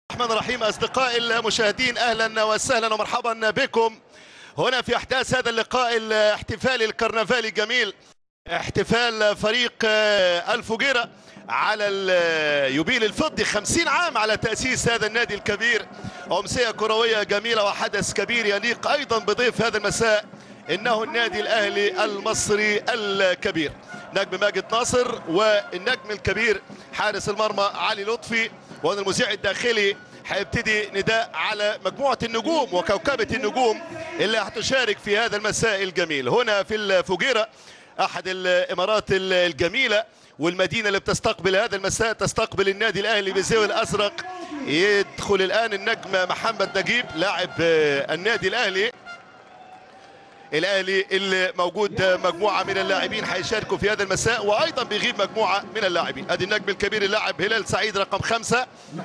الرحمن الرحيم أصدقائي المشاهدين أهلا وسهلا ومرحبا بكم هنا في أحداث هذا اللقاء الاحتفالي الكرنفالي الجميل احتفال فريق الفجيرة على اليوبيل الفضي 50 عام على تأسيس هذا النادي الكبير أمسية كروية جميلة وحدث كبير يليق أيضا بضيف هذا المساء إنه النادي الأهلي المصري الكبير نجم ماجد ناصر والنجم الكبير حارس المرمى علي لطفي وأنا المذيع الداخلي هيبتدي نداء على مجموعة النجوم وكوكبة النجوم اللي هتشارك في هذا المساء الجميل هنا في الفجيرة أحد الإمارات الجميلة والمدينة اللي بتستقبل هذا المساء تستقبل النادي الأهلي بالزي الأزرق يدخل الآن النجم محمد نجيب لاعب النادي الأهلي الاهلي اللي موجود مجموعه من اللاعبين هيشاركوا في هذا المساء وايضا بيغيب مجموعه من اللاعبين ادي النجم الكبير اللاعب هلال سعيد رقم خمسة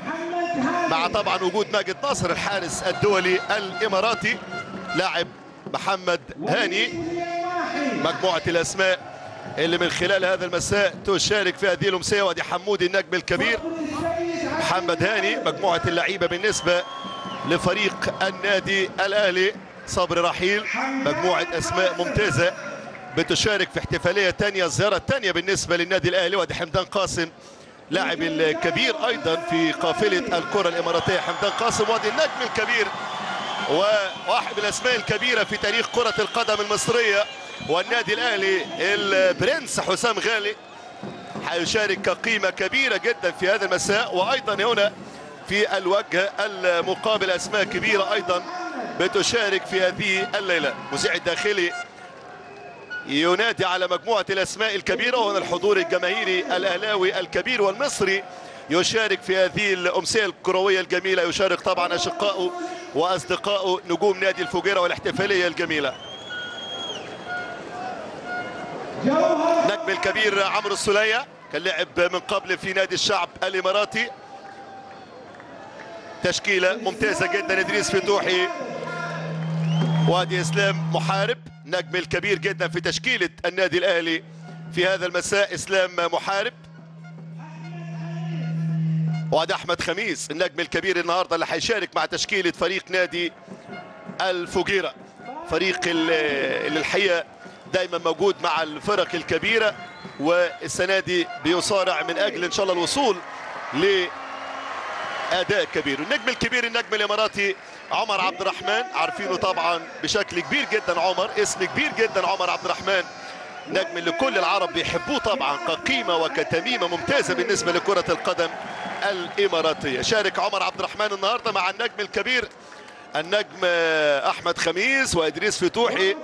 مع طبعا وجود ماجد ناصر الحارس الدولي الاماراتي لاعب محمد هاني مجموعه الاسماء اللي من خلال هذا المساء تشارك في هذه الامسيه وادي حمودي النجم الكبير محمد هاني مجموعه اللعيبه بالنسبه لفريق النادي الاهلي صبري رحيل مجموعة أسماء ممتازة بتشارك في احتفالية تانية الزيارة الثانية بالنسبة للنادي الأهلي وادي حمدان قاسم لاعب الكبير أيضا في قافلة الكرة الإماراتية حمدان قاسم وادي النجم الكبير وواحد من الأسماء الكبيرة في تاريخ كرة القدم المصرية والنادي الأهلي البرنس حسام غالي هيشارك كقيمة كبيرة جدا في هذا المساء وأيضا هنا في الوجه المقابل أسماء كبيرة أيضا بتشارك في هذه الليلة مذيع الداخلي ينادي على مجموعة الأسماء الكبيرة وهنا الحضور الجماهيري الأهلاوي الكبير والمصري يشارك في هذه الأمسية الكروية الجميلة يشارك طبعا أشقائه وأصدقائه نجوم نادي الفجيرة والاحتفالية الجميلة نجم الكبير عمرو السلية كان لعب من قبل في نادي الشعب الإماراتي تشكيلة ممتازة جدا إدريس فتوحي وادي اسلام محارب نجم الكبير جدا في تشكيله النادي الاهلي في هذا المساء اسلام محارب وادي احمد خميس النجم الكبير النهارده اللي هيشارك مع تشكيله فريق نادي الفجيره فريق اللي الحقيقه دايما موجود مع الفرق الكبيره والسنه دي بيصارع من اجل ان شاء الله الوصول لاداء كبير النجم الكبير النجم الاماراتي عمر عبد الرحمن عارفينه طبعا بشكل كبير جدا عمر اسم كبير جدا عمر عبد الرحمن نجم اللي كل العرب بيحبوه طبعا كقيمة وكتميمة ممتازة بالنسبة لكرة القدم الإماراتية شارك عمر عبد الرحمن النهاردة مع النجم الكبير النجم أحمد خميس وإدريس فتوحي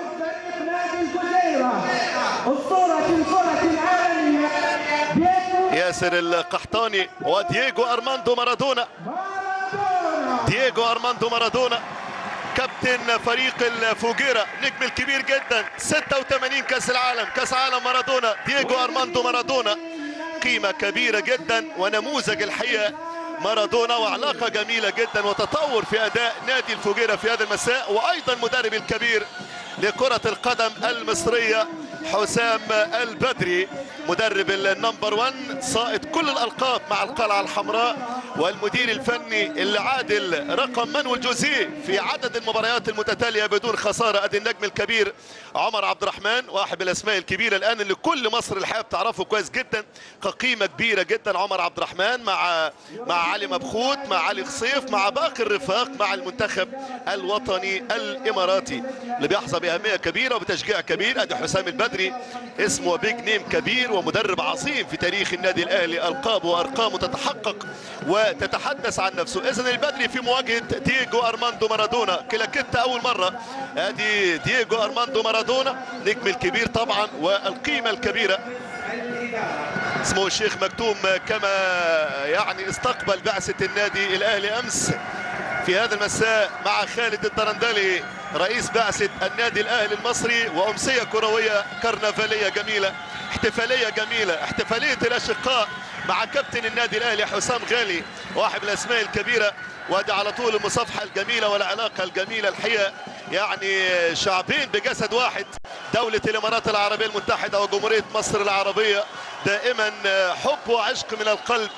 أسطورة الكرة العالمية ياسر القحطاني ودييغو أرماندو مارادونا دييغو أرماندو مارادونا كابتن فريق الفوجيرا نجم الكبير جدا 86 كاس العالم كاس عالم مارادونا دييغو أرماندو مارادونا قيمة كبيرة جدا ونموذج الحقيقة مارادونا وعلاقة جميلة جدا وتطور في أداء نادي الفوجيرا في هذا المساء وأيضا مدرب الكبير لكرة القدم المصرية حسام البدري مدرب النمبر 1 صائد كل الالقاب مع القلعه الحمراء والمدير الفني اللي عادل رقم منوي الجوزيه في عدد المباريات المتتاليه بدون خساره ادي النجم الكبير عمر عبد الرحمن واحد من الاسماء الكبيره الان اللي كل مصر الحقيقه بتعرفه كويس جدا كقيمه كبيره جدا عمر عبد الرحمن مع مع علي مبخوت مع علي خصيف مع باقي الرفاق مع المنتخب الوطني الاماراتي اللي بيحظى باهميه كبيره وبتشجيع كبير ادي حسام البدري اسمه بيج نيم كبير ومدرب عظيم في تاريخ النادي الاهلي القابه وارقامه تتحقق وتتحدث عن نفسه اذا البدري في مواجهه دييغو ارماندو مارادونا كلاكيتا اول مره ادي دييغو ارماندو مارادونا نجم الكبير طبعا والقيمه الكبيره اسمه الشيخ مكتوم كما يعني استقبل بعثه النادي الاهلي امس في هذا المساء مع خالد الدرندلي رئيس بعثة النادي الأهلي المصري وأمسية كروية كرنفالية جميلة احتفالية جميلة احتفالية الأشقاء مع كابتن النادي الأهلي حسام غالي واحد من الأسماء الكبيرة وادي على طول المصافحة الجميلة والعلاقة الجميلة الحقيقة يعني شعبين بجسد واحد دولة الإمارات العربية المتحدة وجمهورية مصر العربية دائما حب وعشق من القلب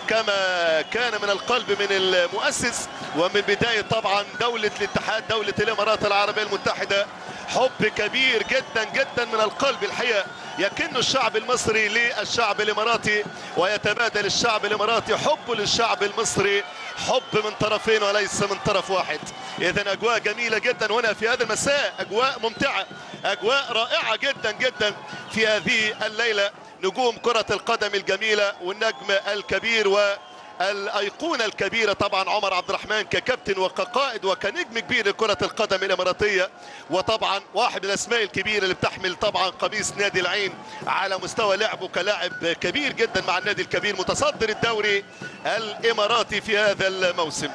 كما كان من القلب من المؤسس ومن بداية طبعا دولة الاتحاد دولة الإمارات العربية المتحدة حب كبير جدا جدا من القلب الحقيقة يكن الشعب المصري للشعب الإماراتي ويتبادل الشعب الإماراتي حبه للشعب المصري حب من طرفين وليس من طرف واحد إذا أجواء جميلة جدا هنا في هذا المساء أجواء ممتعة أجواء رائعة جدا جدا في هذه الليلة نجوم كرة القدم الجميلة والنجم الكبير والأيقونة الكبيرة طبعا عمر عبد الرحمن ككابتن وكقائد وكنجم كبير لكرة القدم الإماراتية وطبعا واحد من الأسماء الكبيرة اللي بتحمل طبعا قميص نادي العين على مستوى لعبه كلاعب كبير جدا مع النادي الكبير متصدر الدوري الإماراتي في هذا الموسم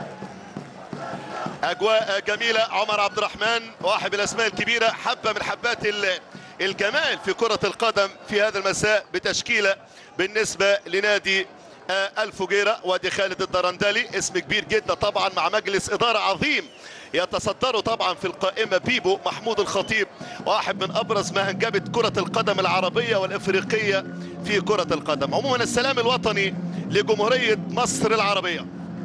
أجواء جميلة عمر عبد الرحمن واحد من الأسماء الكبيرة حبة من حبات ال- الجمال في كرة القدم في هذا المساء بتشكيلة بالنسبة لنادي آه، الفجيرة وادي خالد الدرندلي اسم كبير جدا طبعا مع مجلس إدارة عظيم يتصدره طبعا في القائمة بيبو محمود الخطيب واحد من أبرز ما أنجبت كرة القدم العربية والإفريقية في كرة القدم عموما السلام الوطني لجمهورية مصر العربية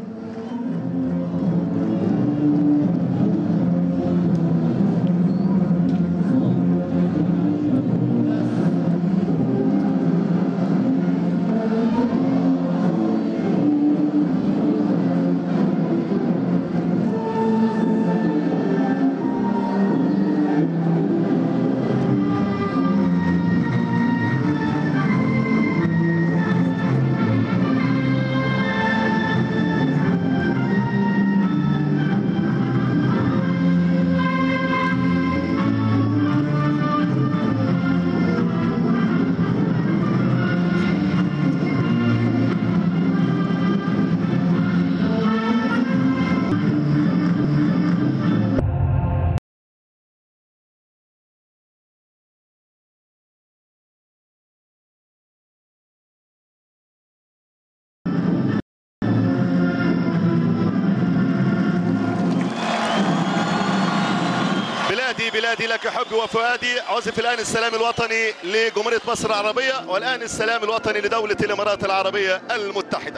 بلادي بلادي لك حبي وفؤادي عزف الآن السلام الوطني لجمهورية مصر العربية والآن السلام الوطني لدولة الإمارات العربية المتحدة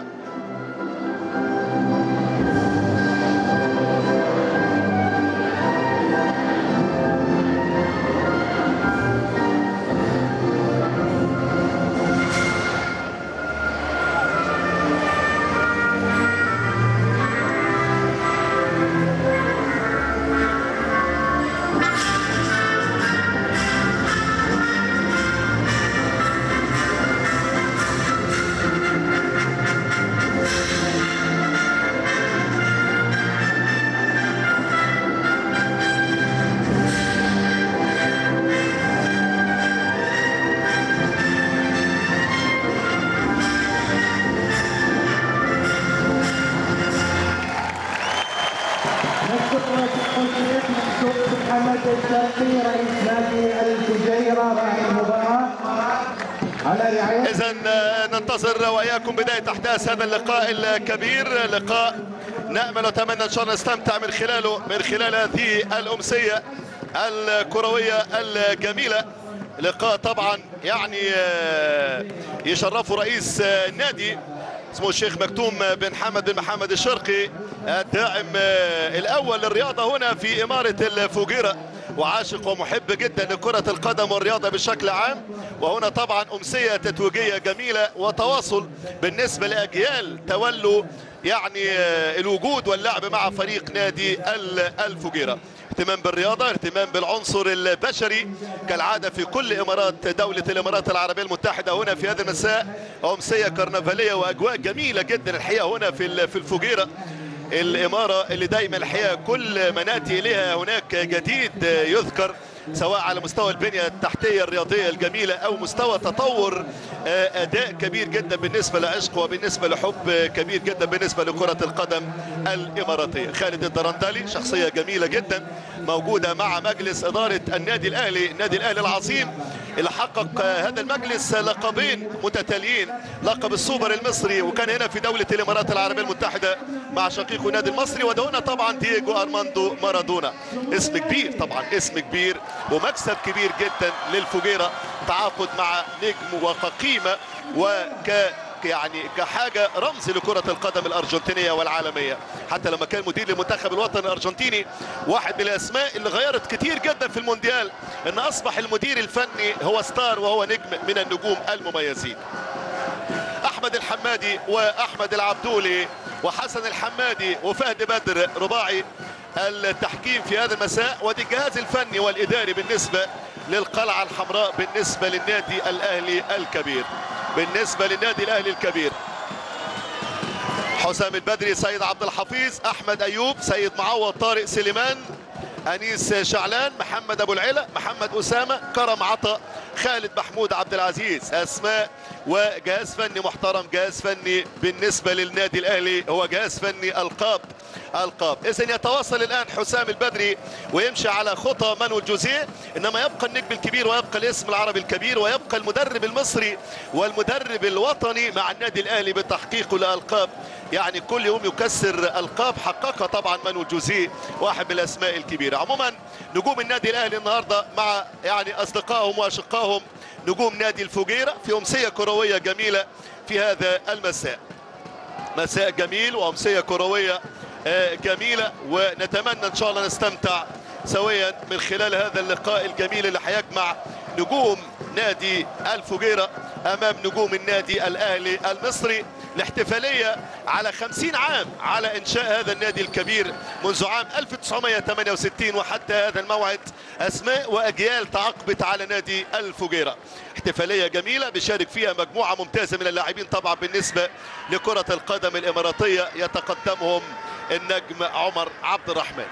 نشكر الشيخ منصور محمد الشرقي رئيس نادي الفجيرة راعي المباراة على رعاية إذا ننتظر وإياكم بداية أحداث هذا اللقاء الكبير لقاء نأمل ونتمنى إن شاء الله نستمتع من خلاله من خلال هذه الأمسية الكروية الجميلة لقاء طبعا يعني آه، يشرفه رئيس آه، النادي اسمه الشيخ مكتوم بن حمد بن محمد الشرقي الداعم آه، الأول للرياضة هنا في إمارة الفجيرة وعاشق ومحب جدا لكرة القدم والرياضة بشكل عام وهنا طبعا أمسية تتويجية جميلة وتواصل بالنسبة لأجيال تولوا يعني آه، الوجود واللعب مع فريق نادي ال- الفجيرة اهتمام بالرياضة اهتمام بالعنصر البشري كالعادة في كل إمارات دولة الإمارات العربية المتحدة هنا في هذا المساء أمسية كرنفالية وأجواء جميلة جدا الحقيقة هنا في ال- في الفجيرة الإمارة اللي دايما الحقيقة كل ما نأتي إليها هناك جديد يذكر سواء على مستوى البنية التحتية الرياضية الجميلة أو مستوى تطور آه، أداء كبير جدا بالنسبة لعشق وبالنسبة لحب كبير جدا بالنسبة لكرة القدم الإماراتية خالد الدرندلي شخصية جميلة جدا موجودة مع مجلس إدارة النادي الأهلي النادي الأهلي العظيم اللي حقق آه، هذا المجلس لقبين متتاليين لقب السوبر المصري وكان هنا في دولة الإمارات العربية المتحدة مع شقيقه النادي المصري ودهنا طبعا دييجو أرماندو مارادونا اسم كبير طبعا اسم كبير ومكسب كبير جدا للفجيرة تعاقد مع نجم وكقيمة وك يعني كحاجه رمز لكره القدم الارجنتينيه والعالميه حتى لما كان مدير للمنتخب الوطني الارجنتيني واحد من الاسماء اللي غيرت كتير جدا في المونديال ان اصبح المدير الفني هو ستار وهو نجم من النجوم المميزين احمد الحمادي واحمد العبدولي وحسن الحمادي وفهد بدر رباعي التحكيم في هذا المساء ودي الجهاز الفني والاداري بالنسبه للقلعه الحمراء بالنسبه للنادي الاهلي الكبير بالنسبه للنادي الاهلي الكبير حسام البدري سيد عبد الحفيظ احمد ايوب سيد معوض طارق سليمان انيس شعلان محمد ابو العلا محمد اسامه كرم عطا خالد محمود عبد العزيز اسماء وجهاز فني محترم جهاز فني بالنسبه للنادي الاهلي هو جهاز فني القاب القاب اذا يتواصل الان حسام البدري ويمشي على خطى مانويل جوزيه انما يبقى النجم الكبير ويبقى الاسم العربي الكبير ويبقى المدرب المصري والمدرب الوطني مع النادي الاهلي بتحقيقه لالقاب يعني كل يوم يكسر القاب حققها طبعا مانويل جوزيه واحد من الاسماء الكبيره عموما نجوم النادي الاهلي النهارده مع يعني اصدقائهم واشقائهم نجوم نادي الفجيره في امسيه كرويه جميله في هذا المساء مساء جميل وامسيه كرويه جميلة ونتمنى ان شاء الله نستمتع سويا من خلال هذا اللقاء الجميل اللي هيجمع نجوم نادي الفجيرة امام نجوم النادي الاهلي المصري الاحتفالية على خمسين عام على انشاء هذا النادي الكبير منذ عام 1968 وحتى هذا الموعد اسماء واجيال تعاقبت على نادي الفجيرة احتفالية جميلة بيشارك فيها مجموعة ممتازة من اللاعبين طبعا بالنسبة لكرة القدم الاماراتية يتقدمهم النجم عمر عبد الرحمن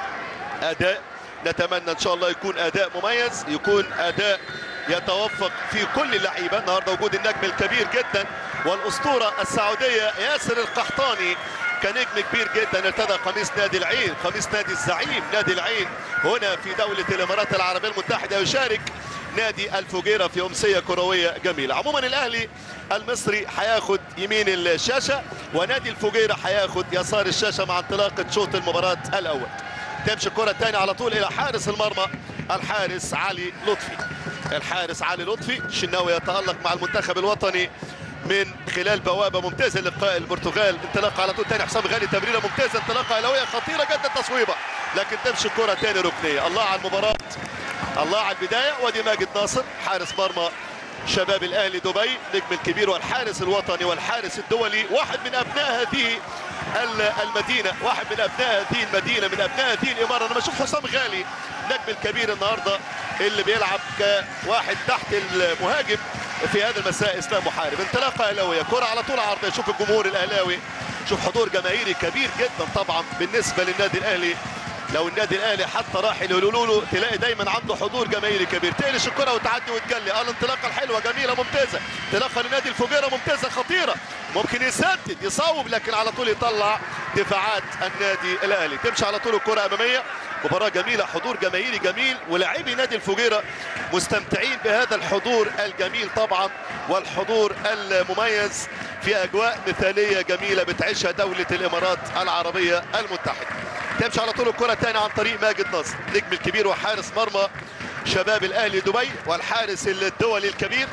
اداء نتمنى ان شاء الله يكون اداء مميز يكون اداء يتوفق في كل اللعيبه النهارده وجود النجم الكبير جدا والاسطوره السعوديه ياسر القحطاني كنجم كبير جدا ارتدى قميص نادي العين قميص نادي الزعيم نادي العين هنا في دوله الامارات العربيه المتحده يشارك نادي الفجيره في امسيه كرويه جميله عموما الاهلي المصري هياخد يمين الشاشه ونادي الفجيره هياخد يسار الشاشه مع انطلاقه شوط المباراه الاول تمشي الكره الثانيه على طول الى حارس المرمى الحارس علي لطفي الحارس علي لطفي الشناوي يتالق مع المنتخب الوطني من خلال بوابه ممتازه لقاء البرتغال انطلاقه على طول ثاني حسام غالي تمريره ممتازه انطلاقه الهويه خطيره جدا تصويبه لكن تمشي الكره ثاني ركنيه الله على المباراه الله على البدايه وادي ماجد ناصر حارس مرمى شباب الاهلي دبي نجم الكبير والحارس الوطني والحارس الدولي واحد من ابناء هذه المدينه واحد من ابناء هذه المدينه من ابناء هذه الاماره انا بشوف حسام غالي النجم الكبير النهارده اللي بيلعب كواحد تحت المهاجم في هذا المساء اسلام محارب انطلاقه اهلاويه كره على طول عرضيه شوف الجمهور الاهلاوي شوف حضور جماهيري كبير جدا طبعا بالنسبه للنادي الاهلي لو النادي الاهلي حتى راح لولولو تلاقي دايما عنده حضور جماهيري كبير تقلش الكره وتعدي وتجلي اه الانطلاقه الحلوه جميله ممتازه انطلاقه لنادي الفجيره ممتازه خطيره ممكن يسدد يصوب لكن على طول يطلع دفاعات النادي الاهلي تمشي على طول الكره اماميه مباراه جميله حضور جماهيري جميل ولاعبي نادي الفجيره مستمتعين بهذا الحضور الجميل طبعا والحضور المميز في اجواء مثاليه جميله بتعيشها دوله الامارات العربيه المتحده تمشي على طول الكره الثانيه عن طريق ماجد نصر نجم الكبير وحارس مرمى شباب الاهلي دبي والحارس الدولي الكبير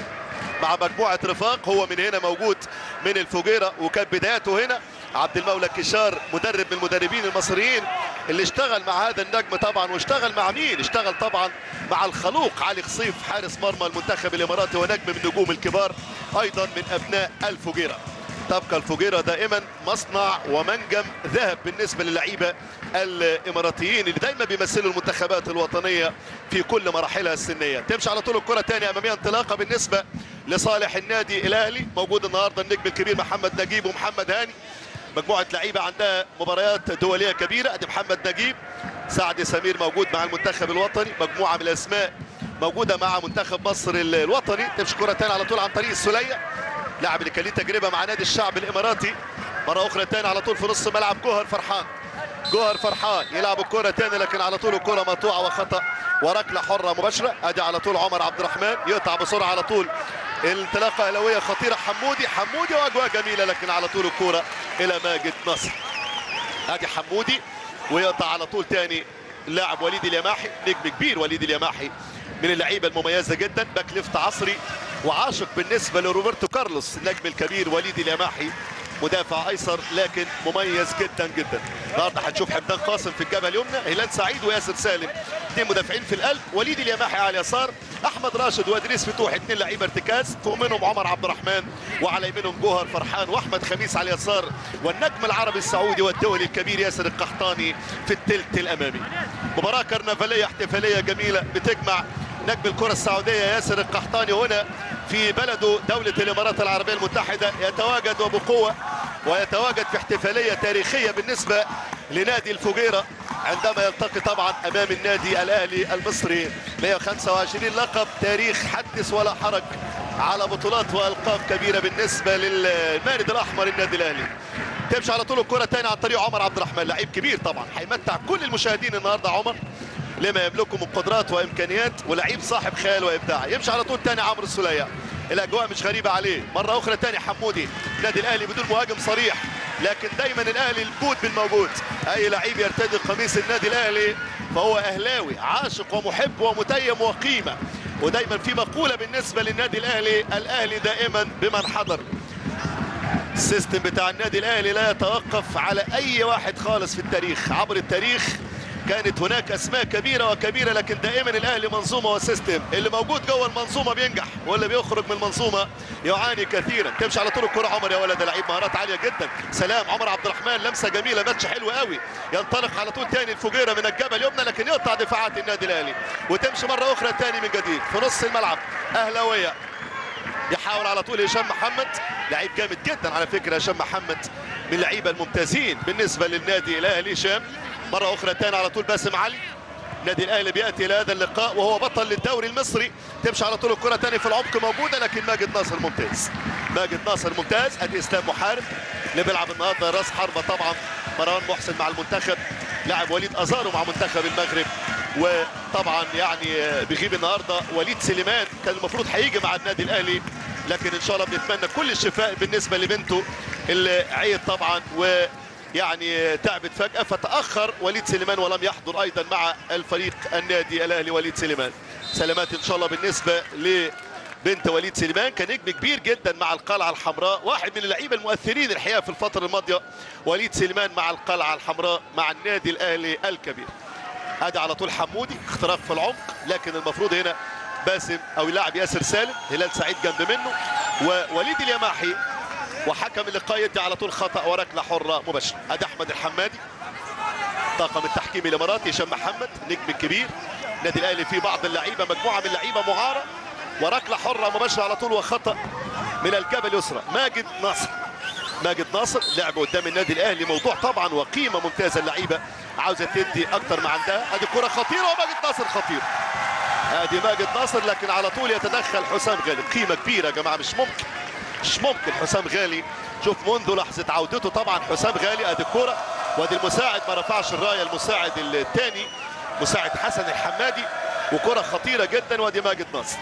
مع مجموعه رفاق هو من هنا موجود من الفجيره وكانت بداياته هنا عبد المولى كشار مدرب من المدربين المصريين اللي اشتغل مع هذا النجم طبعا واشتغل مع مين اشتغل طبعا مع الخلوق علي خصيف حارس مرمى المنتخب الاماراتي ونجم من النجوم الكبار ايضا من ابناء الفجيره تبقى الفجيره دائما مصنع ومنجم ذهب بالنسبه للعيبه الاماراتيين اللي دايما بيمثلوا المنتخبات الوطنيه في كل مراحلها السنيه تمشي على طول الكره ثانيه اماميه انطلاقه بالنسبه لصالح النادي الاهلي موجود النهارده النجم الكبير محمد نجيب ومحمد هاني مجموعه لعيبه عندها مباريات دوليه كبيره ادي محمد نجيب سعد سمير موجود مع المنتخب الوطني مجموعه من الاسماء موجوده مع منتخب مصر الوطني تمشي كره ثانيه على طول عن طريق السليه لاعب اللي كان ليه تجربه مع نادي الشعب الاماراتي مره اخرى ثاني على طول في نص ملعب جوهر فرحان جوهر فرحان يلعب الكره ثاني لكن على طول الكره مقطوعه وخطا وركله حره مباشره ادي على طول عمر عبد الرحمن يقطع بسرعه على طول الانطلاقه اهلاويه خطيره حمودي حمودي واجواء جميله لكن على طول الكره الى ماجد نصر ادي حمودي ويقطع على طول ثاني اللاعب وليد اليماحي نجم كبير وليد اليماحي من اللعيبه المميزه جدا باك ليفت عصري وعاشق بالنسبه لروبرتو كارلوس النجم الكبير وليد اليماحي مدافع ايسر لكن مميز جدا جدا النهارده هنشوف حمدان قاسم في الجبهه اليمنى هلال سعيد وياسر سالم اثنين مدافعين في القلب وليد اليماحي على اليسار احمد راشد وادريس فتوح اثنين لعيبه ارتكاز فوق منهم عمر عبد الرحمن وعلى يمينهم جوهر فرحان واحمد خميس على اليسار والنجم العربي السعودي والدولي الكبير ياسر القحطاني في الثلث الامامي مباراه كرنفاليه احتفاليه جميله بتجمع نجم الكره السعوديه ياسر القحطاني هنا في بلده دولة الإمارات العربية المتحدة يتواجد وبقوة ويتواجد في احتفالية تاريخية بالنسبة لنادي الفجيرة عندما يلتقي طبعا أمام النادي الأهلي المصري 125 لقب تاريخ حدث ولا حرج على بطولات وألقاب كبيرة بالنسبة للمارد الأحمر النادي الأهلي تمشي على طول الكرة تاني عن طريق عمر عبد الرحمن لعيب كبير طبعا هيمتع كل المشاهدين النهارده عمر لما يملكه من قدرات وامكانيات ولعيب صاحب خيال وابداع يمشي على طول تاني عمرو السوليه الاجواء مش غريبه عليه مره اخرى تاني حمودي النادي الاهلي بدون مهاجم صريح لكن دايما الاهلي البود بالموجود اي لعيب يرتدي قميص النادي الاهلي فهو اهلاوي عاشق ومحب ومتيم وقيمه ودايما في مقوله بالنسبه للنادي الاهلي الاهلي دائما بمن حضر السيستم بتاع النادي الاهلي لا يتوقف على اي واحد خالص في التاريخ عبر التاريخ كانت هناك اسماء كبيره وكبيره لكن دائما الاهلي منظومه وسيستم اللي موجود جوه المنظومه بينجح واللي بيخرج من المنظومه يعاني كثيرا تمشي على طول الكره عمر يا ولد لعيب مهارات عاليه جدا سلام عمر عبد الرحمن لمسه جميله ماتش حلو قوي ينطلق على طول تاني الفجيره من الجبهه اليمنى لكن يقطع دفاعات النادي الاهلي وتمشي مره اخرى تاني من جديد في نص الملعب اهلاويه يحاول على طول هشام محمد لعيب جامد جدا على فكره هشام محمد من اللعيبه الممتازين بالنسبه للنادي الاهلي هشام مره اخرى تاني على طول باسم علي النادي الاهلي بياتي الى هذا اللقاء وهو بطل للدوري المصري تمشي على طول الكره تاني في العمق موجوده لكن ماجد ناصر ممتاز ماجد ناصر ممتاز ادي اسلام محارب اللي بيلعب النهارده راس حربه طبعا مروان محسن مع المنتخب لاعب وليد ازارو مع منتخب المغرب وطبعا يعني بيغيب النهارده وليد سليمان كان المفروض هيجي مع النادي الاهلي لكن ان شاء الله بنتمنى كل الشفاء بالنسبه لبنته اللي عيت طبعا و يعني تعبت فجأة فتأخر وليد سليمان ولم يحضر أيضا مع الفريق النادي الأهلي وليد سليمان سلامات إن شاء الله بالنسبة لبنت وليد سليمان كان نجم كبير جدا مع القلعة الحمراء واحد من اللعيبة المؤثرين الحقيقة في الفترة الماضية وليد سليمان مع القلعة الحمراء مع النادي الأهلي الكبير ادي على طول حمودي اختراق في العمق لكن المفروض هنا باسم او اللاعب ياسر سالم هلال سعيد جنب منه ووليد اليماحي وحكم اللقاء يدي على طول خطا وركله حره مباشره ادي احمد الحمادي طاقم التحكيم الاماراتي هشام محمد نجم كبير النادي الاهلي فيه بعض اللعيبه مجموعه من اللعيبه معاره وركله حره مباشره على طول وخطا من الجبهه اليسرى ماجد ناصر ماجد ناصر لعب قدام النادي الاهلي موضوع طبعا وقيمه ممتازه اللعيبه عاوزه تدي اكتر ما عندها ادي كره خطيره وماجد ناصر خطير ادي ماجد ناصر لكن على طول يتدخل حسام غالي قيمه كبيره يا جماعه مش ممكن مش ممكن حسام غالي شوف منذ لحظه عودته طبعا حسام غالي ادي الكره وادي المساعد ما رفعش الرايه المساعد الثاني مساعد حسن الحمادي وكره خطيره جدا وادي ماجد ناصر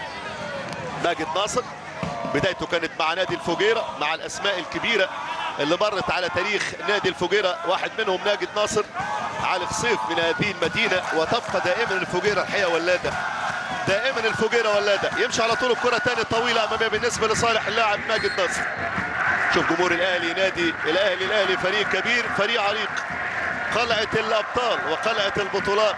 ماجد ناصر بدايته كانت مع نادي الفجيره مع الاسماء الكبيره اللي مرت على تاريخ نادي الفجيره واحد منهم ناجد ناصر علي خصيف من هذه المدينه وتبقى دائما الفجيره الحقيقه ولاده دائما الفجيره ولاده يمشي على طول الكره ثاني طويله اماميه بالنسبه لصالح اللاعب ماجد ناصر شوف جمهور الاهلي نادي الاهلي الاهلي فريق كبير فريق عريق قلعه الابطال وقلعه البطولات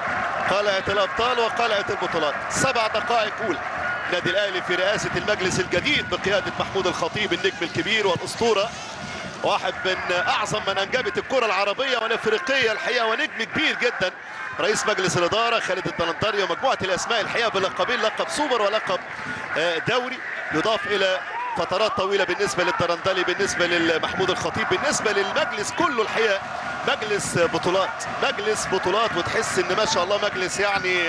قلعه الابطال وقلعه البطولات سبع دقائق اولى النادي الاهلي في رئاسه المجلس الجديد بقياده محمود الخطيب النجم الكبير والاسطوره واحد من اعظم من انجبت الكره العربيه والافريقيه الحقيقه ونجم كبير جدا رئيس مجلس الاداره خالد الدلنطري ومجموعه الاسماء الحقيقه بلقبين لقب سوبر ولقب دوري يضاف الى فترات طويله بالنسبه للدرندلي بالنسبه لمحمود الخطيب بالنسبه للمجلس كله الحقيقه مجلس بطولات مجلس بطولات وتحس ان ما شاء الله مجلس يعني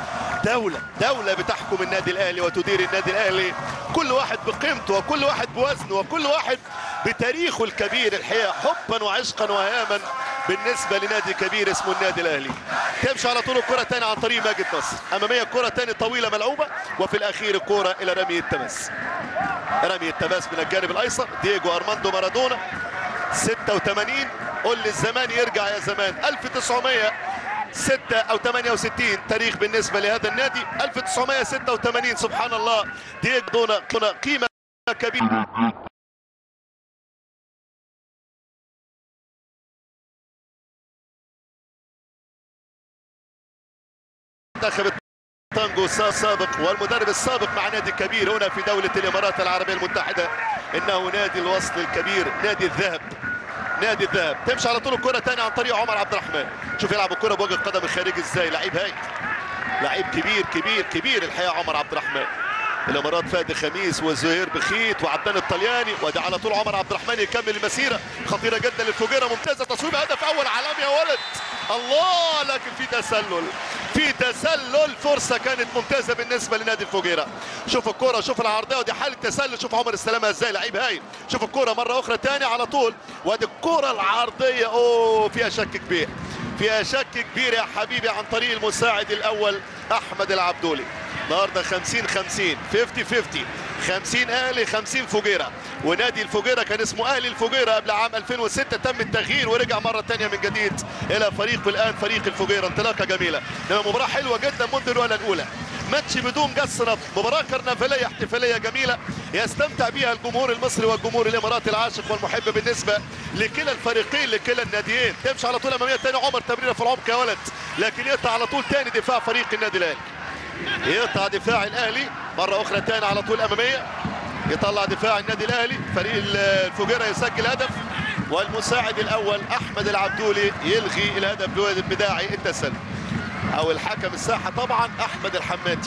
دولة دولة بتحكم النادي الأهلي وتدير النادي الأهلي كل واحد بقيمته وكل واحد بوزنه وكل واحد بتاريخه الكبير الحقيقة حبا وعشقا وهاما بالنسبة لنادي كبير اسمه النادي الأهلي تمشي على طول الكرة تاني عن طريق ماجد نصر أمامية كرة تاني طويلة ملعوبة وفي الأخير الكرة إلى رمي التماس رمي التماس من الجانب الأيسر دييجو أرماندو مارادونا 86 قول لي الزمان يرجع يا زمان 6 او 68 تاريخ بالنسبه لهذا النادي 1986 سبحان الله دييغو دون دون قيمه كبيره منتخب تانجو سابق والمدرب السابق مع نادي كبير هنا في دولة الإمارات العربية المتحدة إنه نادي الوصل الكبير نادي الذهب نادي الذهب تمشي على طول الكرة تاني عن طريق عمر عبد الرحمن شوف يلعب الكرة بوجه القدم الخارجي ازاي لعيب هاي لعيب كبير كبير كبير الحقيقة عمر عبد الرحمن الامارات فادي خميس وزهير بخيت وعبدان الطلياني وده على طول عمر عبد الرحمن يكمل المسيره خطيره جدا للفجيره ممتازه تصويب هدف اول عالمي يا ولد الله لكن في تسلل في تسلل فرصه كانت ممتازه بالنسبه لنادي الفجيره شوف الكره شوف العرضيه ودي حاله تسلل شوف عمر استلمها ازاي لعيب هايل شوف الكره مره اخرى تاني على طول وادي الكره العرضيه اوه فيها شك كبير فيها شك كبير يا حبيبي عن طريق المساعد الاول احمد العبدولي النهارده 50 50 50 50 50 اهلي 50 فجيره ونادي الفجيره كان اسمه اهلي الفجيره قبل عام 2006 تم التغيير ورجع مره ثانيه من جديد الى فريق الان فريق الفجيره انطلاقه جميله انما مباراه حلوه جدا منذ الوهله الاولى ماتش بدون قص نبض مباراه كرنفاليه احتفاليه جميله يستمتع بها الجمهور المصري والجمهور الاماراتي العاشق والمحب بالنسبه لكلا الفريقين لكلا الناديين تمشي على طول اماميه ثاني عمر تمريره في العمق يا ولد لكن يقطع على طول ثاني دفاع فريق النادي الاهلي يقطع دفاع الاهلي مره اخرى ثاني على طول اماميه يطلع دفاع النادي الاهلي فريق الفجيره يسجل هدف والمساعد الاول احمد العبدولي يلغي الهدف بداعي التسلل او الحكم الساحه طبعا احمد الحمادي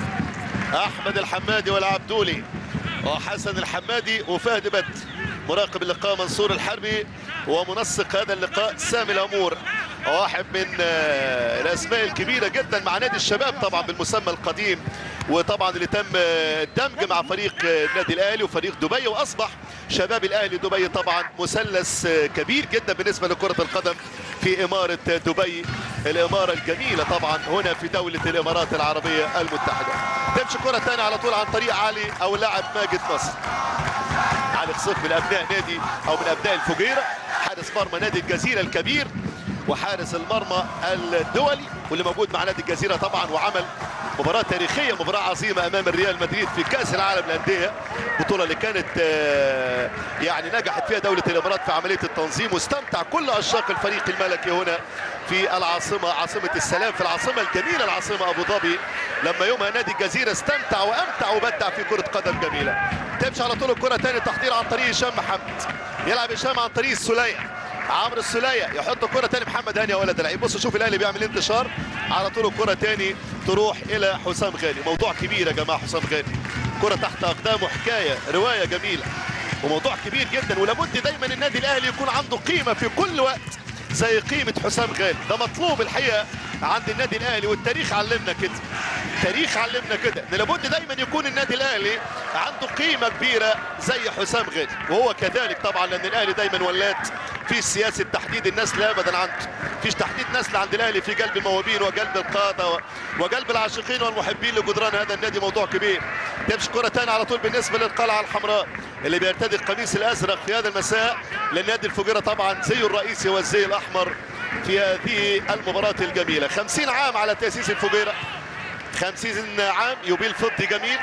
احمد الحمادي والعبدولي وحسن الحمادي وفهد بدر مراقب اللقاء منصور الحربي ومنسق هذا اللقاء سامي الامور واحد من الاسماء الكبيره جدا مع نادي الشباب طبعا بالمسمى القديم وطبعا اللي تم الدمج مع فريق النادي الاهلي وفريق دبي واصبح شباب الاهلي دبي طبعا مثلث كبير جدا بالنسبه لكره القدم في اماره دبي الاماره الجميله طبعا هنا في دوله الامارات العربيه المتحده تمشي كره ثانيه على طول عن طريق علي او لاعب ماجد نصر علي خصيف من ابناء نادي او من ابناء الفجيره حارس مرمى نادي الجزيره الكبير وحارس المرمى الدولي واللي موجود مع نادي الجزيره طبعا وعمل مباراة تاريخية مباراة عظيمة أمام الريال مدريد في كأس العالم للأندية بطولة اللي كانت يعني نجحت فيها دولة الإمارات في عملية التنظيم واستمتع كل عشاق الفريق الملكي هنا في العاصمة عاصمة السلام في العاصمة الجميلة العاصمة أبو ظبي لما يومها نادي الجزيرة استمتع وأمتع وبدع في كرة قدم جميلة تمشي على طول الكرة تاني تحضير عن طريق هشام محمد يلعب هشام عن طريق السلية عمرو السلية يحط الكرة تاني محمد هاني يا ولد اللعيب بص شوف الاهلي بيعمل انتشار على طول الكرة تاني تروح الى حسام غالي موضوع كبير يا جماعة حسام غالي كرة تحت اقدامه حكاية رواية جميلة وموضوع كبير جدا ولابد دايما النادي الاهلي يكون عنده قيمة في كل وقت زي قيمة حسام غالي ده مطلوب الحقيقة عند النادي الاهلي والتاريخ علمنا كده التاريخ علمنا كده ان لابد دايما يكون النادي الاهلي عنده قيمة كبيرة زي حسام غالي وهو كذلك طبعا لان الاهلي دايما ولات في سياسة تحديد النسل ابدا عنده فيش تحديد نسل عند الاهلي في قلب الموهوبين وقلب القادة وقلب العاشقين والمحبين لجدران هذا النادي موضوع كبير تمشي كرة تاني على طول بالنسبة للقلعة الحمراء اللي بيرتدي القميص الازرق في هذا المساء للنادي الفجيرة طبعا زيه الرئيسي والزي الاحمر في هذه المباراة الجميلة 50 عام على تأسيس الفجيرة 50 عام يوبيل فضي جميل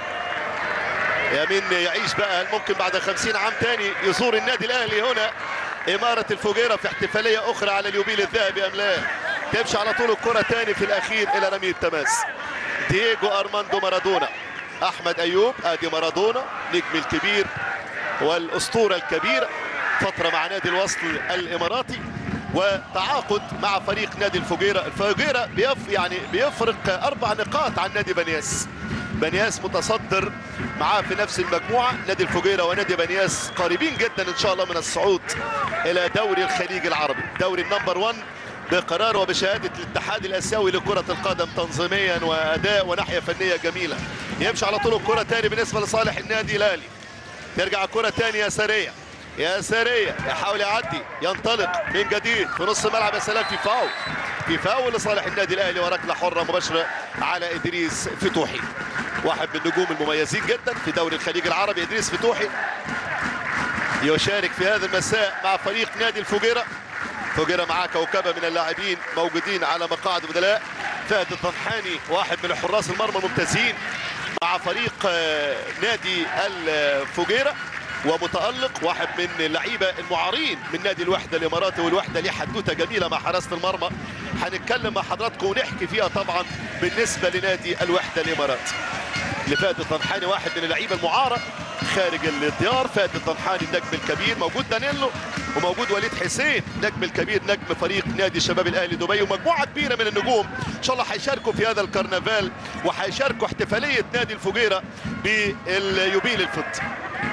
يمين يعيش بقى ممكن بعد 50 عام تاني يزور النادي الاهلي هنا إمارة الفجيرة في احتفالية أخرى على اليوبيل الذهبي أم لا تمشي على طول الكرة تاني في الأخير إلى رمي التماس دييجو أرماندو مارادونا أحمد أيوب آدي مارادونا نجم الكبير والأسطورة الكبيرة فترة مع نادي الوصل الإماراتي وتعاقد مع فريق نادي الفجيرة الفجيرة بيف يعني بيفرق أربع نقاط عن نادي بنياس بنياس متصدر معاه في نفس المجموعة نادي الفجيرة ونادي بنياس قريبين جدا إن شاء الله من الصعود إلى دوري الخليج العربي دوري النمبر 1 بقرار وبشهادة الاتحاد الآسيوي لكرة القدم تنظيميا وأداء وناحية فنية جميلة يمشي على طول الكرة تاني بالنسبة لصالح النادي الأهلي ترجع الكرة تاني يا سرية يا سرية يحاول يعدي ينطلق من جديد في نص الملعب يا سلام في فاول في فاول لصالح النادي الاهلي وركله حره مباشره على ادريس فتوحي واحد من النجوم المميزين جدا في دوري الخليج العربي ادريس فتوحي يشارك في هذا المساء مع فريق نادي الفجيره فوجئنا معاه كوكبه من اللاعبين موجودين على مقاعد البدلاء فهد الطنحاني واحد من حراس المرمى الممتازين مع فريق آه، نادي الفجيره ومتالق واحد من اللعيبه المعارين من نادي الوحده الاماراتي والوحده ليه حدوته جميله مع حراسه المرمى هنتكلم مع حضراتكم ونحكي فيها طبعا بالنسبه لنادي الوحده الاماراتي اللي فهد الطنحاني واحد من اللعيبه المعاره خارج الديار فهد الطنحاني النجم الكبير موجود دانيلو وموجود وليد حسين نجم الكبير نجم فريق نادي الشباب الاهلي دبي ومجموعه كبيره من النجوم ان شاء الله هيشاركوا في هذا الكرنفال وهيشاركوا احتفاليه نادي الفجيره باليوبيل الفضي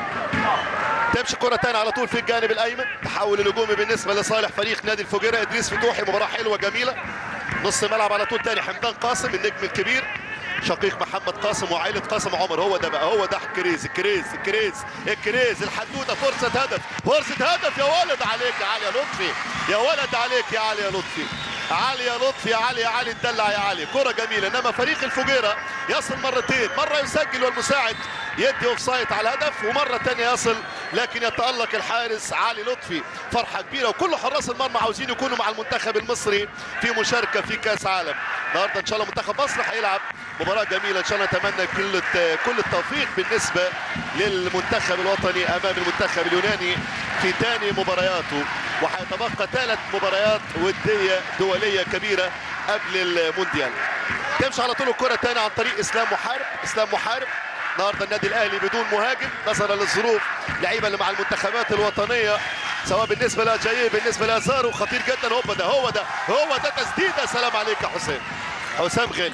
تمشي كرة تاني على طول في الجانب الايمن تحول الهجومي بالنسبه لصالح فريق نادي الفجيره ادريس فتوحي مباراه حلوه جميله نص ملعب على طول تاني حمدان قاسم النجم الكبير شقيق محمد قاسم وعائله قاسم عمر هو ده بقى هو ده الكريز الكريز الكريز الكريز الحدوته فرصه هدف فرصه هدف يا ولد عليك يا علي يا لطفي يا ولد عليك يا علي يا لطفي علي يا لطفي يا علي يا علي اتدلع يا علي كرة جميلة انما فريق الفجيرة يصل مرتين مرة يسجل والمساعد يدي اوف سايت على الهدف ومرة تانية يصل لكن يتألق الحارس علي لطفي فرحة كبيرة وكل حراس المرمى عاوزين يكونوا مع المنتخب المصري في مشاركة في كأس عالم النهارده ان شاء الله منتخب مصر هيلعب مباراة جميلة ان شاء الله نتمنى كل كل التوفيق بالنسبة للمنتخب الوطني امام المنتخب اليوناني في ثاني مبارياته وهيتبقى ثلاث مباريات ودية دولية كبيرة قبل المونديال تمشي على طول الكرة تاني عن طريق اسلام محارب اسلام محارب النهارده النادي الاهلي بدون مهاجم نظرا للظروف لعيبه اللي مع المنتخبات الوطنيه سواء بالنسبه لجاي بالنسبه لازارو خطير جدا هو ده هو ده هو ده تسديده سلام عليك يا حسام حسام غالي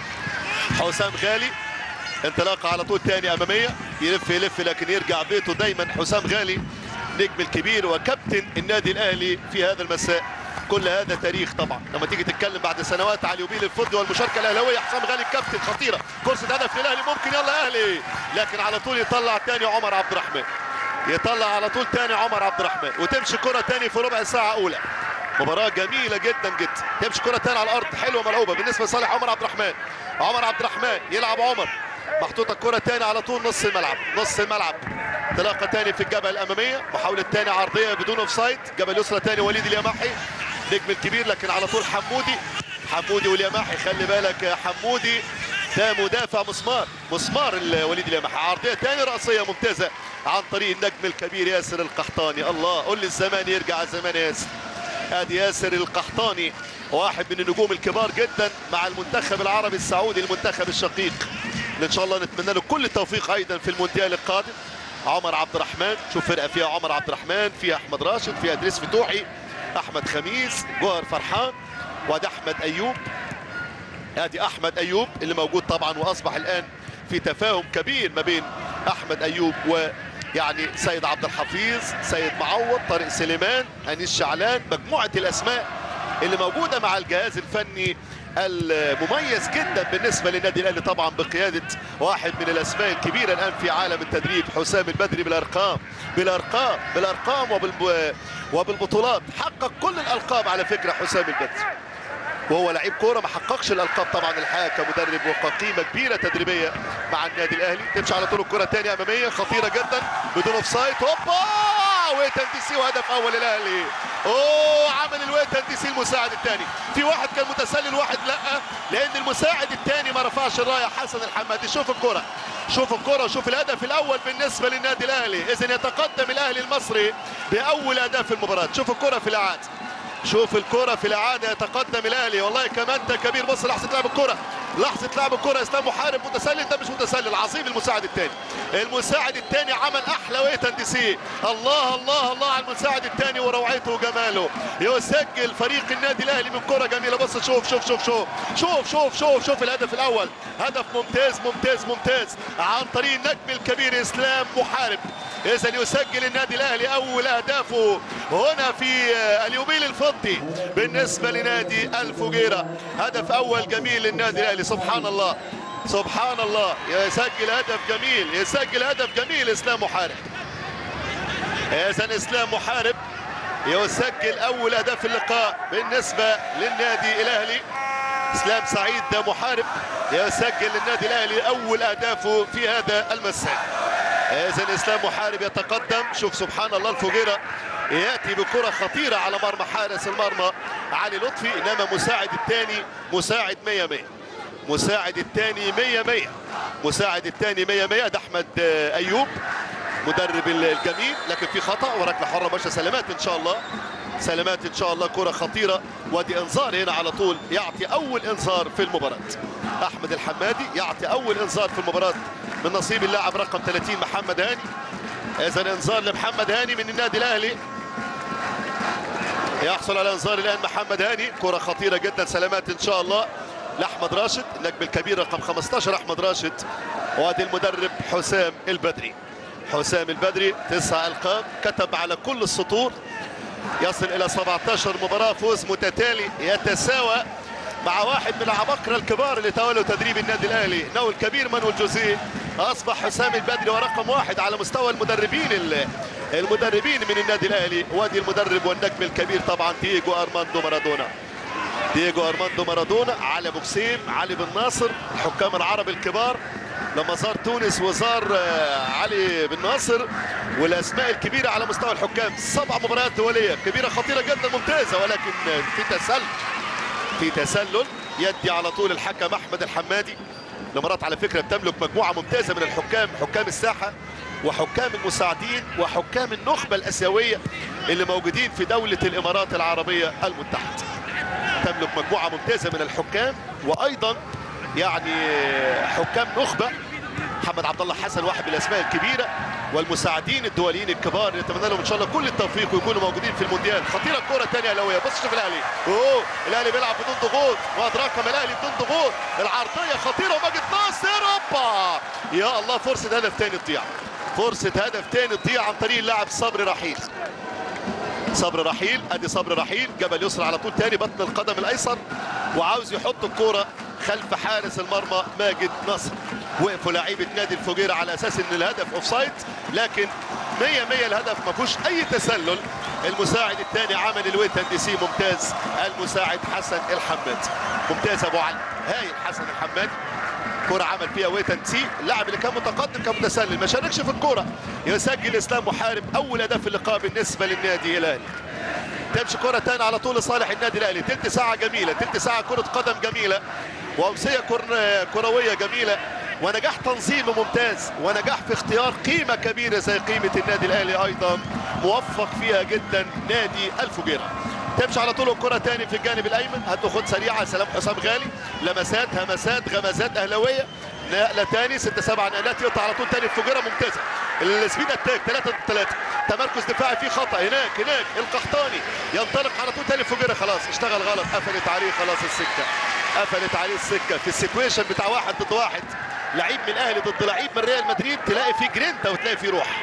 حسام غالي انطلاقه على طول تاني اماميه يلف يلف لكن يرجع بيته دايما حسام غالي نجم الكبير وكابتن النادي الاهلي في هذا المساء كل هذا تاريخ طبعا لما تيجي تتكلم بعد سنوات على اليوبيل الفضي والمشاركه الاهلاويه حسام غالي الكابتن خطيره فرصه هدف للاهلي ممكن يلا اهلي لكن على طول يطلع تاني عمر عبد الرحمن يطلع على طول تاني عمر عبد الرحمن وتمشي كره تاني في ربع ساعه اولى مباراة جميلة جدا جدا تمشي كرة تاني على الأرض حلوة ملعوبة بالنسبة لصالح عمر عبد الرحمن عمر عبد الرحمن يلعب عمر محطوطة الكرة تاني على طول نص الملعب نص الملعب انطلاقة تاني في الجبهة الأمامية محاولة تاني عرضية بدون اوف سايد جبهة اليسرى تاني وليد اليماحي نجم الكبير لكن على طول حمودي حمودي واليماحي خلي بالك يا حمودي ده مدافع مسمار مسمار وليد اليماحي عرضية تاني رأسية ممتازة عن طريق النجم الكبير ياسر القحطاني الله قول لي الزمان يرجع الزمان يا ياسر ادي ياسر القحطاني واحد من النجوم الكبار جدا مع المنتخب العربي السعودي المنتخب الشقيق ان شاء الله نتمنى له كل التوفيق ايضا في المونديال القادم عمر عبد الرحمن شوف فرقه فيها عمر عبد الرحمن فيها احمد راشد فيها ادريس فتوحي احمد خميس جوهر فرحان وادي احمد ايوب ادي احمد ايوب اللي موجود طبعا واصبح الان في تفاهم كبير ما بين احمد ايوب و يعني سيد عبد الحفيظ سيد معوض طارق سليمان انيس شعلان مجموعه الاسماء اللي موجوده مع الجهاز الفني المميز جدا بالنسبه للنادي الاهلي طبعا بقياده واحد من الاسماء الكبيره الان في عالم التدريب حسام البدري بالارقام بالارقام بالارقام وبالب... وبالبطولات حقق كل الالقاب على فكره حسام البدري وهو لعيب كوره ما حققش الالقاب طبعا الحقيقه كمدرب وقيمه كبيره تدريبيه مع النادي الاهلي تمشي على طول الكره تاني اماميه خطيره جدا بدون اوف سايد هوبا ويتن دي سي وهدف اول الاهلي اوه عمل الويتن دي سي المساعد الثاني في واحد كان متسلل واحد لا لان المساعد الثاني ما رفعش الرايه حسن الحمادي شوف الكره شوف الكره وشوف الهدف الاول بالنسبه للنادي الاهلي اذا يتقدم الاهلي المصري باول اهداف المباراه شوف الكره في الاعاده شوف الكرة في الإعادة يتقدم الأهلي والله كمان أنت كبير بص لحظة لعب الكرة لحظة لعب الكرة إسلام محارب متسلل ده مش متسلل عظيم المساعد الثاني المساعد الثاني عمل أحلى ويتن دي سي الله الله الله على المساعد الثاني وروعته وجماله يسجل فريق النادي الأهلي من كرة جميلة بص شوف شوف شوف شوف شوف شوف شوف شوف الهدف الأول هدف ممتاز ممتاز ممتاز عن طريق النجم الكبير إسلام محارب إذا يسجل النادي الأهلي أول أهدافه هنا في اليوبيل الفضي بالنسبة لنادي الفجيرة هدف أول جميل للنادي الأهلي سبحان الله سبحان الله يسجل هدف جميل يسجل هدف جميل إسلام محارب إذا إسلام محارب يسجل أول هدف اللقاء بالنسبة للنادي الأهلي اسلام سعيد ده محارب يسجل للنادي الاهلي اول اهدافه في هذا المساء اذا اسلام محارب يتقدم شوف سبحان الله الفجيره ياتي بكره خطيره على مرمى حارس المرمى علي لطفي انما مساعد الثاني مساعد 100 100 مساعد الثاني 100 100 مساعد الثاني 100 100 ده احمد آه، ايوب مدرب الجميل لكن في خطا وركله حره باشا سلامات ان شاء الله سلامات ان شاء الله كره خطيره وادي انذار هنا على طول يعطي اول انذار في المباراه احمد الحمادي يعطي اول انذار في المباراه من نصيب اللاعب رقم 30 محمد هاني اذا انذار لمحمد هاني من النادي الاهلي يحصل على انذار الان محمد هاني كره خطيره جدا سلامات ان شاء الله لاحمد راشد النجم الكبير رقم 15 احمد راشد وادي المدرب حسام البدري حسام البدري تسع القاب كتب على كل السطور يصل الى 17 مباراه فوز متتالي يتساوى مع واحد من العباقرة الكبار اللي تولوا تدريب النادي الاهلي انه الكبير مانويل جوزيه اصبح حسام البدري ورقم واحد على مستوى المدربين ال- المدربين من النادي الاهلي وادي المدرب والنجم الكبير طبعا دييجو ارماندو مارادونا دييجو ارماندو مارادونا علي ابو جسيم علي بن ناصر الحكام العرب الكبار لما زار تونس وزار آه، علي بن ناصر والاسماء الكبيره على مستوى الحكام سبع مباريات دوليه كبيره خطيره جدا ممتازه ولكن في تسلل في تسلل يدي على طول الحكم احمد الحمادي الامارات على فكره بتملك مجموعه ممتازه من الحكام حكام الساحه وحكام المساعدين وحكام النخبه الاسيويه اللي موجودين في دوله الامارات العربيه المتحده تملك مجموعه ممتازه من الحكام وايضا يعني حكام نخبه محمد عبد الله حسن واحد من الاسماء الكبيره والمساعدين الدوليين الكبار نتمنى لهم ان شاء الله كل التوفيق ويكونوا موجودين في المونديال خطيره الكره الثانيه الاهلاويه بص شوف الاهلي اوه الاهلي بيلعب بدون ضغوط وادراك ما الاهلي بدون ضغوط العرضيه خطيره وماجد ناصر اوبا يا الله فرصه هدف ثاني تضيع فرصه هدف ثاني تضيع عن طريق اللاعب صبري رحيل صبر رحيل ادي صبر رحيل جبل يسرى على طول تاني بطن القدم الايسر وعاوز يحط الكوره خلف حارس المرمى ماجد نصر وقفوا لاعيبه نادي الفجيره على اساس ان الهدف اوفسايد لكن 100 100 الهدف ما فيهوش اي تسلل المساعد الثاني عمل الويت دي سي ممتاز المساعد حسن الحماد ممتاز ابو علي هايل حسن الحماد كرة عمل فيها ويت سي اللاعب اللي كان متقدم كان متسلل ما شاركش في الكرة يسجل اسلام محارب اول هدف في اللقاء بالنسبة للنادي الاهلي تمشي كرة تاني على طول لصالح النادي الاهلي تلت ساعة جميلة تلت ساعة كرة قدم جميلة وامسية كر- كروية جميلة ونجاح تنظيمي ممتاز ونجاح في اختيار قيمة كبيرة زي قيمة النادي الاهلي ايضا موفق فيها جدا نادي الفجيرة تمشي على طول الكرة تاني في الجانب الايمن هتاخد سريعة سلام حسام غالي لمسات همسات غمزات اهلاوية نقلة تاني ست سبع نقلات يقطع على طول تاني الفجيرة ممتازة السبيد اتاك 3 ضد 3 تمركز دفاعي فيه خطا هناك هناك القحطاني ينطلق على طول تاني الفجيرة خلاص اشتغل غلط قفلت عليه خلاص السكة قفلت عليه السكة في السيكويشن بتاع واحد ضد واحد لعيب من الاهلي ضد لعيب من ريال مدريد تلاقي فيه جرينتا وتلاقي فيه روح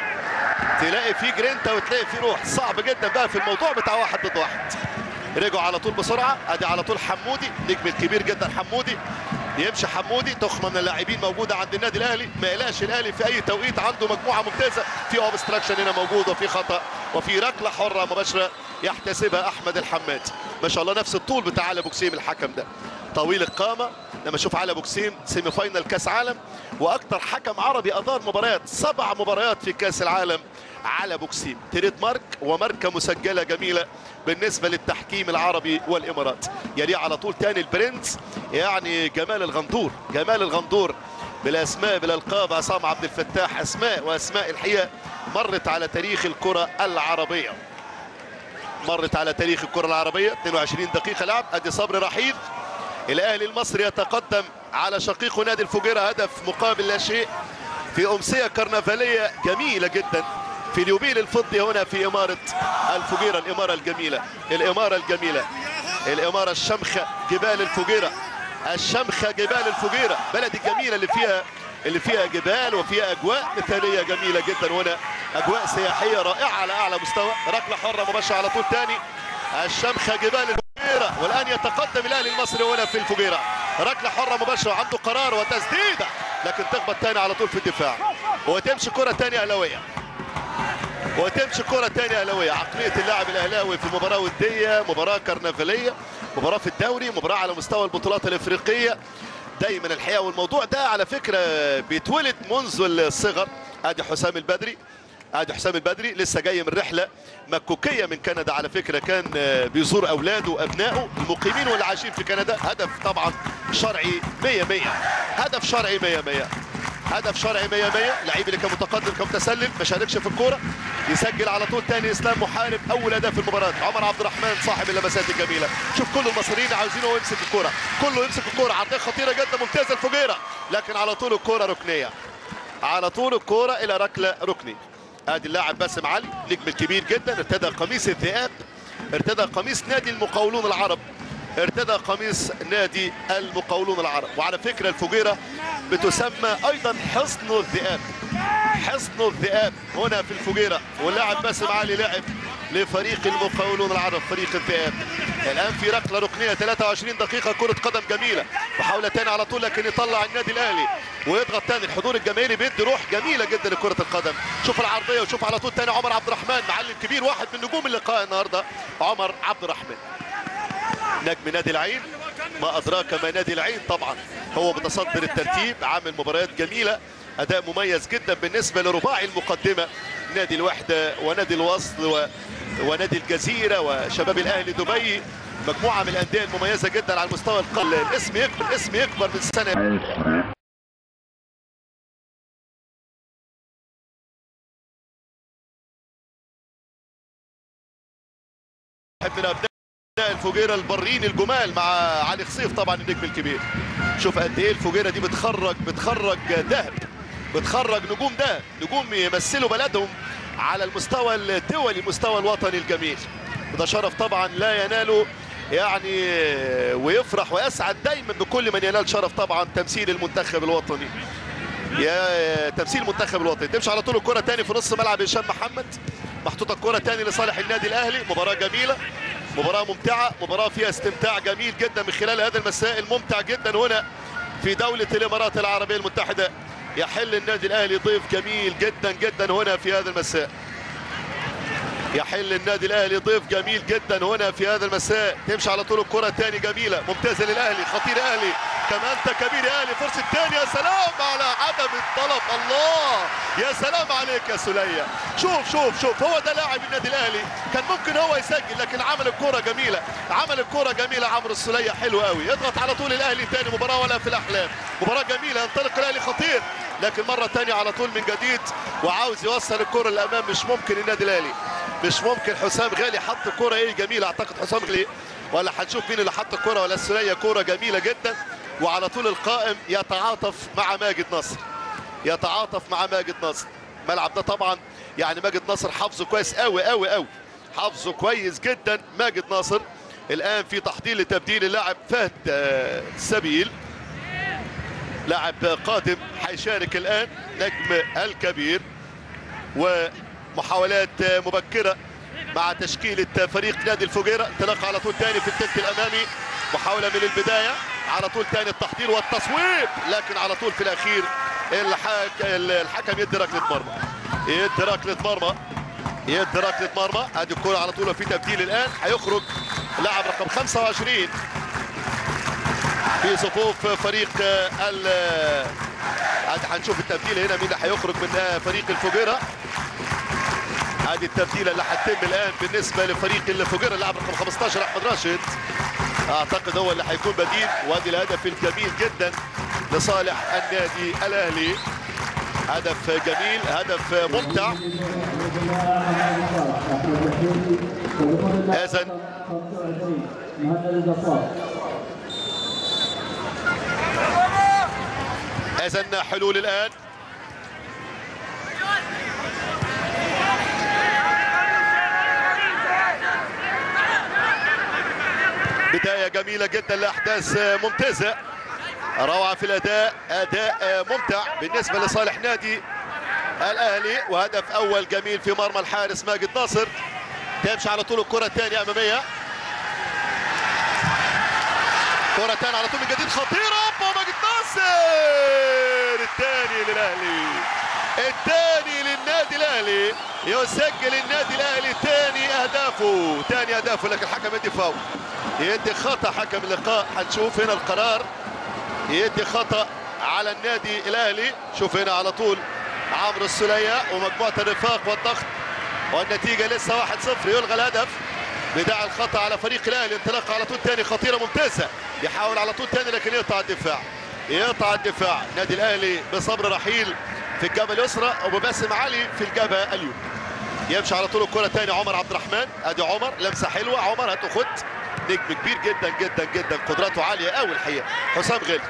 تلاقي فيه جرينتا وتلاقي فيه روح صعب جدا بقى في الموضوع بتاع واحد ضد واحد رجعوا على طول بسرعه ادي على طول حمودي نجم الكبير جدا حمودي يمشي حمودي تخمه من اللاعبين موجوده عند النادي الاهلي ما يقلقش الاهلي في اي توقيت عنده مجموعه ممتازه في اوبستراكشن هنا موجود وفي خطا وفي ركله حره مباشره يحتسبها احمد الحماد ما شاء الله نفس الطول بتاع علي ابو جسيم الحكم ده طويل القامه لما اشوف علي ابو جسيم سيمي فاينل كاس عالم واكثر حكم عربي ادار مباريات سبع مباريات في كاس العالم على بوكسيم تريد مارك وماركه مسجله جميله بالنسبه للتحكيم العربي والامارات يليه على طول تاني البرنس يعني جمال الغندور جمال الغندور بالاسماء بالالقاب عصام عبد الفتاح اسماء واسماء الحقيقه مرت على تاريخ الكره العربيه مرت على تاريخ الكره العربيه 22 دقيقه لعب ادي صبري رحيل الاهلي المصري يتقدم على شقيقه نادي الفجيره هدف مقابل لا شيء في امسيه كرنفاليه جميله جدا في اليوبيل الفضي هنا في اماره الفجيره الاماره الجميله الاماره الجميله الاماره الشمخه جبال الفجيره الشمخه جبال الفجيره بلد الجميله اللي فيها اللي فيها جبال وفيها اجواء مثاليه جميله جدا هنا اجواء سياحيه رائعه على اعلى مستوى ركله حره مباشره على طول ثاني الشمخه جبال الفجيره والان يتقدم الاهلي المصري هنا في الفجيره ركله حره مباشره عنده قرار وتسديده لكن تخبط ثاني على طول في الدفاع وتمشي كره ثانيه اهلاويه وتمشي كرة تانية أهلاوية عقلية اللاعب الأهلاوي في مباراة ودية مباراة كرنفالية مباراة في الدوري مباراة على مستوى البطولات الإفريقية دايما الحقيقة والموضوع ده على فكرة بيتولد منذ الصغر ادي حسام البدري ادي حسام البدري لسه جاي من رحله مكوكيه من كندا على فكره كان بيزور اولاده وابنائه المقيمين واللي عايشين في كندا هدف طبعا شرعي 100 100 هدف شرعي 100 100 هدف شرعي 100 100 لعيب اللي كان متقدم كمتسلل ما شاركش في الكوره يسجل على طول تاني اسلام محارب اول اداء في المباراه عمر عبد الرحمن صاحب اللمسات الجميله شوف كل المصريين عاوزينه هو يمسك الكوره كله يمسك الكوره عرضيه خطيره جدا ممتازه الفجيره لكن على طول الكوره ركنيه على طول الكوره الى ركله ركني ادي اللاعب باسم علي نجم الكبير جدا ارتدى قميص الذئاب ارتدى قميص نادي المقاولون العرب ارتدى قميص نادي المقاولون العرب وعلى فكره الفجيره بتسمى ايضا حصن الذئاب حصن الذئاب هنا في الفجيره واللاعب باسم علي لعب لفريق المقاولون العرب فريق الذئاب الان في ركله ركنيه 23 دقيقه كره قدم جميله محاوله تاني على طول لكن يطلع النادي الاهلي ويضغط تاني الحضور الجماهيري بيدي روح جميله جدا لكره القدم شوف العرضيه وشوف على طول تاني عمر عبد الرحمن معلم كبير واحد من نجوم اللقاء النهارده عمر عبد الرحمن نجم نادي العين ما ادراك ما نادي العين طبعا هو متصدر الترتيب عامل مباريات جميله اداء مميز جدا بالنسبه لرباعي المقدمه نادي الوحده ونادي الوصل و... ونادي الجزيره وشباب الاهلي دبي مجموعه من الانديه المميزه جدا على المستوى القل الاسم يكبر الاسم يكبر من سنه من ابناء الفجيره البرين الجمال مع علي خصيف طبعا النجم الكبير شوف قد ايه الفجيره دي بتخرج بتخرج ذهب بتخرج نجوم ذهب نجوم يمثلوا بلدهم على المستوى الدولي المستوى الوطني الجميل وده شرف طبعا لا يناله يعني ويفرح ويسعد دايما بكل من ينال شرف طبعا تمثيل المنتخب الوطني يا تمثيل المنتخب الوطني تمشي على طول الكره تاني في نص ملعب هشام محمد محطوطه الكره تاني لصالح النادي الاهلي مباراه جميله مباراة ممتعة مباراة فيها استمتاع جميل جدا من خلال هذا المساء الممتع جدا هنا في دولة الإمارات العربية المتحدة يحل النادي الأهلي ضيف جميل جدا جدا هنا في هذا المساء يحل النادي الأهلي ضيف جميل جدا هنا في هذا المساء تمشي على طول الكرة تاني جميلة ممتازة للأهلي خطير أهلي كمان كبير أهلي فرصة تاني يا سلام على عدم الطلب الله يا سلام عليك يا سلية شوف شوف شوف هو ده لاعب النادي الأهلي كان ممكن هو يسجل لكن عمل الكرة جميلة عمل الكرة جميلة عمرو السلية حلو قوي يضغط على طول الأهلي تاني مباراة ولا في الأحلام مباراة جميلة ينطلق الأهلي خطير لكن مرة تانية على طول من جديد وعاوز يوصل الكرة للأمام مش ممكن النادي الأهلي مش ممكن حسام غالي حط كرة ايه جميلة اعتقد حسام غالي ولا هنشوف مين اللي حط الكرة ولا السلية كرة جميلة جدا وعلى طول القائم يتعاطف مع ماجد نصر يتعاطف مع ماجد نصر الملعب ده طبعا يعني ماجد نصر حافظه كويس قوي قوي قوي حافظه كويس جدا ماجد ناصر الان في تحضير لتبديل اللاعب فهد سبيل لاعب قادم هيشارك الان نجم الكبير ومحاولات مبكره مع تشكيله فريق نادي الفجيره انطلاق على طول تاني في الثلث الامامي محاوله من البدايه على طول تاني التحضير والتصويب لكن على طول في الاخير الحك... الحكم يدي ركله مرمى يدي ركله مرمى يدي ركله مرمى ادي الكره على طول وفي تبديل الان هيخرج لاعب رقم 25 في صفوف فريق ال هنشوف التبديل هنا مين اللي هيخرج من فريق الفجيره هذه التبديله اللي هتتم الان بالنسبه لفريق الفجيره اللاعب رقم 15 احمد راشد اعتقد هو اللي هيكون بديل وادي الهدف الجميل جدا لصالح النادي الاهلي هدف جميل هدف ممتع اذن اذن حلول الان بدايه جميله جدا لاحداث ممتازه روعه في الاداء اداء ممتع بالنسبه لصالح نادي الاهلي وهدف اول جميل في مرمى الحارس ماجد ناصر تمشي على طول الكره الثانيه اماميه كره ثانيه على طول من جديد خطيره ماجد ناصر الثاني للاهلي الثاني للنادي الاهلي يسجل النادي الاهلي ثاني اهدافه ثاني اهدافه لكن الحكم يدي فاول يدي خطا حكم اللقاء هنشوف هنا القرار يدي خطا على النادي الاهلي شوف هنا على طول عمرو السلية ومجموعة الرفاق والضغط والنتيجة لسه 1-0 يلغى الهدف بداع الخطأ على فريق الاهلي انطلاق على طول تاني خطيرة ممتازة يحاول على طول تاني لكن يقطع الدفاع يقطع الدفاع نادي الاهلي بصبر رحيل في الجبهة اليسرى وبباسم علي في الجبهة اليمنى يمشي على طول الكرة تاني عمر عبد الرحمن ادي عمر لمسة حلوة عمر هاتوا خد نجم كبير جدا جدا جدا قدراته عالية قوي الحقيقة حسام غالي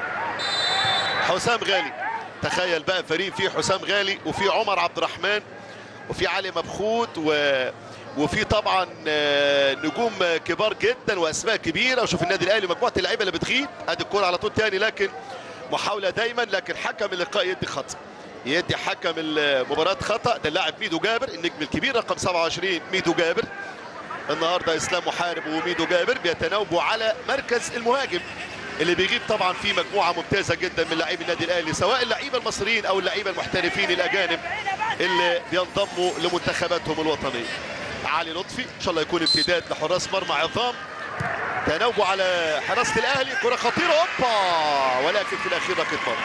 حسام غالي تخيل بقى فريق فيه حسام غالي وفيه عمر عبد الرحمن وفي علي مبخوت و... وفي طبعا آه، نجوم كبار جدا واسماء كبيره وشوف النادي الاهلي مجموعه اللعيبه اللي بتغيب ادي الكوره على طول تاني لكن محاوله دايما لكن حكم اللقاء يدي خطا يدي حكم المباراه خطا ده اللاعب ميدو جابر النجم الكبير رقم 27 ميدو جابر النهارده اسلام محارب وميدو جابر بيتناوبوا على مركز المهاجم اللي بيغيب طبعا في مجموعه ممتازه جدا من لاعبي النادي الاهلي سواء اللعيبه المصريين او اللعيبه المحترفين الاجانب اللي بينضموا لمنتخباتهم الوطنيه علي لطفي ان شاء الله يكون امتداد لحراس مرمى عظام تناوبوا على حراسه الاهلي كره خطيره اوبا ولكن في الاخير ركله مرمى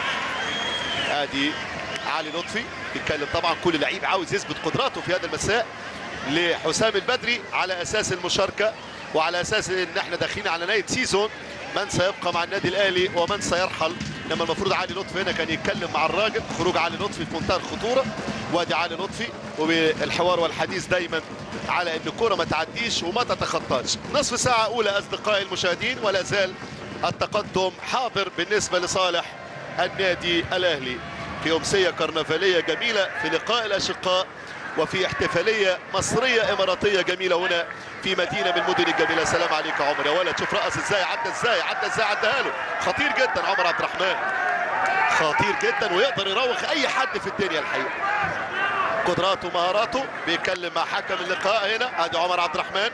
ادي علي لطفي بيتكلم طبعا كل لعيب عاوز يثبت قدراته في هذا المساء لحسام البدري على اساس المشاركه وعلى اساس ان احنا داخلين على نهايه سيزون من سيبقى مع النادي الاهلي ومن سيرحل انما المفروض علي لطفي هنا كان يتكلم مع الراجل خروج علي لطفي في منتهى الخطوره وادي علي لطفي وبالحوار والحديث دايما على ان الكره ما تعديش وما تتخطاش نصف ساعه اولى اصدقائي المشاهدين ولا زال التقدم حاضر بالنسبه لصالح النادي الاهلي في امسيه كرنفاليه جميله في لقاء الاشقاء وفي احتفاليه مصريه اماراتيه جميله هنا في مدينه من المدن الجميله سلام عليك يا عمر يا ولد شوف رقص ازاي عدى ازاي عدى ازاي عدها له خطير جدا عمر عبد الرحمن خطير جدا ويقدر يراوغ اي حد في الدنيا الحقيقه قدراته ومهاراته بيتكلم مع حكم اللقاء هنا ادي عمر عبد الرحمن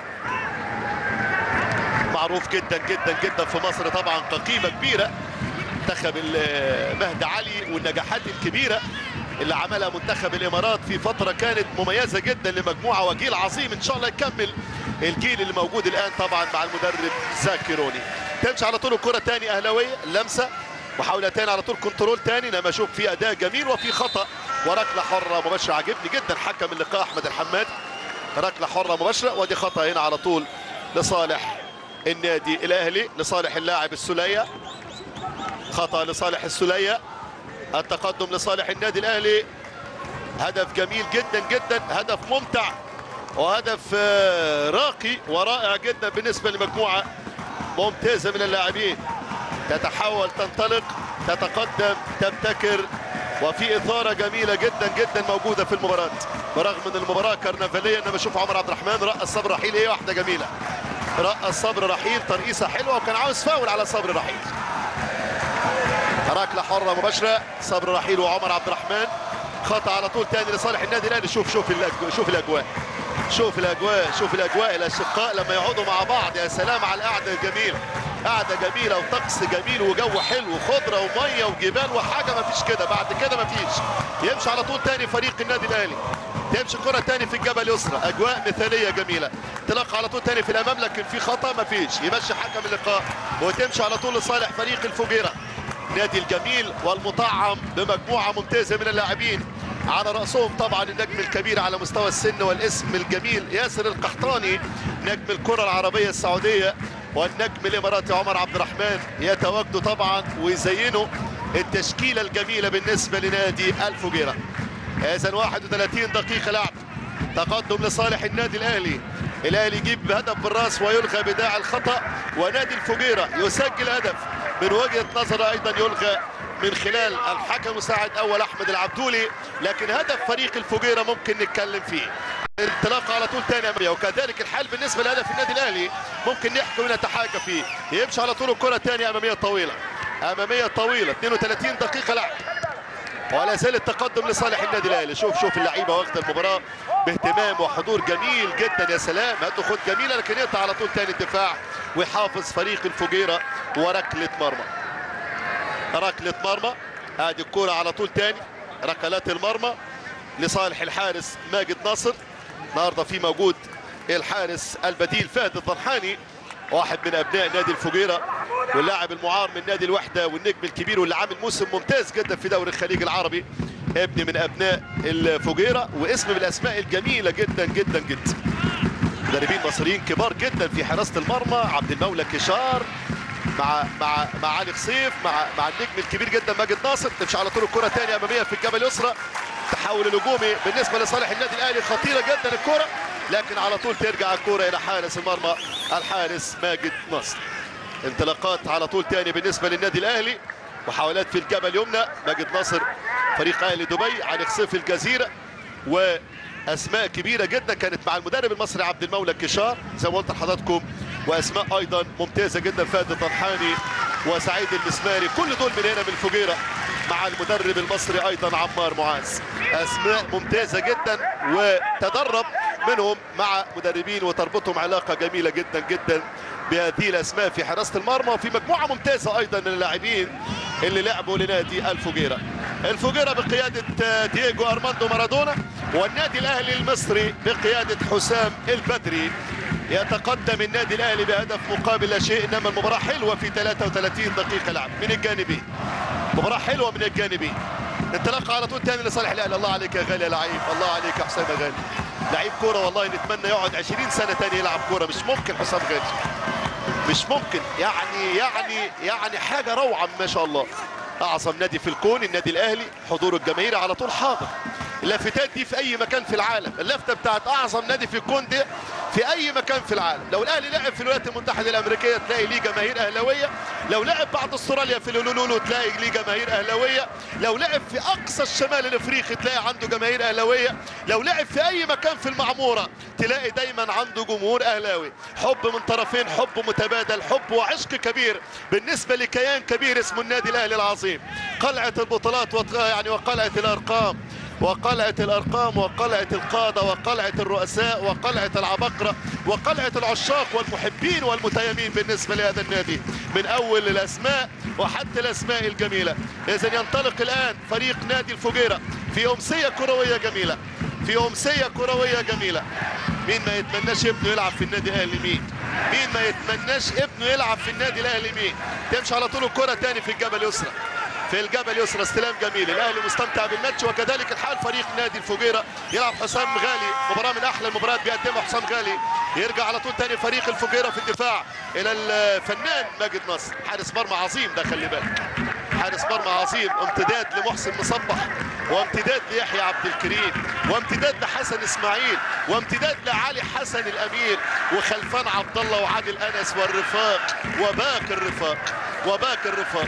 معروف جدا جدا جدا في مصر طبعا كقيمه كبيره منتخب مهدي علي والنجاحات الكبيره اللي عملها منتخب الامارات في فتره كانت مميزه جدا لمجموعه وجيل عظيم ان شاء الله يكمل الجيل اللي موجود الان طبعا مع المدرب زاكيروني تمشي على طول الكره تاني اهلاويه لمسه محاوله تاني على طول كنترول تاني انما اشوف في اداء جميل وفي خطا وركله حره مباشره عجبني جدا حكم اللقاء احمد الحماد ركله حره مباشره ودي خطا هنا على طول لصالح النادي الاهلي لصالح اللاعب السليه خطا لصالح السليه التقدم لصالح النادي الاهلي هدف جميل جدا جدا هدف ممتع وهدف آه، راقي ورائع جدا بالنسبه لمجموعه ممتازه من اللاعبين تتحول تنطلق تتقدم تبتكر وفي اثاره جميله جدا جدا موجوده في المباراه برغم ان المباراه كرنفاليه انا بشوف عمر عبد الرحمن رقص صبر رحيل ايه واحده جميله رقص صبر رحيل ترقيصه حلوه وكان عاوز فاول على صبر رحيل ركله حره مباشره صبر رحيل وعمر عبد الرحمن خطا على طول تاني لصالح النادي الاهلي شوف شوف الأجواء شوف الاجواء شوف الاجواء شوف الاجواء الاشقاء لما يقعدوا مع بعض يا سلام على القعده الجميله قعده جميله وطقس جميل وجو حلو خضره وميه وجبال وحاجه ما فيش كده بعد كده ما فيش يمشي على طول تاني فريق النادي الاهلي تمشي كرة تاني في الجبل اليسرى اجواء مثاليه جميله تلقى على طول تاني في الامام لكن في خطا ما فيش يمشي حكم اللقاء وتمشي على طول لصالح فريق الفجيره نادي الجميل والمطعم بمجموعه ممتازه من اللاعبين على راسهم طبعا النجم الكبير على مستوى السن والاسم الجميل ياسر القحطاني نجم الكره العربيه السعوديه والنجم الاماراتي عمر عبد الرحمن يتواجدوا طبعا ويزينوا التشكيله الجميله بالنسبه لنادي الفجيره اذا 31 دقيقه لعب تقدم لصالح النادي الاهلي الاهلي يجيب هدف بالراس ويلغى بداع الخطا ونادي الفجيره يسجل هدف من وجهه نظر ايضا يلغى من خلال الحكم مساعد اول احمد العبدولي لكن هدف فريق الفجيره ممكن نتكلم فيه انطلاق على طول تاني اماميه وكذلك الحال بالنسبه لهدف النادي الاهلي ممكن نحكي ونتحاكى فيه يمشي على طول الكره تاني اماميه طويله اماميه طويله 32 دقيقه لعب ولا زال التقدم لصالح النادي الاهلي شوف شوف اللعيبه واخده المباراه باهتمام وحضور جميل جدا يا سلام هاتوا خد جميله لكن يقطع على طول تاني الدفاع ويحافظ فريق الفجيره وركله مرمى ركله مرمى ادي الكوره على طول تاني ركلات المرمى لصالح الحارس ماجد ناصر النهارده في موجود الحارس البديل فهد الضرحاني واحد من ابناء نادي الفجيره واللاعب المعار من نادي الوحده والنجم الكبير واللي عامل موسم ممتاز جدا في دوري الخليج العربي ابن من ابناء الفجيره واسم من الاسماء الجميله جدا جدا جدا مدربين مصريين كبار جدا في حراسه المرمى عبد المولى كشار مع مع مع علي خصيف مع مع النجم الكبير جدا ماجد ناصر تمشي على طول الكره ثانيه اماميه في الجبل اليسرى تحول الهجومي بالنسبه لصالح النادي الاهلي خطيره جدا الكره لكن على طول ترجع الكره الى حارس المرمى الحارس ماجد ناصر انطلاقات على طول تاني بالنسبه للنادي الاهلي محاولات في الجبل اليمنى ماجد ناصر فريق اهلي دبي علي خصيف الجزيره واسماء كبيره جدا كانت مع المدرب المصري عبد المولى كشار زي ما قلت لحضراتكم واسماء ايضا ممتازه جدا فادي طرحاني وسعيد المسماري كل دول من هنا من الفجيره مع المدرب المصري ايضا عمار معاذ اسماء ممتازه جدا وتدرب منهم مع مدربين وتربطهم علاقه جميله جدا جدا بهذه الاسماء في حراسه المرمى وفي مجموعه ممتازه ايضا من اللاعبين اللي لعبوا لنادي الفجيره. الفجيره بقياده دييجو ارماندو مارادونا والنادي الاهلي المصري بقياده حسام البدري. يتقدم النادي الاهلي بهدف مقابل لا شيء انما المباراه حلوه في 33 دقيقه لعب من الجانبين. مباراه حلوه من الجانبين. انطلاق على طول ثاني لصالح الاهلي الله عليك يا غالي يا لعيب الله عليك يا حسام يا غالي. لعيب كوره والله نتمنى يقعد 20 سنه ثاني يلعب كوره مش ممكن حسام غالي. مش ممكن يعني يعني يعني حاجه روعه ما شاء الله اعظم نادي في الكون النادي الاهلي حضور الجماهير على طول حاضر اللافتات دي في اي مكان في العالم اللفته بتاعت اعظم نادي في الكون دي في اي مكان في العالم لو الاهلي لعب في الولايات المتحده الامريكيه تلاقي ليه جماهير اهلاويه لو لعب بعد استراليا في الهولولولو تلاقي ليه جماهير اهلاويه لو لعب في اقصى الشمال الافريقي تلاقي عنده جماهير اهلاويه لو لعب في اي مكان في المعموره تلاقي دايما عنده جمهور اهلاوي حب من طرفين حب متبادل حب وعشق كبير بالنسبه لكيان كبير اسمه النادي الاهلي العظيم قلعه البطولات وط- يعني وقلعه الارقام وقلعة الأرقام وقلعة القادة وقلعة الرؤساء وقلعة العبقرة وقلعة العشاق والمحبين والمتيمين بالنسبة لهذا النادي من أول الأسماء وحتى الأسماء الجميلة إذا ينطلق الآن فريق نادي الفجيرة في أمسية كروية جميلة في أمسية كروية جميلة مين ما يتمناش ابنه يلعب في النادي الأهلي مين مين ما يتمناش ابنه يلعب في النادي الأهلي مين تمشي على طول الكرة تاني في الجبل يسرى في الجبل يسرى استلام جميل الاهلي مستمتع بالماتش وكذلك الحال فريق نادي الفجيره يلعب حسام غالي مباراه من احلى المباريات بيقدمها حسام غالي يرجع على طول تاني فريق الفجيره في الدفاع الى الفنان ماجد نصر حارس مرمى عظيم ده خلي بالك حارس مرمى عظيم امتداد لمحسن مصبح وامتداد ليحيى عبد الكريم وامتداد لحسن اسماعيل وامتداد لعلي حسن الامير وخلفان عبد الله وعادل انس والرفاق وباقي الرفاق وباقي الرفاق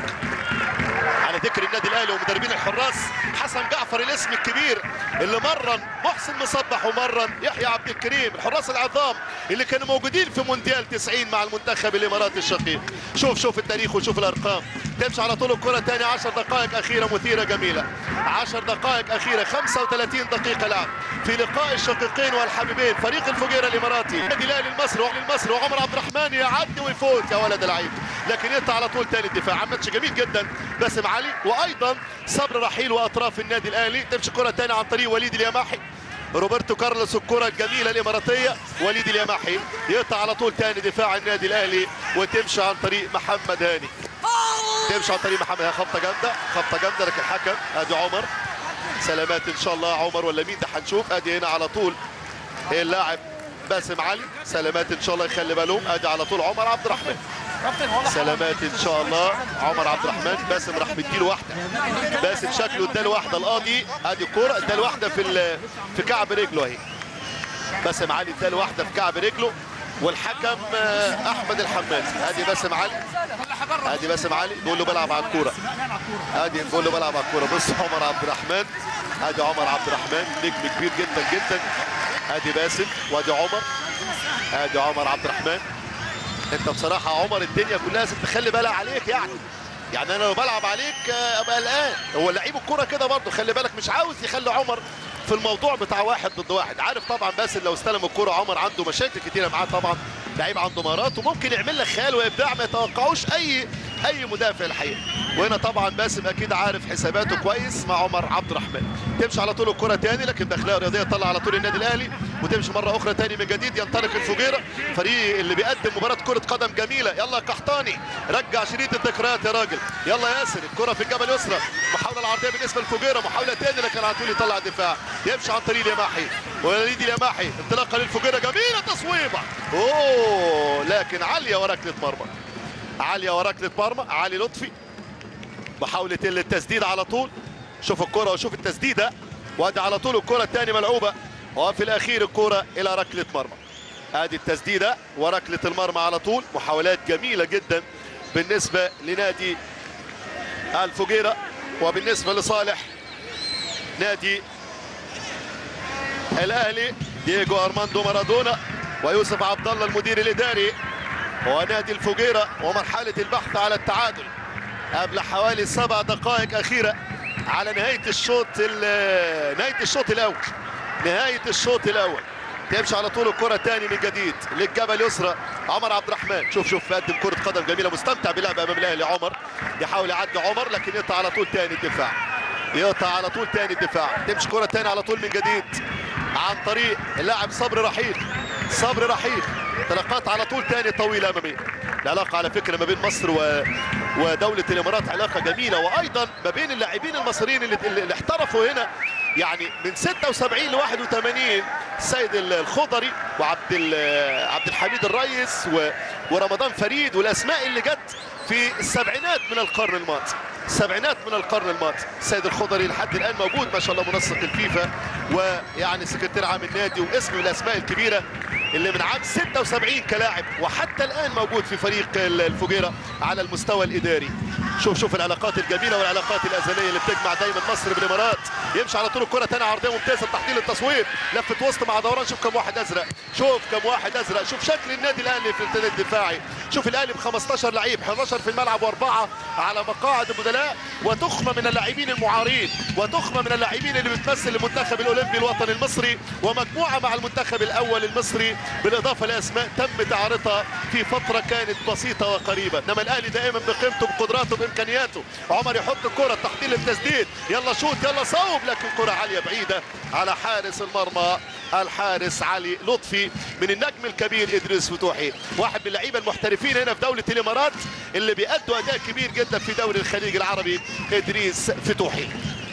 على ذكر النادي الاهلي ومدربين الحراس حسن جعفر الاسم الكبير اللي مرن محسن مصبح ومرن يحيى عبد الكريم الحراس العظام اللي كانوا موجودين في مونديال 90 مع المنتخب الاماراتي الشقيق شوف شوف التاريخ وشوف الارقام تمشي على طول الكره ثاني 10 دقائق اخيره مثيره جميله 10 دقائق اخيره 35 دقيقه لعب في لقاء الشقيقين والحبيبين فريق الفجيره الاماراتي النادي الاهلي المصري وعلي المصري وعمر عبد الرحمن يعدي ويفوت يا ولد العيب لكن يقطع على طول ثاني الدفاع ماتش جميل جدا باسم علي وايضا صبر رحيل واطراف النادي الاهلي تمشي كره ثانيه عن طريق وليد اليماحي روبرتو كارلوس الكرة الجميلة الإماراتية وليد اليماحي يقطع على طول تاني دفاع النادي الأهلي وتمشي عن طريق محمد هاني تمشي عن طريق محمد هاني خبطة جامدة خبطة جامدة لكن الحكم ادي عمر سلامات ان شاء الله عمر ولا مين ده هنشوف ادي هنا على طول اللاعب باسم علي سلامات ان شاء الله يخلي بالهم ادي على طول عمر عبد الرحمن سلامات ان شاء الله عمر عبد الرحمن باسم راح مديله واحده باسم شكله اداله واحده القاضي ادي الكوره اداله واحده في ال- في كعب رجله اهي باسم علي اداله واحده في كعب رجله والحكم آه، احمد الحماد ادي باسم علي ادي باسم علي بيقول له بلعب على الكوره ادي بيقول له بلعب على الكوره بص عمر عبد الرحمن ادي عمر عبد الرحمن نجم كبير جدا جدا ادي باسم وادي عمر ادي عمر عبد الرحمن انت بصراحه عمر الدنيا كلها لازم تخلي بالها عليك يعني يعني انا لو بلعب عليك آه، ابقى قلقان هو لعيب الكوره كده برضه خلي بالك مش عاوز يخلي عمر في الموضوع بتاع واحد ضد واحد عارف طبعا باسل لو استلم الكوره عمر عنده مشاكل كتيره معاه طبعا لعيب عنده مهارات وممكن يعمل لك خيال وابداع ما يتوقعوش اي اي مدافع الحقيقه وهنا طبعا باسم اكيد عارف حساباته كويس مع عمر عبد الرحمن تمشي على طول الكره تاني لكن داخليه رياضيه طلع على طول النادي الاهلي وتمشي مره اخرى تاني من جديد ينطلق الفجيره فريق اللي بيقدم مباراه كره قدم جميله يلا قحطاني رجع شريط الذكريات يا راجل يلا ياسر الكره في الجبل اليسرى محاوله العرضيه بالنسبه للفجيره محاوله تاني لكن على طول يطلع دفاع يمشي عن طريق اليماحي وليد اليماحي انطلاقه للفجيره جميله تصويبه اوه لكن عاليه وركله مرمى عاليه وركله مرمى علي لطفي محاولة التسديد على طول شوف الكرة وشوف التسديدة وادي على طول الكرة الثانية ملعوبة وفي الأخير الكرة إلى ركلة مرمى ادي التسديدة وركلة المرمى على طول محاولات جميلة جدا بالنسبة لنادي الفجيرة وبالنسبة لصالح نادي الأهلي دييجو أرماندو مارادونا ويوسف عبد الله المدير الإداري ونادي الفجيرة ومرحلة البحث على التعادل قبل حوالي سبع دقائق أخيرة على نهاية الشوط ال- نهاية الشوط الأول نهاية الشوط الأول تمشي على طول الكرة تاني من جديد للجبل يسرى عمر عبد الرحمن شوف شوف قدم كرة قدم جميلة مستمتع بلعب أمام الأهلي عمر يحاول يعدي عمر لكن يقطع على طول تاني الدفاع يقطع على طول تاني الدفاع تمشي كرة تاني على طول من جديد عن طريق اللاعب صبري رحيل صبري رحيل تلقات على طول تاني طويلة أمامية العلاقة على فكرة ما بين مصر و... ودولة الإمارات علاقة جميلة وأيضا ما بين اللاعبين المصريين اللي, اللي احترفوا هنا يعني من 76 ل 81 السيد الخضري وعبد ال- عبد الحميد الريس و... ورمضان فريد والأسماء اللي جت في السبعينات من القرن الماضي السبعينات من القرن الماضي السيد الخضري لحد الان موجود ما شاء الله منسق الفيفا ويعني سكرتير عام النادي واسم من الاسماء الكبيره اللي من عام 76 كلاعب وحتى الان موجود في فريق الفجيره على المستوى الاداري شوف شوف العلاقات الجميله والعلاقات الازليه اللي بتجمع دايما مصر بالامارات يمشي على طول الكره تاني عرضيه ممتازه تحضير التصويب لفه وسط مع دوران شوف كم واحد ازرق شوف كم واحد ازرق شوف شكل النادي الاهلي في الارتداد الدفاعي شوف الاهلي ب 15 لعيب 11 في الملعب واربعه على مقاعد البدلاء وتخمه من اللاعبين المعارين وتخمه من اللاعبين اللي بتمثل المنتخب الاولمبي الوطني المصري ومجموعه مع المنتخب الاول المصري بالاضافه لاسماء تم تعارضها في فتره كانت بسيطه وقريبه انما الاهلي دائما بقيمته بقدراته بامكانياته عمر يحط الكره تحضير للتسديد يلا شوت يلا صوب لكن كره عاليه بعيده على حارس المرمى الحارس علي لطفي من النجم الكبير ادريس فتوحي واحد من اللعيبه المحترفين هنا في دوله الامارات اللي بيأدوا اداء كبير جدا في دوري الخليج العربي ادريس فتوحي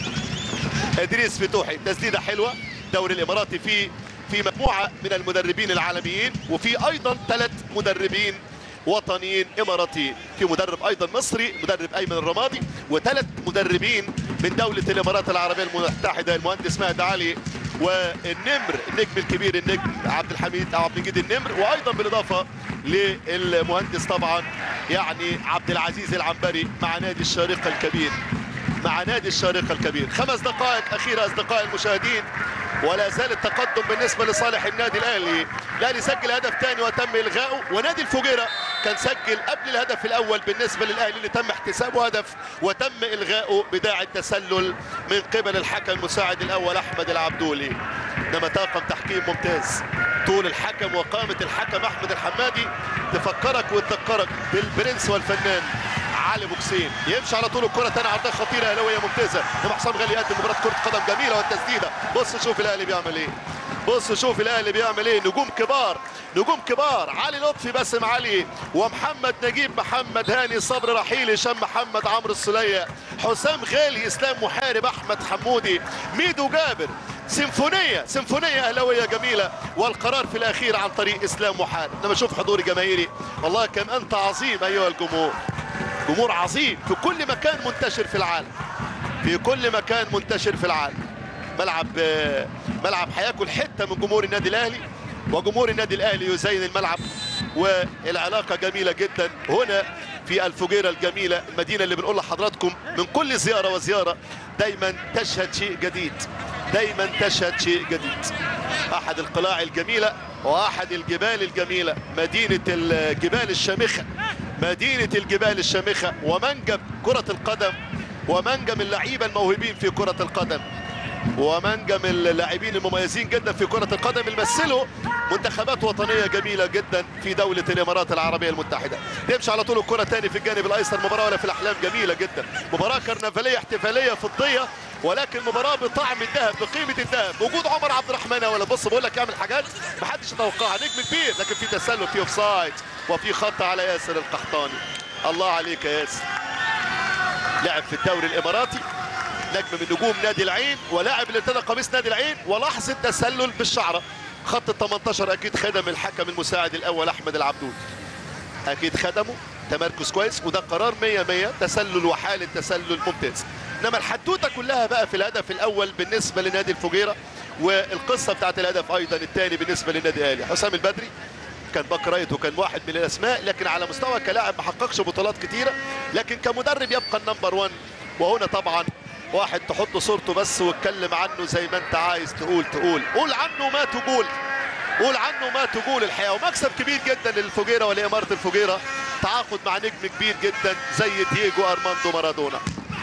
ادريس فتوحي تسديده حلوه الدوري الاماراتي فيه في مجموعه من المدربين العالميين وفي ايضا ثلاث مدربين وطنيين اماراتيين في مدرب ايضا مصري مدرب ايمن الرمادي وثلاث مدربين من دوله الامارات العربيه المتحده المهندس مهدي علي والنمر النجم الكبير النجم عبد الحميد او عبد المجيد النمر وايضا بالاضافه للمهندس طبعا يعني عبد العزيز العنبري مع نادي الشارقه الكبير مع نادي الشارقة الكبير خمس دقائق أخيرة أصدقائي المشاهدين ولا زال التقدم بالنسبة لصالح النادي الأهلي الأهلي سجل هدف ثاني وتم إلغائه ونادي الفجيرة كان سجل قبل الهدف الأول بالنسبة للأهلي اللي تم احتسابه هدف وتم إلغائه بداعي التسلل من قبل الحكم المساعد الأول أحمد العبدولي إنما طاقم تحكيم ممتاز طول الحكم وقامة الحكم أحمد الحمادي تفكرك وتذكرك بالبرنس والفنان علي بوكسين يمشي على طول الكره تاني عرضيه خطيره اهلاويه ممتازه انما حسام غالي يقدم مباراه كره قدم جميله والتسديده بص شوف الاهلي بيعمل ايه بص شوف الاهلي بيعمل ايه نجوم كبار نجوم كبار علي لطفي باسم علي ومحمد نجيب محمد هاني صبري رحيل هشام محمد عمرو السليه حسام غالي اسلام محارب احمد حمودي ميدو جابر سيمفونيه سيمفونيه اهلاويه جميله والقرار في الاخير عن طريق اسلام محارب لما اشوف حضور جماهيري والله كم انت عظيم ايها الجمهور جمهور عظيم في كل مكان منتشر في العالم في كل مكان منتشر في العالم ملعب آه، ملعب هياكل حته من جمهور النادي الاهلي وجمهور النادي الاهلي يزين الملعب والعلاقه جميله جدا هنا في الفجيره الجميله المدينه اللي بنقول لحضراتكم من كل زياره وزياره دايما تشهد شيء جديد دايما تشهد شيء جديد احد القلاع الجميله واحد الجبال الجميله مدينه الجبال الشامخه مدينه الجبال الشامخه ومنجم كره القدم ومنجم اللعيبه الموهوبين في كره القدم ومنجم اللاعبين المميزين جدا في كرة القدم اللي مثلوا منتخبات وطنية جميلة جدا في دولة الإمارات العربية المتحدة تمشي على طول الكرة تاني في الجانب الأيسر مباراة ولا في الأحلام جميلة جدا مباراة كرنفالية احتفالية فضية ولكن مباراه بطعم الذهب بقيمه الذهب وجود عمر عبد الرحمن ولا بص بقول لك يعمل حاجات ما حدش يتوقعها نجم كبير لكن في تسلل في اوفسايد وفي خطا على ياسر القحطاني الله عليك يا ياسر لعب في الدوري الاماراتي نجم من نجوم نادي العين ولاعب اللي ارتدى قميص نادي العين ولحظه تسلل بالشعره خط ال 18 اكيد خدم الحكم المساعد الاول احمد العبدود اكيد خدمه تمركز كويس وده قرار 100 100 تسلل وحاله تسلل ممتاز انما الحدوته كلها بقى في الهدف الاول بالنسبه لنادي الفجيره والقصه بتاعت الهدف ايضا الثاني بالنسبه للنادي الاهلي حسام البدري كان باك رايت وكان واحد من الاسماء لكن على مستوى كلاعب ما حققش بطولات كتيره لكن كمدرب يبقى النمبر 1 وهنا طبعا واحد تحط صورته بس واتكلم عنه زي ما انت عايز تقول تقول قول عنه ما تقول قول عنه ما تقول الحقيقه ومكسب كبير جدا للفجيره ولاماره الفجيره تعاقد مع نجم كبير جدا زي دييجو ارماندو مارادونا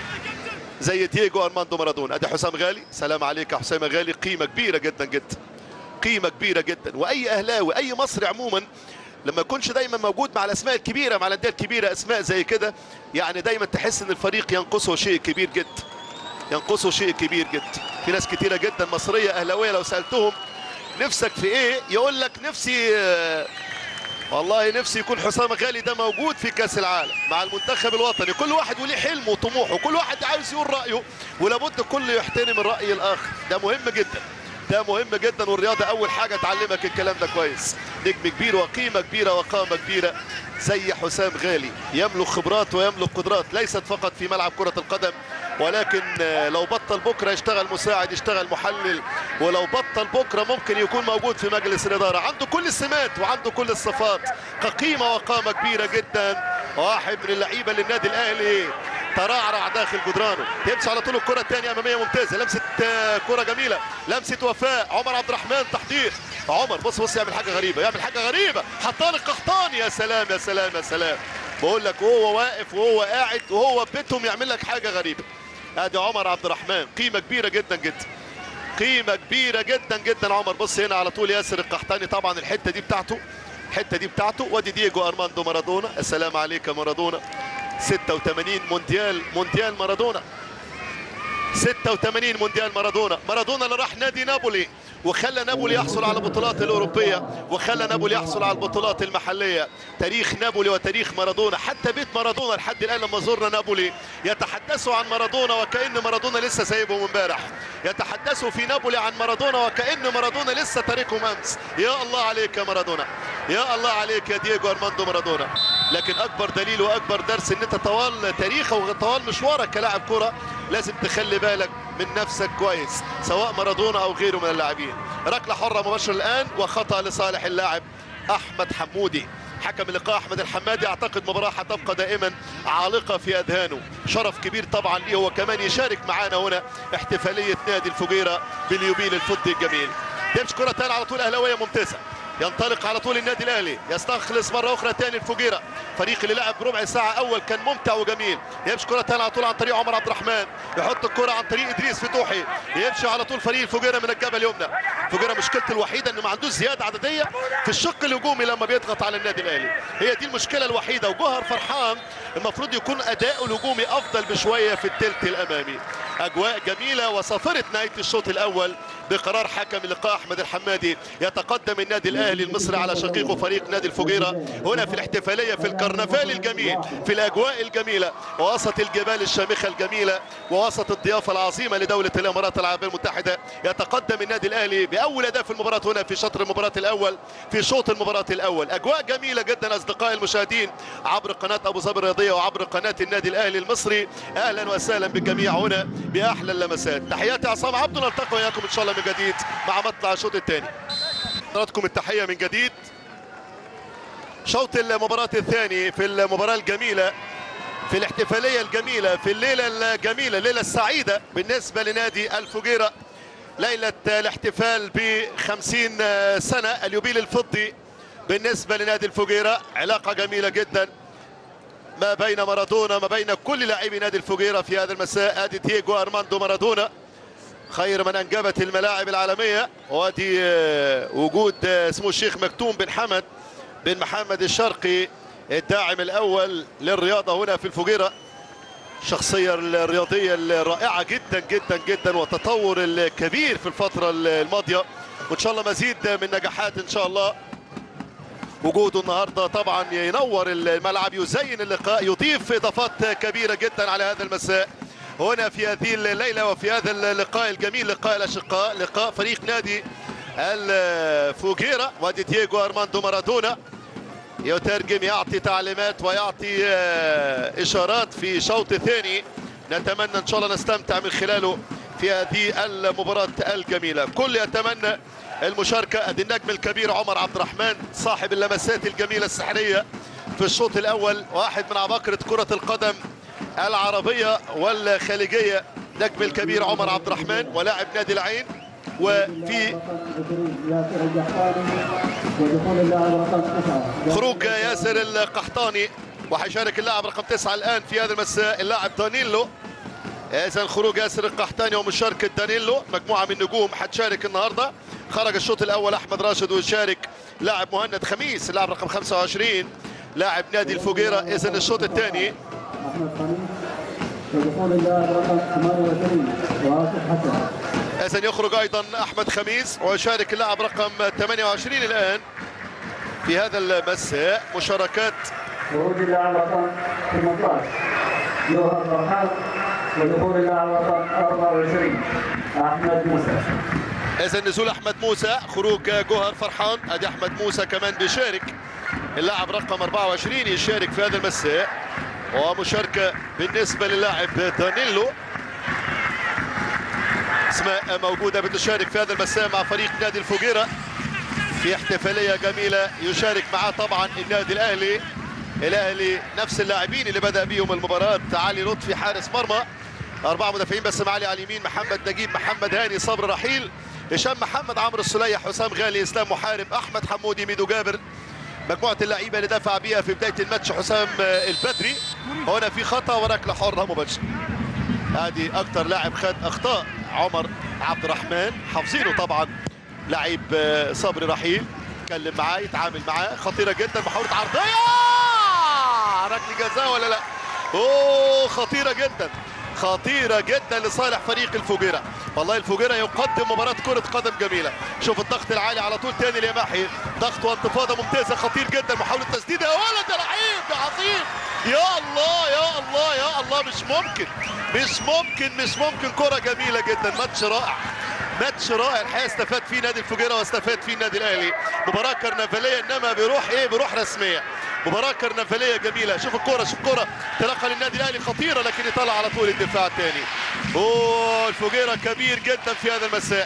زي دييجو ارماندو مارادونا ادي حسام غالي سلام عليك يا حسام غالي قيمه كبيره جدا جدا قيمه كبيره جدا واي اهلاوي اي مصري عموما لما يكونش دايما موجود مع الاسماء الكبيره مع الانديه الكبيره اسماء زي كده يعني دايما تحس ان الفريق ينقصه شيء كبير جدا ينقصه شيء كبير جدا في ناس كتيره جدا مصريه اهلاويه لو سالتهم نفسك في ايه يقول لك نفسي آه، والله نفسي يكون حسام غالي ده موجود في كاس العالم مع المنتخب الوطني كل واحد وليه حلمه وطموحه كل واحد عاوز يقول رايه ولابد الكل يحترم الراي الاخر ده مهم جدا ده مهم جدا والرياضه اول حاجه تعلمك الكلام ده كويس نجم كبير وقيمه كبيره وقامه كبيره زي حسام غالي يملك خبرات ويملك قدرات ليست فقط في ملعب كره القدم ولكن آه، لو بطل بكره يشتغل مساعد يشتغل محلل ولو بطل بكره ممكن يكون موجود في مجلس الاداره عنده كل السمات وعنده كل الصفات كقيمه وقامه كبيره جدا واحد من اللعيبه للنادي الاهلي ترعرع داخل جدرانه يمشي على طول الكره الثانيه اماميه ممتازه لمسه آه، كره جميله لمسه وفاء عمر عبد الرحمن تحضير عمر بص بص يعمل حاجه غريبه يعمل حاجه غريبه حطها القحطاني يا سلام يا سلام يا سلام بقول لك وهو واقف وهو قاعد وهو بيتهم يعمل لك حاجه غريبه ادي عمر عبد الرحمن قيمه كبيره جدا جدا قيمه كبيره جدا جدا عمر بص هنا على طول ياسر القحطاني طبعا الحته دي بتاعته الحته دي بتاعته وادي دييجو ارماندو مارادونا السلام عليك يا مارادونا 86 مونديال مونديال مارادونا 86 مونديال مارادونا مارادونا اللي راح نادي نابولي وخلى نابولي يحصل على البطولات الأوروبية وخلى نابولي يحصل على البطولات المحلية تاريخ نابولي وتاريخ مارادونا حتى بيت مارادونا لحد الآن لما زرنا نابولي يتحدثوا عن مارادونا وكأن مارادونا لسه سايبهم امبارح يتحدثوا في نابولي عن مارادونا وكأن مارادونا لسه تاركهم أمس يا الله عليك يا مارادونا يا الله عليك يا دييجو أرماندو مارادونا لكن أكبر دليل وأكبر درس إن أنت طوال تاريخك وطوال مشوارك كلاعب كرة لازم تخلي بالك من نفسك كويس سواء مارادونا او غيره من اللاعبين ركله حره مباشره الان وخطا لصالح اللاعب احمد حمودي حكم اللقاء احمد الحمادي اعتقد مباراه حتبقى دائما عالقه في اذهانه شرف كبير طبعا ليه هو كمان يشارك معانا هنا احتفاليه نادي الفجيره باليوبيل الفضي الجميل تمشي كره تاني على طول اهلاويه ممتازه ينطلق على طول النادي الاهلي يستخلص مره اخرى تاني الفجيره فريق اللي لعب بربع ساعه اول كان ممتع وجميل يمشي كره تاني على طول عن طريق عمر عبد الرحمن يحط الكره عن طريق ادريس فتوحي يمشي على طول فريق الفجيره من الجبهه اليمنى الفجيره مشكلته الوحيده انه ما عندوش زياده عدديه في الشق الهجومي لما بيضغط على النادي الاهلي هي دي المشكله الوحيده وجوهر فرحان المفروض يكون اداؤه الهجومي افضل بشويه في الثلث الامامي اجواء جميله وصافره نهايه الشوط الاول بقرار حكم اللقاء احمد الحمادي يتقدم النادي الاهلي المصري على شقيقه فريق نادي الفجيره هنا في الاحتفاليه في الكرنفال الجميل في الاجواء الجميله ووسط الجبال الشامخه الجميله ووسط الضيافه العظيمه لدوله الامارات العربيه المتحده يتقدم النادي الاهلي باول اداء في المباراه هنا في شطر المباراه الاول في شوط المباراه الاول اجواء جميله جدا اصدقائي المشاهدين عبر قناه ابو ظبي الرياضيه وعبر قناه النادي الاهلي المصري اهلا وسهلا بالجميع هنا باحلى اللمسات تحياتي عصام عبد نلتقي وياكم ان شاء الله من جديد مع مطلع الشوط الثاني حضراتكم التحيه من جديد شوط المباراة الثاني في المباراة الجميلة في الاحتفالية الجميلة في الليلة الجميلة الليلة السعيدة بالنسبة لنادي الفجيرة ليلة الاحتفال ب 50 سنة اليوبيل الفضي بالنسبة لنادي الفجيرة علاقة جميلة جدا ما بين مارادونا ما بين كل لاعبي نادي الفجيرة في هذا المساء ادي دييجو ارماندو مارادونا خير من انجبت الملاعب العالميه وادي آه، وجود آه، اسمه الشيخ مكتوم بن حمد بن محمد الشرقي الداعم الاول للرياضه هنا في الفجيره الشخصية الرياضية الرائعة جدا جدا جدا والتطور الكبير في الفترة الماضية وإن شاء الله مزيد من نجاحات إن شاء الله وجوده النهارده طبعا ينور الملعب يزين اللقاء يضيف اضافات كبيره جدا على هذا المساء هنا في هذه الليله وفي هذا اللقاء الجميل لقاء الاشقاء لقاء فريق نادي الفوجيرا وادي دييغو ارماندو مارادونا يترجم يعطي تعليمات ويعطي اشارات في شوط ثاني نتمنى ان شاء الله نستمتع من خلاله في هذه المباراه الجميله كل يتمنى المشاركة ادي النجم الكبير عمر عبد الرحمن صاحب اللمسات الجميلة السحرية في الشوط الأول واحد من عباقرة كرة القدم العربية والخليجية نجم الكبير عمر عبد الرحمن ولاعب نادي العين وفي خروج ياسر القحطاني وحيشارك اللاعب رقم تسعة الآن في هذا المساء اللاعب دانيلو اذا خروج ياسر القحطاني ومشاركة دانيلو مجموعة من نجوم حتشارك النهارده خرج الشوط الاول احمد راشد ويشارك لاعب مهند خميس اللاعب رقم 25 لاعب نادي الفوجيرا اذا الشوط الثاني احمد خميس ودخول اللاعب رقم 28 واسف حسن اذا يخرج ايضا احمد خميس ويشارك اللاعب رقم 28 الان في هذا المساء مشاركات خروج اللاعب رقم 18 جوهر فرحان ودخول اللاعب رقم 24 احمد موسى اذا نزول احمد موسى خروج جوهر فرحان ادي احمد موسى كمان بيشارك اللاعب رقم 24 يشارك في هذا المساء ومشاركه بالنسبه للاعب دانيلو اسماء موجوده بتشارك في هذا المساء مع فريق نادي الفوجيرا في احتفاليه جميله يشارك معاه طبعا النادي الاهلي الاهلي نفس اللاعبين اللي بدا بيهم المباراه علي لطفي حارس مرمى اربعه مدافعين بس معالي على اليمين محمد نجيب محمد هاني صبر رحيل هشام محمد عمرو السليح حسام غالي اسلام محارب احمد حمودي ميدو جابر مجموعه اللعيبه اللي دفع بيها في بدايه الماتش حسام البدري هنا في خطا وركله حره مباشره ادي اكتر لاعب خد اخطاء عمر عبد الرحمن حافظينه طبعا لعيب صبري رحيل اتكلم معاه يتعامل معاه خطيره جدا محاوله عرضيه ركله جزاء ولا لا اوه خطيره جدا خطيره جدا لصالح فريق الفوجيرا والله الفوجيرا يقدم مباراه كره قدم جميله شوف الضغط العالي على طول تاني ليماحي ضغط وانتفاضه ممتازه خطير جدا محاوله تسديده يا ولد يا لعيب يا عظيم يا الله يا الله يا الله مش ممكن مش ممكن مش ممكن كره جميله جدا ماتش رائع ماتش رائع الحقيقه استفاد فيه نادي الفجيره واستفاد فيه النادي الاهلي مباراه كرنفاليه انما بروح ايه بروح رسميه مباراه كرنفاليه جميله شوف الكره شوف الكره تلقى للنادي الاهلي خطيره لكن يطلع على طول الدفاع الثاني اوه الفجيره كبير جدا في هذا المساء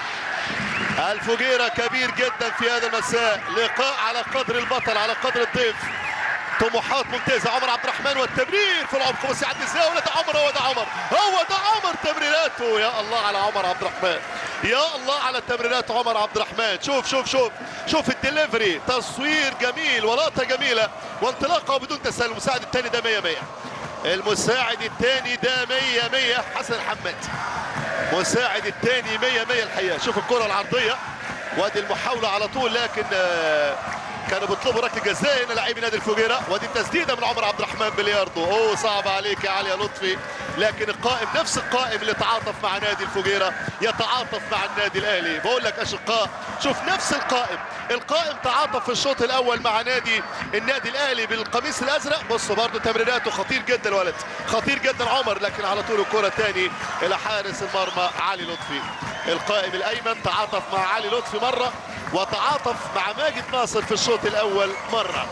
الفجيره كبير جدا في هذا المساء لقاء على قدر البطل على قدر الضيف طموحات ممتازه عمر عبد الرحمن والتمرير في العمق بس يعدي ازاي ولا ده عمر هو ده عمر هو ده عمر تمريراته يا الله على عمر عبد الرحمن يا الله على تمريرات عمر عبد الرحمن شوف شوف شوف شوف الدليفري تصوير جميل ولقطه جميله وانطلاقه بدون تسلل المساعد الثاني ده 100 100 المساعد الثاني ده 100 100 حسن حماد مساعد الثاني 100 100 الحقيقه شوف الكره العرضيه وادي المحاوله على طول لكن آه كانوا بيطلبوا ركله جزاء هنا لاعبي نادي الفجيره وادي التسديده من عمر عبد الرحمن بلياردو اوه صعب عليك يا علي يا لطفي لكن القائم نفس القائم اللي تعاطف مع نادي الفجيره يتعاطف مع النادي الاهلي بقول لك اشقاء شوف نفس القائم القائم تعاطف في الشوط الاول مع نادي النادي الاهلي بالقميص الازرق بصوا برضه تمريراته خطير جدا الولد خطير جدا عمر لكن على طول الكره تاني الى حارس المرمى علي لطفي القائم الايمن تعاطف مع علي لطفي مره وتعاطف مع ماجد ناصر في الشوط الاول مره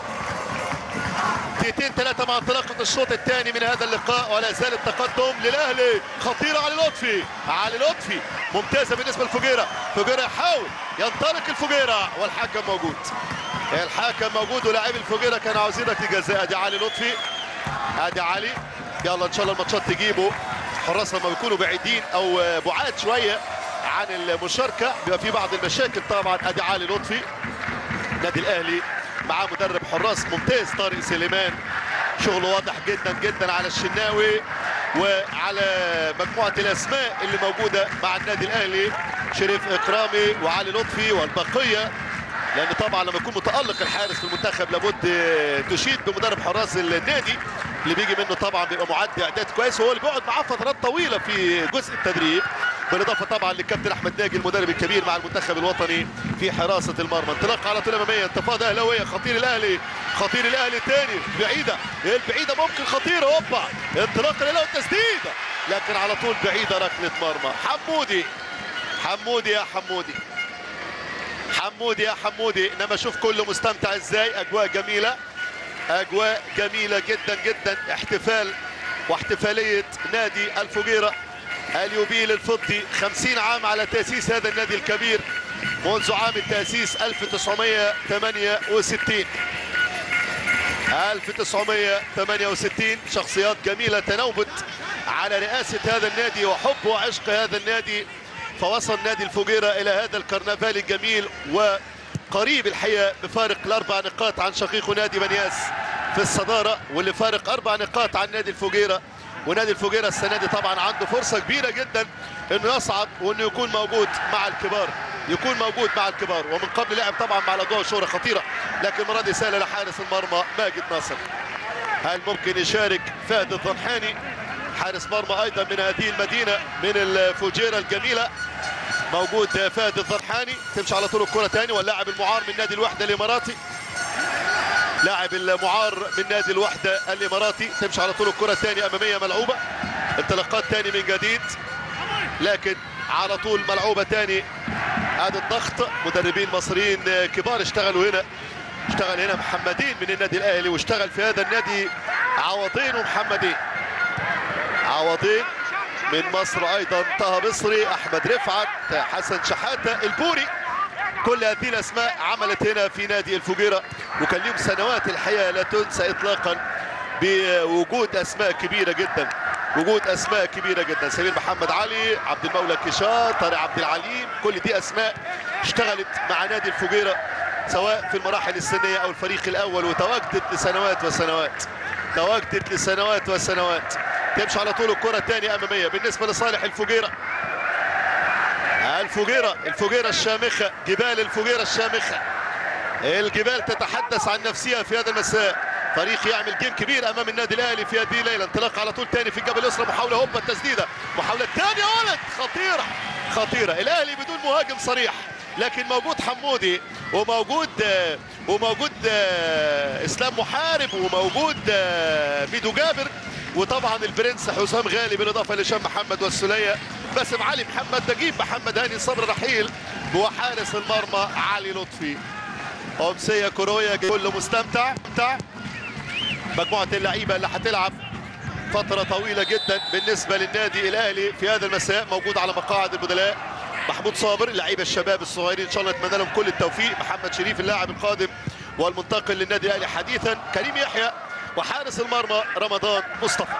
دقيقتين ثلاثة مع انطلاقة الشوط الثاني من هذا اللقاء ولا زال التقدم للأهلي خطيرة علي لطفي علي لطفي ممتازة بالنسبة للفجيرة فجيرة يحاول ينطلق الفجيرة والحكم موجود الحكم موجود ولاعبي الفجيرة كانوا عاوزين ركلة جزاء ادي علي لطفي ادي علي يلا ان شاء الله الماتشات تجيبه حراس لما بيكونوا بعيدين او بعاد شويه عن المشاركه بيبقى في بعض المشاكل طبعا ادي علي لطفي النادي الاهلي معاه مدرب حراس ممتاز طارق سليمان شغله واضح جدا جدا على الشناوي وعلى مجموعه الاسماء اللي موجوده مع النادي الاهلي شريف اكرامي وعلي لطفي والبقيه لان طبعا لما يكون متالق الحارس في المنتخب لابد تشيد بمدرب حراس النادي اللي بيجي منه طبعا بيبقى معد اعداد كويس وهو اللي بيقعد معاه فترات طويله في جزء التدريب بالاضافه طبعا للكابتن احمد ناجي المدرب الكبير مع المنتخب الوطني في حراسه المرمى انطلاق على طول اماميه انتفاضه اهلاويه خطير الاهلي خطير الاهلي تاني بعيده البعيده ممكن خطيره هوبا انطلاق الاهلي والتسديده لكن على طول بعيده ركله مرمى حمودي حمودي يا حمودي حمودي يا حمودي انما شوف كله مستمتع ازاي اجواء جميله اجواء جميله جدا جدا احتفال واحتفاليه نادي الفجيره اليوبيل الفضي 50 عام على تاسيس هذا النادي الكبير منذ عام التاسيس 1968 1968 شخصيات جميله تنوبت على رئاسه هذا النادي وحب وعشق هذا النادي فوصل نادي الفجيرة إلى هذا الكرنفال الجميل وقريب الحقيقة بفارق الأربع نقاط عن شقيقه نادي بنياس في الصدارة واللي فارق أربع نقاط عن نادي الفجيرة ونادي الفجيرة السنة دي طبعا عنده فرصة كبيرة جدا انه يصعد وانه يكون موجود مع الكبار يكون موجود مع الكبار ومن قبل لعب طبعا مع الاضواء شهرة خطيرة لكن المرة دي سهلة لحارس المرمى ماجد ناصر هل ممكن يشارك فهد الضنحاني حارس مرمى ايضا من هذه المدينه من الفجيره الجميله موجود فهد الضرحاني تمشي على طول الكره ثاني واللاعب المعار من نادي الوحده الاماراتي لاعب المعار من نادي الوحده الاماراتي تمشي على طول الكره الثانيه اماميه ملعوبه انطلاقات ثاني من جديد لكن على طول ملعوبه ثاني هذا الضغط مدربين مصريين كبار اشتغلوا هنا اشتغل هنا محمدين من النادي الاهلي واشتغل في هذا النادي عوضين ومحمدين عوضين من مصر ايضا طه مصري احمد رفعت حسن شحاته البوري كل هذه الاسماء عملت هنا في نادي الفجيره وكان لهم سنوات الحقيقه لا تنسى اطلاقا بوجود اسماء كبيره جدا وجود اسماء كبيره جدا سمير محمد علي عبد المولى كيشار طارق عبد العليم كل دي اسماء اشتغلت مع نادي الفجيره سواء في المراحل السنيه او الفريق الاول وتواجدت لسنوات وسنوات تواجدت لسنوات وسنوات تمشي على طول الكرة الثانية أمامية بالنسبة لصالح الفجيرة الفجيرة الفجيرة الشامخة جبال الفجيرة الشامخة الجبال تتحدث عن نفسها في هذا المساء فريق يعمل جيم كبير امام النادي الاهلي في هذه الليله انطلاق على طول ثاني في الجبل اليسرى محاوله هوبا التسديده محاوله ثانيه ولد خطيره خطيره الاهلي بدون مهاجم صريح لكن موجود حمودي وموجود وموجود اسلام محارب وموجود ميدو جابر وطبعا البرنس حسام غالي بالاضافه لهشام محمد والسليه باسم علي محمد نجيب محمد هاني صبر رحيل وحارس المرمى علي لطفي امسيه كرويه كله مستمتع مجموعه اللعيبه اللي هتلعب فتره طويله جدا بالنسبه للنادي الاهلي في هذا المساء موجود على مقاعد البدلاء محمود صابر اللعيبه الشباب الصغيرين ان شاء الله نتمنى لهم كل التوفيق محمد شريف اللاعب القادم والمنتقل للنادي الاهلي حديثا كريم يحيى وحارس المرمى رمضان مصطفى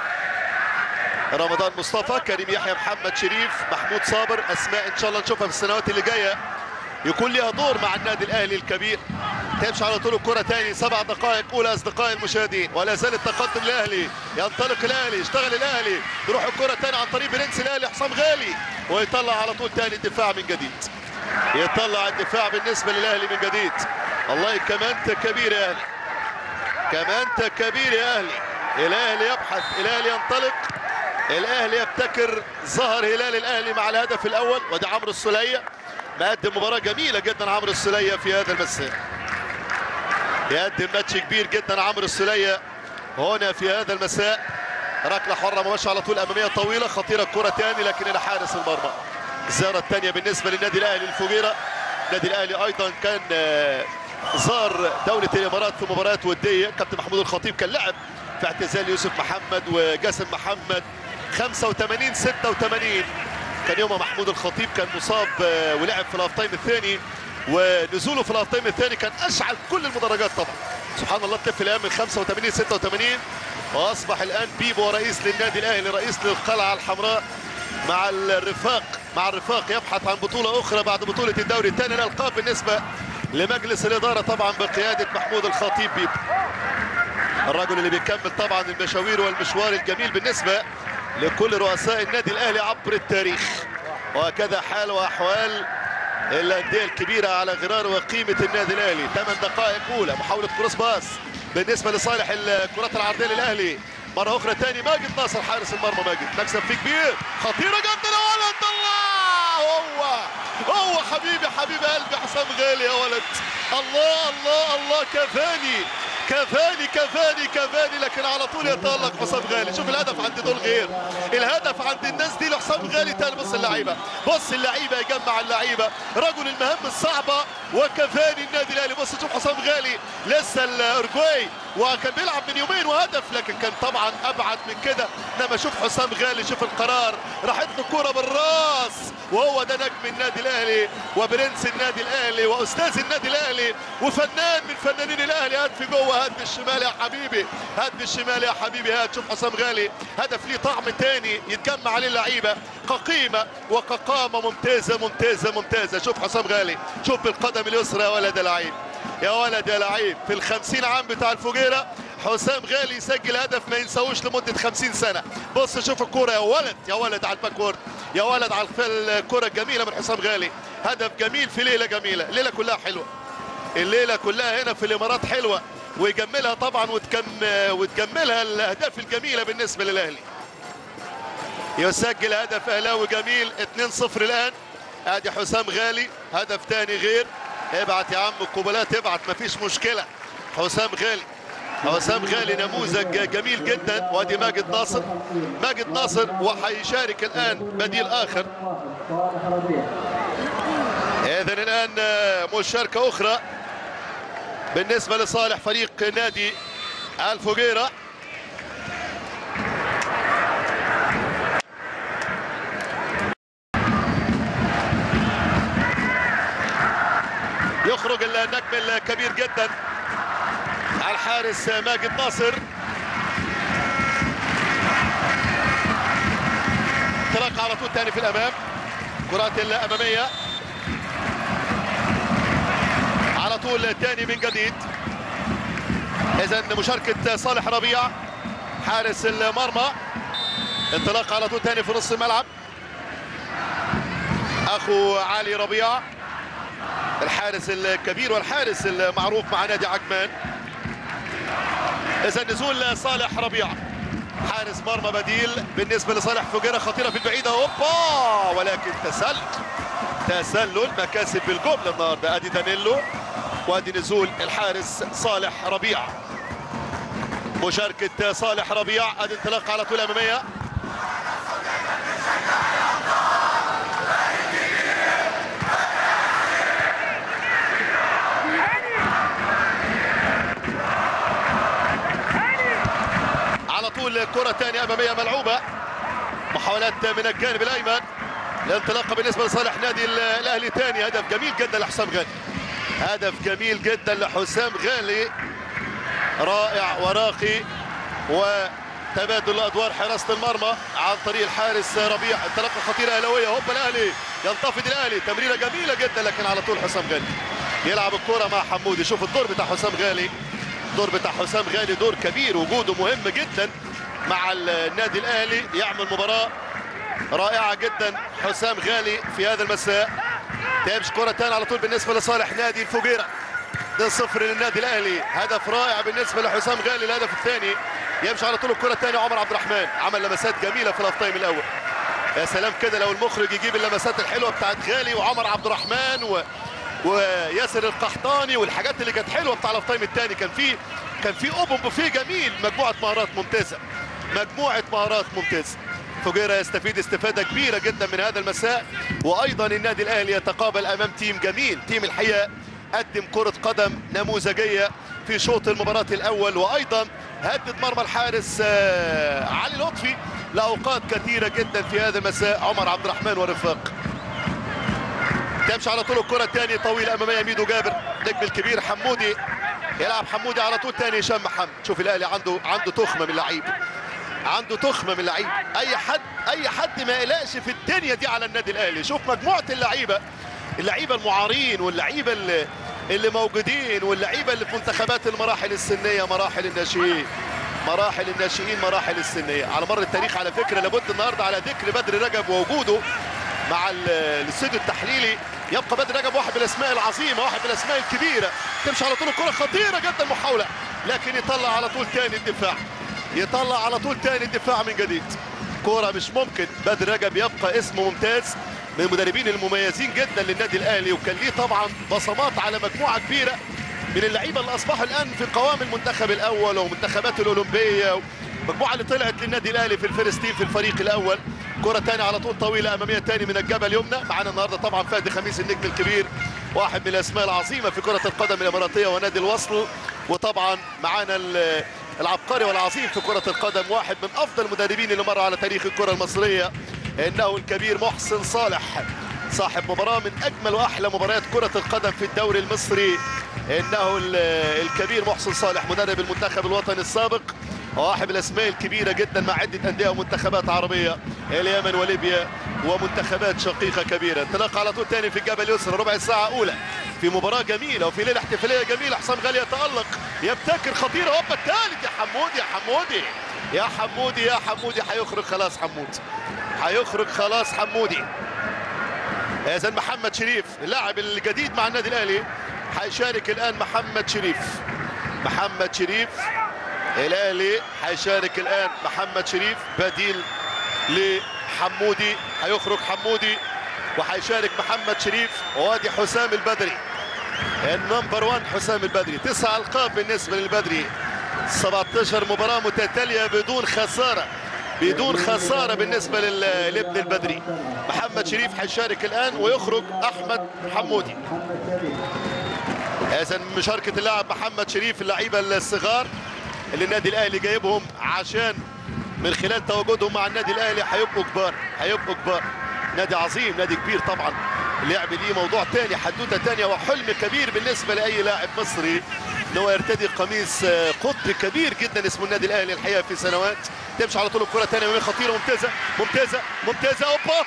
رمضان مصطفى كريم يحيى محمد شريف محمود صابر اسماء ان شاء الله نشوفها في السنوات اللي جايه يكون لها دور مع النادي الاهلي الكبير تمشي على طول الكره تاني سبع دقائق اولى اصدقائي المشاهدين ولا زال التقدم الاهلي ينطلق الاهلي يشتغل الاهلي تروح الكره تاني عن طريق برنس الاهلي حسام غالي ويطلع على طول تاني الدفاع من جديد يطلع الدفاع بالنسبه للاهلي من جديد الله كمانت كبير يا اهلي كمانت كبير يا اهلي الاهلي يبحث الاهلي ينطلق الاهلي يبتكر ظهر هلال الاهلي مع الهدف الاول وده عمرو السليه مقدم مباراه جميله جدا عمرو السليه في هذا المساء يقدم ماتش كبير جدا عمرو السليه هنا في هذا المساء ركله حره مباشره على طول اماميه طويله خطيره الكره تاني لكن الى حارس المرمى الزياره الثانيه بالنسبه للنادي الاهلي الفجيره النادي الاهلي ايضا كان زار دوله الامارات في مباريات وديه كابتن محمود الخطيب كان لعب في اعتزال يوسف محمد وجاسم محمد 85 86 كان يومها محمود الخطيب كان مصاب ولعب في الهاف تايم الثاني ونزوله في الهاف تايم الثاني كان اشعل كل المدرجات طبعا سبحان الله الطفل الان من 85 86 واصبح الان بيبو رئيس للنادي الاهلي رئيس للقلعه الحمراء مع الرفاق مع الرفاق يبحث عن بطوله اخرى بعد بطوله الدوري الثاني الالقاب بالنسبه لمجلس الاداره طبعا بقياده محمود الخطيب بيبو الرجل اللي بيكمل طبعا المشاوير والمشوار الجميل بالنسبه لكل رؤساء النادي الاهلي عبر التاريخ وهكذا حال واحوال الانديه الكبيره على غرار وقيمه النادي الاهلي ثمان دقائق اولى محاوله كروس باس بالنسبه لصالح الكرات العرضيه للاهلي مره اخرى ثاني ماجد ناصر حارس المرمى ماجد مكسب فيه كبير خطيره جدا يا ولد الله هو هو حبيبي حبيب قلبي حسام غالي يا ولد الله الله الله كفاني كفاني كفاني كفاني لكن على طول يتألق حسام غالي شوف الهدف عند دول غير الهدف عند الناس دي لحسام غالي تاني بص اللعيبه بص اللعيبه يجمع اللعيبه رجل المهام الصعبه وكفاني النادي الاهلي بص شوف حسام غالي لسه الاورجواي وكان بيلعب من يومين وهدف لكن كان طبعا ابعد من كده انما شوف حسام غالي شوف القرار راحت له الكوره بالراس وهو ده نجم النادي الاهلي وبرنس النادي الاهلي واستاذ النادي الاهلي وفنان من فنانين الاهلي هات في جوه هات بالشمال يا حبيبي هات بالشمال يا حبيبي هات شوف حسام غالي هدف ليه طعم تاني يتجمع عليه اللعيبه كقيمه وكقامه ممتازه ممتازه ممتازه شوف حسام غالي شوف بالقدم اليسرى يا ولد يا لعيب يا ولد يا لعيب في الخمسين عام بتاع الفجيرة حسام غالي يسجل هدف ما ينساوش لمدة خمسين سنة بص شوف الكرة يا ولد يا ولد على الباكورد يا ولد على الكرة الجميلة من حسام غالي هدف جميل في ليلة جميلة الليلة كلها حلوة الليلة كلها هنا في الإمارات حلوة ويجملها طبعا وتكم وتكملها الأهداف الجميلة بالنسبة للأهلي يسجل هدف أهلاوي جميل 2-0 الآن ادي حسام غالي هدف تاني غير ابعت يا عم القبلات ابعت مفيش مشكله حسام غالي حسام غالي نموذج جميل جدا وادي ماجد ناصر ماجد ناصر وحيشارك الان بديل اخر صالح ربيع اذا الان مشاركه اخرى بالنسبه لصالح فريق نادي الفجيره يخرج النجم الكبير جدا الحارس ماجد ناصر انطلاق على طول تاني في الامام كرات الاماميه على طول تاني من جديد اذا مشاركه صالح ربيع حارس المرمى انطلاق على طول تاني في نص الملعب اخو علي ربيع الحارس الكبير والحارس المعروف مع نادي عجمان اذا نزول صالح ربيع حارس مرمى بديل بالنسبه لصالح فجيره خطيره في البعيده اوبا ولكن تسلل تسلل مكاسب بالجمله النهارده ادي دانيلو وادي نزول الحارس صالح ربيع مشاركه صالح ربيع ادي انطلاق على طول اماميه على طول كرة ثانية أمامية ملعوبة محاولات من الجانب الأيمن الانطلاقة بالنسبة لصالح نادي الأهلي ثاني هدف جميل جدا لحسام غالي هدف جميل جدا لحسام غالي رائع وراقي وتبادل الأدوار حراسة المرمى عن طريق الحارس ربيع انطلاقة خطيرة أهلاوية هوبا الأهلي ينتفض الأهلي تمريرة جميلة جدا لكن على طول حسام غالي يلعب الكرة مع حمودي شوف الدور بتاع حسام غالي الدور بتاع حسام غالي دور كبير وجوده مهم جدا مع النادي الاهلي يعمل مباراه رائعه جدا حسام غالي في هذا المساء تمشي كره ثانيه على طول بالنسبه لصالح نادي الفجيره ده صفر للنادي الاهلي هدف رائع بالنسبه لحسام غالي الهدف الثاني يمشي على طول الكره الثانيه عمر عبد الرحمن عمل لمسات جميله في الاف تايم الاول يا سلام كده لو المخرج يجيب اللمسات الحلوه بتاعت غالي وعمر عبد الرحمن و... وياسر القحطاني والحاجات اللي كانت حلوه بتاع الاف تايم الثاني كان في كان في اوبن بوفيه جميل مجموعه مهارات ممتازه مجموعه مهارات ممتازه فجيرة يستفيد استفادة كبيرة جدا من هذا المساء وأيضا النادي الأهلي يتقابل أمام تيم جميل تيم الحقيقة قدم كرة قدم نموذجية في شوط المباراة الأول وأيضا هدد مرمى الحارس علي لطفي لأوقات كثيرة جدا في هذا المساء عمر عبد الرحمن ورفاق تمشي على طول الكرة الثانية طويلة أمامية ميدو جابر نجم الكبير حمودي يلعب حمودي على طول ثاني هشام محمد شوف الأهلي عنده عنده تخمة من اللعيب عنده تخمه من اللعيبه اي حد اي حد ما يقلقش في الدنيا دي على النادي الاهلي شوف مجموعه اللعيبه اللعيبه المعارين واللعيبه اللي اللي موجودين واللعيبه اللي في منتخبات المراحل السنيه مراحل الناشئين مراحل الناشئين مراحل السنيه على مر التاريخ على فكره لابد النهارده على ذكر بدر رجب ووجوده مع الاستوديو التحليلي يبقى بدر رجب واحد من الاسماء العظيمه واحد من الاسماء الكبيره تمشي على طول الكره خطيره جدا محاوله لكن يطلع على طول تاني الدفاع يطلع على طول تاني الدفاع من جديد كرة مش ممكن بدر رجب يبقى اسم ممتاز من المدربين المميزين جدا للنادي الاهلي وكان ليه طبعا بصمات على مجموعه كبيره من اللعيبه اللي اصبحوا الان في قوام المنتخب الاول ومنتخبات الاولمبيه المجموعه اللي طلعت للنادي الاهلي في الفلسطين في الفريق الاول كرة تاني على طول طويلة أمامية تاني من الجبل يمنى معانا النهاردة طبعا فادي خميس النجم الكبير واحد من الأسماء العظيمة في كرة القدم الإماراتية ونادي الوصل وطبعا معانا ال- العبقري والعظيم في كرة القدم واحد من أفضل المدربين اللي مروا على تاريخ الكرة المصرية إنه الكبير محسن صالح صاحب مباراة من أجمل وأحلى مباريات كرة القدم في الدوري المصري إنه ال- الكبير محسن صالح مدرب المنتخب الوطني السابق واحد من الاسماء الكبيره جدا مع عده انديه ومنتخبات عربيه اليمن وليبيا ومنتخبات شقيقه كبيره انطلاق على طول ثاني في الجبل اليسرى ربع الساعه اولى في مباراه جميله وفي ليله احتفاليه جميله حسام غالي يتالق يبتكر خطيره هوبا الثالث يا حمودي يا حمودي يا حمودي يا حمودي هيخرج خلاص حمود هيخرج خلاص حمودي اذا محمد شريف اللاعب الجديد مع النادي الاهلي هيشارك الان محمد شريف محمد شريف الاهلي هيشارك الان محمد شريف بديل لحمودي هيخرج حمودي وهيشارك محمد شريف وادي حسام البدري النمبر 1 حسام البدري تسع القاب بالنسبه للبدري 17 مباراه متتاليه بدون خساره بدون خساره بالنسبه لل- لابن البدري محمد شريف هيشارك الان ويخرج احمد حمودي محمد شريف اذا مشاركه اللاعب محمد شريف اللعيبه الصغار اللي النادي الاهلي جايبهم عشان من خلال تواجدهم مع النادي الاهلي هيبقوا كبار هيبقوا كبار نادي عظيم نادي كبير طبعا اللعب ليه موضوع تاني حدوته تانية وحلم كبير بالنسبه لاي لاعب مصري ان هو يرتدي قميص آه، قطب كبير جدا اسمه النادي الاهلي الحقيقه في سنوات تمشي على طول الكره تانية وهي خطيره ممتازه ممتازه ممتازه اوبا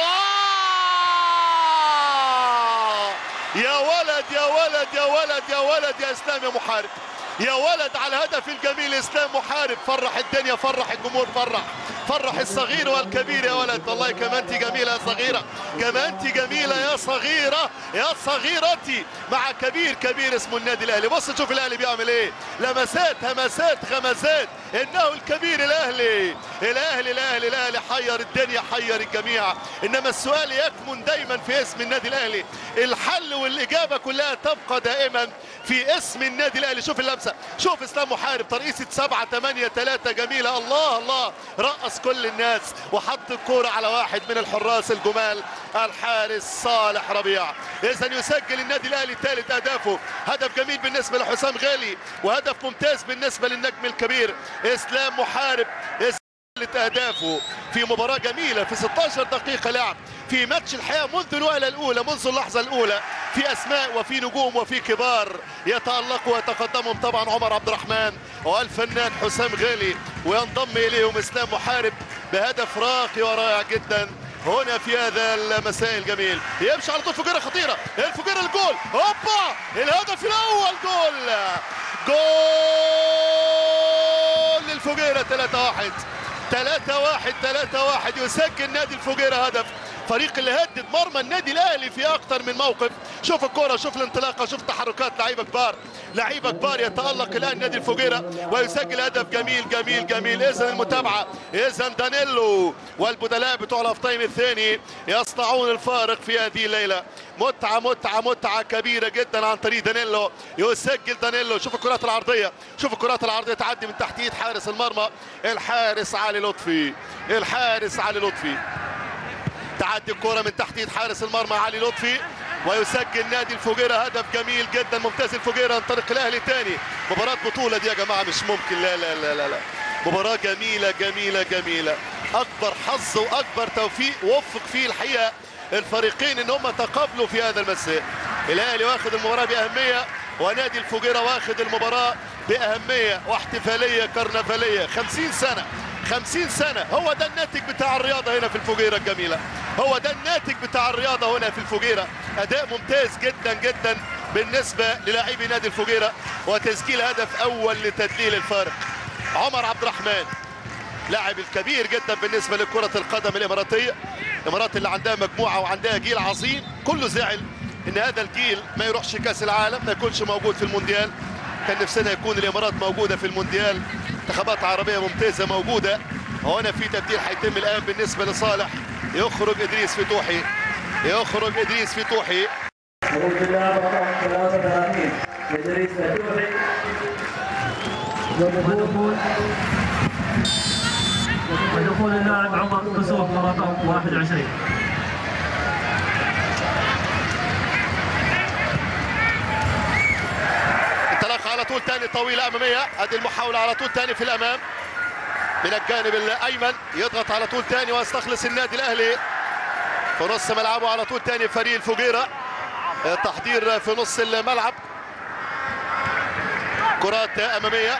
الله يا ولد يا ولد يا ولد يا ولد يا اسلام يا محارب يا ولد على الهدف الجميل اسلام محارب فرح الدنيا فرح الجمهور فرح فرح الصغير والكبير يا ولد والله كما انت جميله يا صغيره كما انت جميله يا صغيره يا صغيرتي مع كبير كبير اسمه النادي الاهلي بص شوف الاهلي بيعمل ايه لمسات همسات غمزات انه الكبير الاهلي الاهلي الاهلي الاهلي حير الدنيا حير الجميع انما السؤال يكمن دايما في اسم النادي الاهلي الحل والاجابه كلها تبقى دائما في اسم النادي الاهلي شوف اللمسه شوف اسلام محارب ترقيصه 7 8 3 جميله الله الله رقص كل الناس وحط الكوره على واحد من الحراس الجمال الحارس صالح ربيع اذا يسجل النادي الاهلي ثالث اهدافه هدف جميل بالنسبه لحسام غالي وهدف ممتاز بالنسبه للنجم الكبير اسلام محارب ثالث اهدافه في مباراه جميله في 16 دقيقه لعب في ماتش الحياه منذ الوهله الاولى منذ اللحظه الاولى في اسماء وفي نجوم وفي كبار يتالقوا ويتقدمهم طبعا عمر عبد الرحمن والفنان حسام غالي وينضم اليهم اسلام محارب بهدف راقي ورائع جدا هنا في هذا المساء الجميل يمشي على طول فجيره خطيره الفجيره الجول هوبا الهدف الاول جول جول للفجيره 3 1 3 1 3 1 يسجل نادي الفجيره هدف فريق اللي هدد مرمى النادي الاهلي في اكثر من موقف شوف الكره شوف الانطلاقه شوف تحركات لعيبه كبار لعيبه كبار يتالق الان نادي الفجيره ويسجل هدف جميل جميل جميل اذا المتابعه اذا دانيلو والبدلاء بتوع الاف تايم الثاني يصنعون الفارق في هذه الليله متعه متعه متعه كبيره جدا عن طريق دانيلو يسجل دانيلو شوف الكرات العرضيه شوف الكرات العرضيه تعدي من تحت ايد حارس المرمى الحارس علي لطفي الحارس علي لطفي تعدي الكرة من تحت ايد حارس المرمى علي لطفي ويسجل نادي الفجيرة هدف جميل جدا ممتاز الفجيرة عن طريق الاهلي تاني مباراة بطولة دي يا جماعة مش ممكن لا لا لا لا, لا. مباراة جميلة جميلة جميلة اكبر حظ واكبر توفيق وفق فيه الحقيقة الفريقين ان هم تقابلوا في هذا المساء الاهلي واخد المباراة باهمية ونادي الفجيرة واخد المباراة باهمية واحتفالية كرنفالية 50 سنة 50 سنة هو ده الناتج بتاع الرياضة هنا في الفجيرة الجميلة هو ده الناتج بتاع الرياضة هنا في الفجيرة أداء ممتاز جدا جدا بالنسبة للاعبي نادي الفجيرة وتسجيل هدف أول لتدليل الفارق عمر عبد الرحمن لاعب الكبير جدا بالنسبة لكرة القدم الإماراتية الإمارات اللي عندها مجموعة وعندها جيل عظيم كله زعل ان هذا الجيل ما يروحش كاس العالم ما يكونش موجود في المونديال كان نفسنا يكون الامارات موجوده في المونديال منتخبات عربيه ممتازه موجوده هنا في تبديل هيتم الان بالنسبه لصالح يخرج ادريس فتوحي يخرج ادريس فتوحي خروج اللاعب رقم 33 ادريس فتوحي ودخول ودخول اللاعب عمر كسوف رقم 21 انطلاقه على طول ثاني طويله اماميه هذه المحاوله على طول ثاني في الامام من الجانب الايمن يضغط على طول ثاني ويستخلص النادي الاهلي في نص ملعبه على طول ثاني فريق الفجيره تحضير في نص الملعب كرات اماميه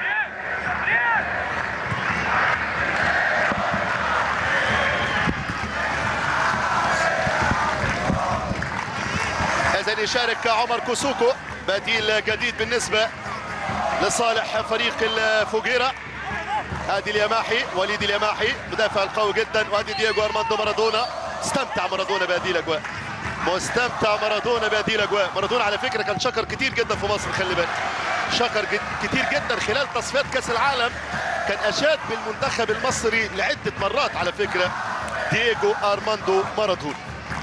اذا يشارك عمر كوسوكو بديل جديد بالنسبه لصالح فريق الفوجيرا ادي اليماحي وليد اليماحي مدافع القوي جدا وادي دييغو ارماندو مارادونا استمتع مارادونا بهذه الاجواء مستمتع مارادونا بهذه الاجواء مارادونا على فكره كان شكر كتير جدا في مصر خلي بالك شكر جد كتير جدا خلال تصفيات كاس العالم كان اشاد بالمنتخب المصري لعده مرات على فكره دييغو ارماندو مارادونا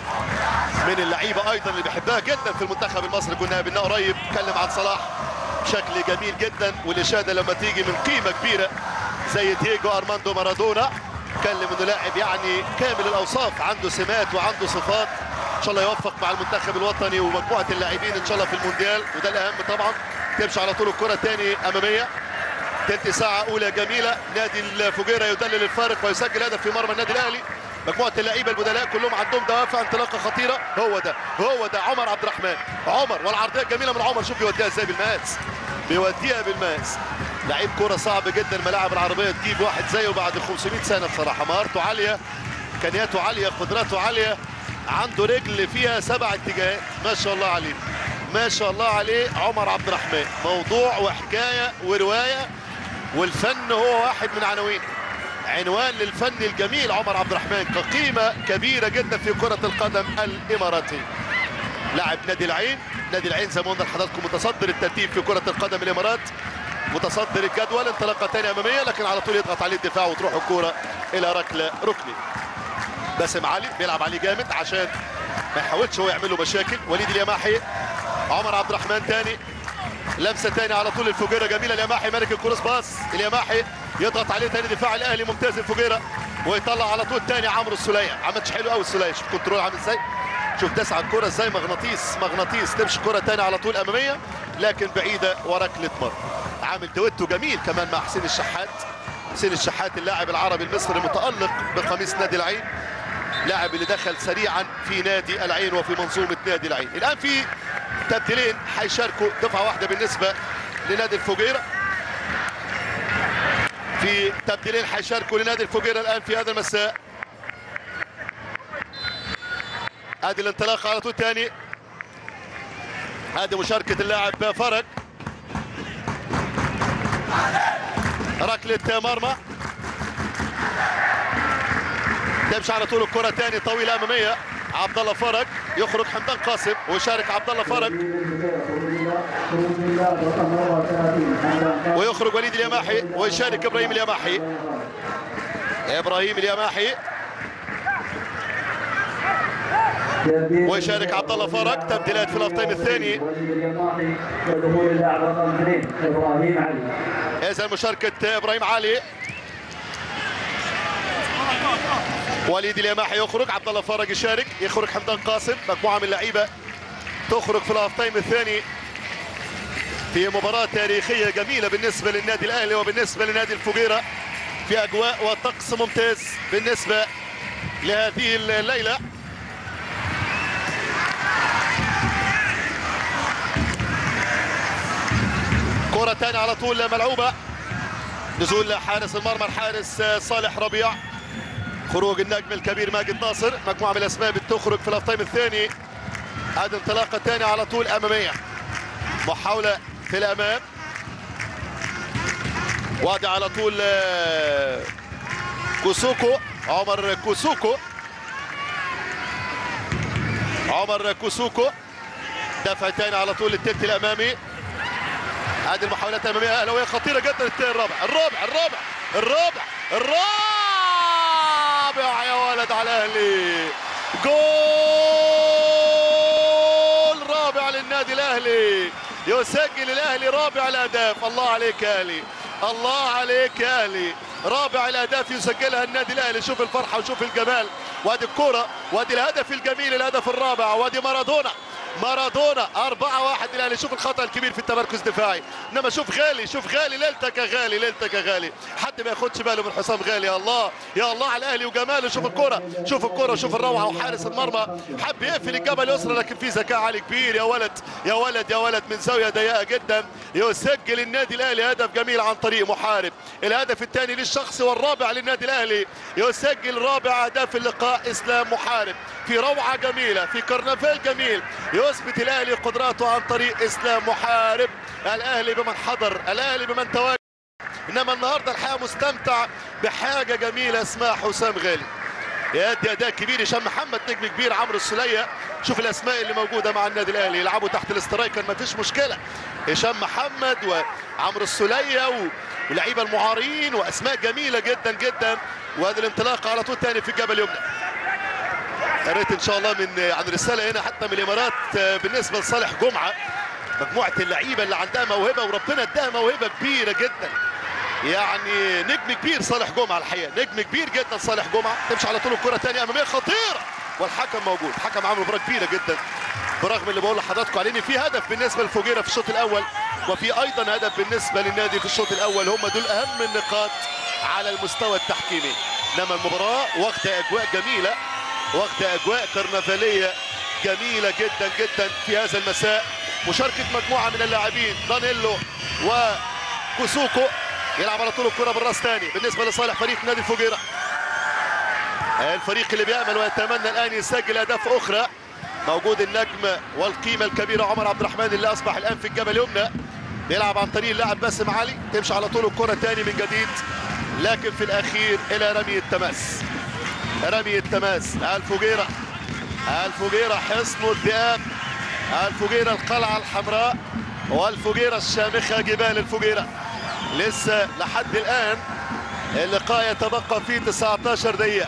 من اللعيبه ايضا اللي بيحبها جدا في المنتخب المصري كنا قابلناه قريب اتكلم عن صلاح بشكل جميل جدا والاشاده لما تيجي من قيمه كبيره زي دييجو ارماندو مارادونا اتكلم انه لاعب يعني كامل الاوصاف عنده سمات وعنده صفات ان شاء الله يوفق مع المنتخب الوطني ومجموعه اللاعبين ان شاء الله في المونديال وده الاهم طبعا تمشي على طول الكره تاني اماميه تلت ساعة أولى جميلة نادي الفجيرة يدلل الفارق ويسجل هدف في مرمى النادي الأهلي مجموعة اللعيبة البدلاء كلهم عندهم دوافع انطلاقة خطيرة هو ده هو ده عمر عبد الرحمن عمر والعرضية الجميلة من عمر شوف بيوديها ازاي بالمقاس بيوديها بالمقاس لعيب كرة صعب جدا الملاعب العربية تجيب واحد زيه بعد 500 سنة بصراحة مهارته عالية إمكانياته عالية قدراته عالية عنده رجل فيها سبع اتجاهات ما شاء الله عليه ما شاء الله عليه عمر عبد الرحمن موضوع وحكاية ورواية والفن هو واحد من عناوين عنوان للفن الجميل عمر عبد الرحمن كقيمة كبيرة جدا في كرة القدم الإماراتية لاعب نادي العين نادي العين زي ما قلنا لحضراتكم متصدر الترتيب في كرة القدم الإمارات متصدر الجدول انطلاقة ثانية أمامية لكن على طول يضغط عليه الدفاع وتروح الكرة إلى ركلة ركني باسم علي بيلعب عليه جامد عشان ما يحاولش هو يعمل له مشاكل وليد اليماحي عمر عبد الرحمن تاني لمسه تاني على طول الفجيره جميله اليماحي مالك الكروس باص اليماحي يضغط عليه تاني دفاع الاهلي ممتاز الفجيره ويطلع على طول تاني عمرو السوليه عملش حلو قوي السوليه شوف كنترول عامل ازاي شوف داس على الكره ازاي مغناطيس مغناطيس تمشي كره تاني على طول اماميه لكن بعيده وركله مرمى عامل دويتو جميل كمان مع حسين الشحات حسين الشحات اللاعب العربي المصري المتالق بقميص نادي العين لاعب اللي دخل سريعا في نادي العين وفي منظومه نادي العين الان في تبديلين هيشاركوا دفعه واحده بالنسبه لنادي الفجيره في تبديلين هيشاركوا لنادي الفجيره الان في هذا المساء ادي الانطلاق على طول ثاني ادي مشاركه اللاعب فرج ركله مرمى تمشي على طول الكره ثاني طويله اماميه عبد الله فرج يخرج حمدان قاسم ويشارك عبد الله فرج خروج اللاعب رقم 34 حمدان قاسم. ويخرج وليد اليماحي ويشارك ابراهيم اليماحي ابراهيم اليماحي تبديل ويشارك عبد الله فرج تبديلات في الافطين الثاني وليد اليماحي ودخول اللاعب رقم 2 ابراهيم علي اذا مشاركه ابراهيم علي وليد اليماحي يخرج عبد الله فرج يشارك يخرج حمدان قاسم مجموعه من اللعيبه تخرج في الهاف تايم الثاني في مباراة تاريخية جميلة بالنسبة للنادي الأهلي وبالنسبة لنادي الفجيرة في أجواء وطقس ممتاز بالنسبة لهذه الليلة كرة تانية على طول ملعوبة نزول حارس المرمى الحارس صالح ربيع خروج النجم الكبير ماجد ناصر مجموعة من الأسباب تخرج في الهاف تايم الثاني هذه انطلاقة تانية على طول أمامية محاولة في الأمام وادي على طول آه، كوسوكو عمر كوسوكو عمر كوسوكو دفع تاني على طول التلت الامامي هذه المحاولات الاماميه اهلاويه خطيره جدا التاني الرابع الرابع الرابع الرابع الرابع يا ولد على الاهلي جول رابع للنادي الاهلي يسجل الاهلي رابع الاهداف الله عليك يا اهلي الله عليك يا اهلي رابع الاهداف يسجلها النادي الاهلي شوف الفرحه وشوف الجمال وادي الكره وادي الهدف الجميل الهدف الرابع وادي مارادونا مارادونا 4 1 الاهلي شوف الخطا الكبير في التمركز الدفاعي انما شوف غالي شوف غالي ليلتك يا غالي ليلتك يا غالي حد ما ياخدش باله من حسام غالي يا الله يا الله على الاهلي وجماله شوف الكره شوف الكره شوف الروعه وحارس المرمى حب يقفل الجبل اليسرى لكن في ذكاء عالي كبير يا ولد يا ولد يا ولد من زاويه ضيقه جدا يسجل النادي الاهلي هدف جميل عن طريق محارب الهدف الثاني للشخص والرابع للنادي الاهلي يسجل رابع اهداف اللقاء اسلام محارب في روعه جميله في كرنفال جميل يثبت الاهلي قدراته عن طريق اسلام محارب الاهلي بمن حضر الاهلي بمن تواجد انما النهارده الحقيقه مستمتع بحاجه جميله اسمها حسام غالي يأدي اداء كبير هشام محمد نجم كبير عمرو السليه شوف الاسماء اللي موجوده مع النادي الاهلي يلعبوا تحت الاسترايكر ما فيش مشكله هشام محمد وعمرو السليه و... ولعيبه المعارين واسماء جميله جدا جدا وادي الانطلاق على طول تاني في الجبل اليمنى قريت ان شاء الله من عن رساله هنا حتى من الامارات بالنسبه لصالح جمعه مجموعه اللعيبه اللي عندها موهبه وربنا اداها موهبه كبيره جدا يعني نجم كبير صالح جمعه الحقيقه نجم كبير جدا صالح جمعه تمشي على طول الكره ثانيه اماميه خطيره والحكم موجود حكم عامل مباراه كبيره جدا برغم اللي بقول لحضراتكم عليه ان في هدف بالنسبه للفجيره في الشوط الاول وفي ايضا هدف بالنسبه للنادي في الشوط الاول هم دول اهم النقاط على المستوى التحكيمي انما المباراه واخده اجواء جميله واخده اجواء كرنفاليه جميله جدا جدا في هذا المساء مشاركه مجموعه من اللاعبين دانيلو وكوسوكو يلعب على طول الكره بالراس ثاني بالنسبه لصالح فريق نادي الفجيره الفريق اللي بيامل ويتمنى الان يسجل اهداف اخرى موجود النجم والقيمه الكبيره عمر عبد الرحمن اللي اصبح الان في الجبل اليمنى بيلعب عن طريق اللاعب باسم علي تمشي على طول الكره ثاني من جديد لكن في الاخير الى رمي التماس رمي التماس الفجيره الفجيره حصن الذئاب الفجيره القلعه الحمراء والفجيره الشامخه جبال الفجيره لسه لحد الان اللقاء يتبقى فيه 19 دقيقه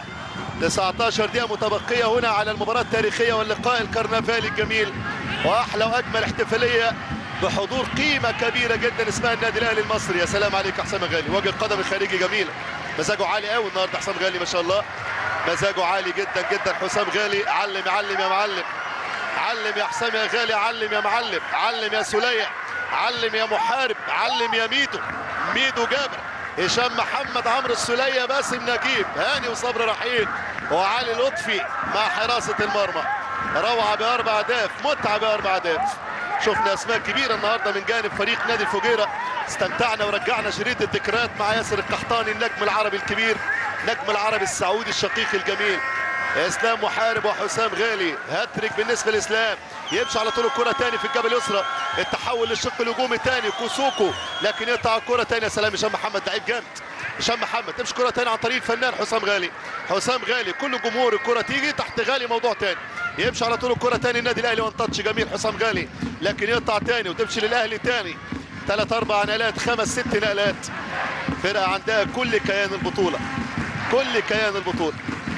19 دقيقه متبقيه هنا على المباراه التاريخيه واللقاء الكرنفالي الجميل واحلى واجمل احتفاليه بحضور قيمه كبيره جدا اسمها النادي الاهلي المصري يا سلام عليك يا حسام غالي وجه القدم الخارجي جميله مزاجه عالي قوي النهارده حسام غالي ما شاء الله مزاجه عالي جدا جدا حسام غالي علم علم يا معلم علم يا حسام يا غالي علم يا معلم علم يا سليع علم يا محارب علم يا ميدو ميدو جابر هشام محمد عمرو السلية باسم نجيب هاني وصبر رحيل وعلي لطفي مع حراسة المرمى روعة بأربع أهداف متعة بأربع أهداف شفنا أسماء كبيرة النهاردة من جانب فريق نادي الفجيرة استمتعنا ورجعنا شريط الذكريات مع ياسر القحطاني النجم العربي الكبير نجم العربي السعودي الشقيق الجميل اسلام محارب وحسام غالي هاتريك بالنسبه لاسلام يمشي على طول الكره تاني في الجبل اليسرى التحول للشق الهجومي تاني كوسوكو لكن يقطع الكره تاني يا سلام هشام محمد لعيب جامد هشام محمد تمشي كره تاني عن طريق الفنان حسام غالي حسام غالي كل جمهور الكره تيجي تحت غالي موضوع تاني يمشي على طول الكره تاني النادي الاهلي وان تاتش جميل حسام غالي لكن يقطع تاني وتمشي للاهلي تاني ثلاث اربع نقلات خمس ست نقلات فرقه عندها كل كيان البطوله كل كيان البطوله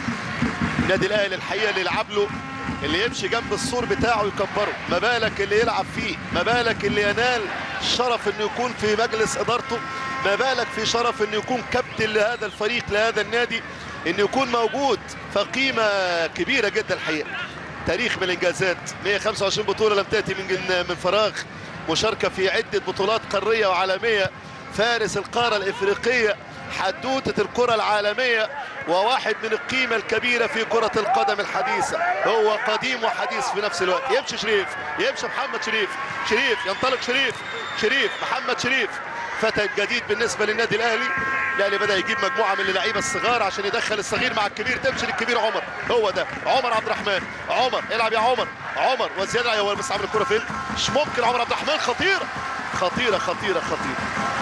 النادي الاهلي الحقيقه اللي يلعب له اللي يمشي جنب السور بتاعه يكبره ما بالك اللي يلعب فيه ما بالك اللي ينال شرف انه يكون في مجلس ادارته ما بالك في شرف انه يكون كابتن لهذا الفريق لهذا النادي انه يكون موجود فقيمه كبيره جدا الحقيقه تاريخ من الانجازات 125 بطوله لم تاتي من من فراغ مشاركه في عده بطولات قاريه وعالميه فارس القاره الافريقيه حدوته الكره العالميه وواحد من القيمة الكبيرة في كرة القدم الحديثة هو قديم وحديث في نفس الوقت يمشي شريف يمشي محمد شريف شريف ينطلق شريف شريف محمد شريف فتى جديد بالنسبة للنادي الأهلي الأهلي بدأ يجيب مجموعة من اللعيبة الصغار عشان يدخل الصغير مع الكبير تمشي للكبير عمر هو ده عمر عبد الرحمن عمر العب يا عمر عمر وزيادة هو بس عامل الكرة فين مش ممكن عمر عبد الرحمن خطيرة خطيرة خطيرة خطيرة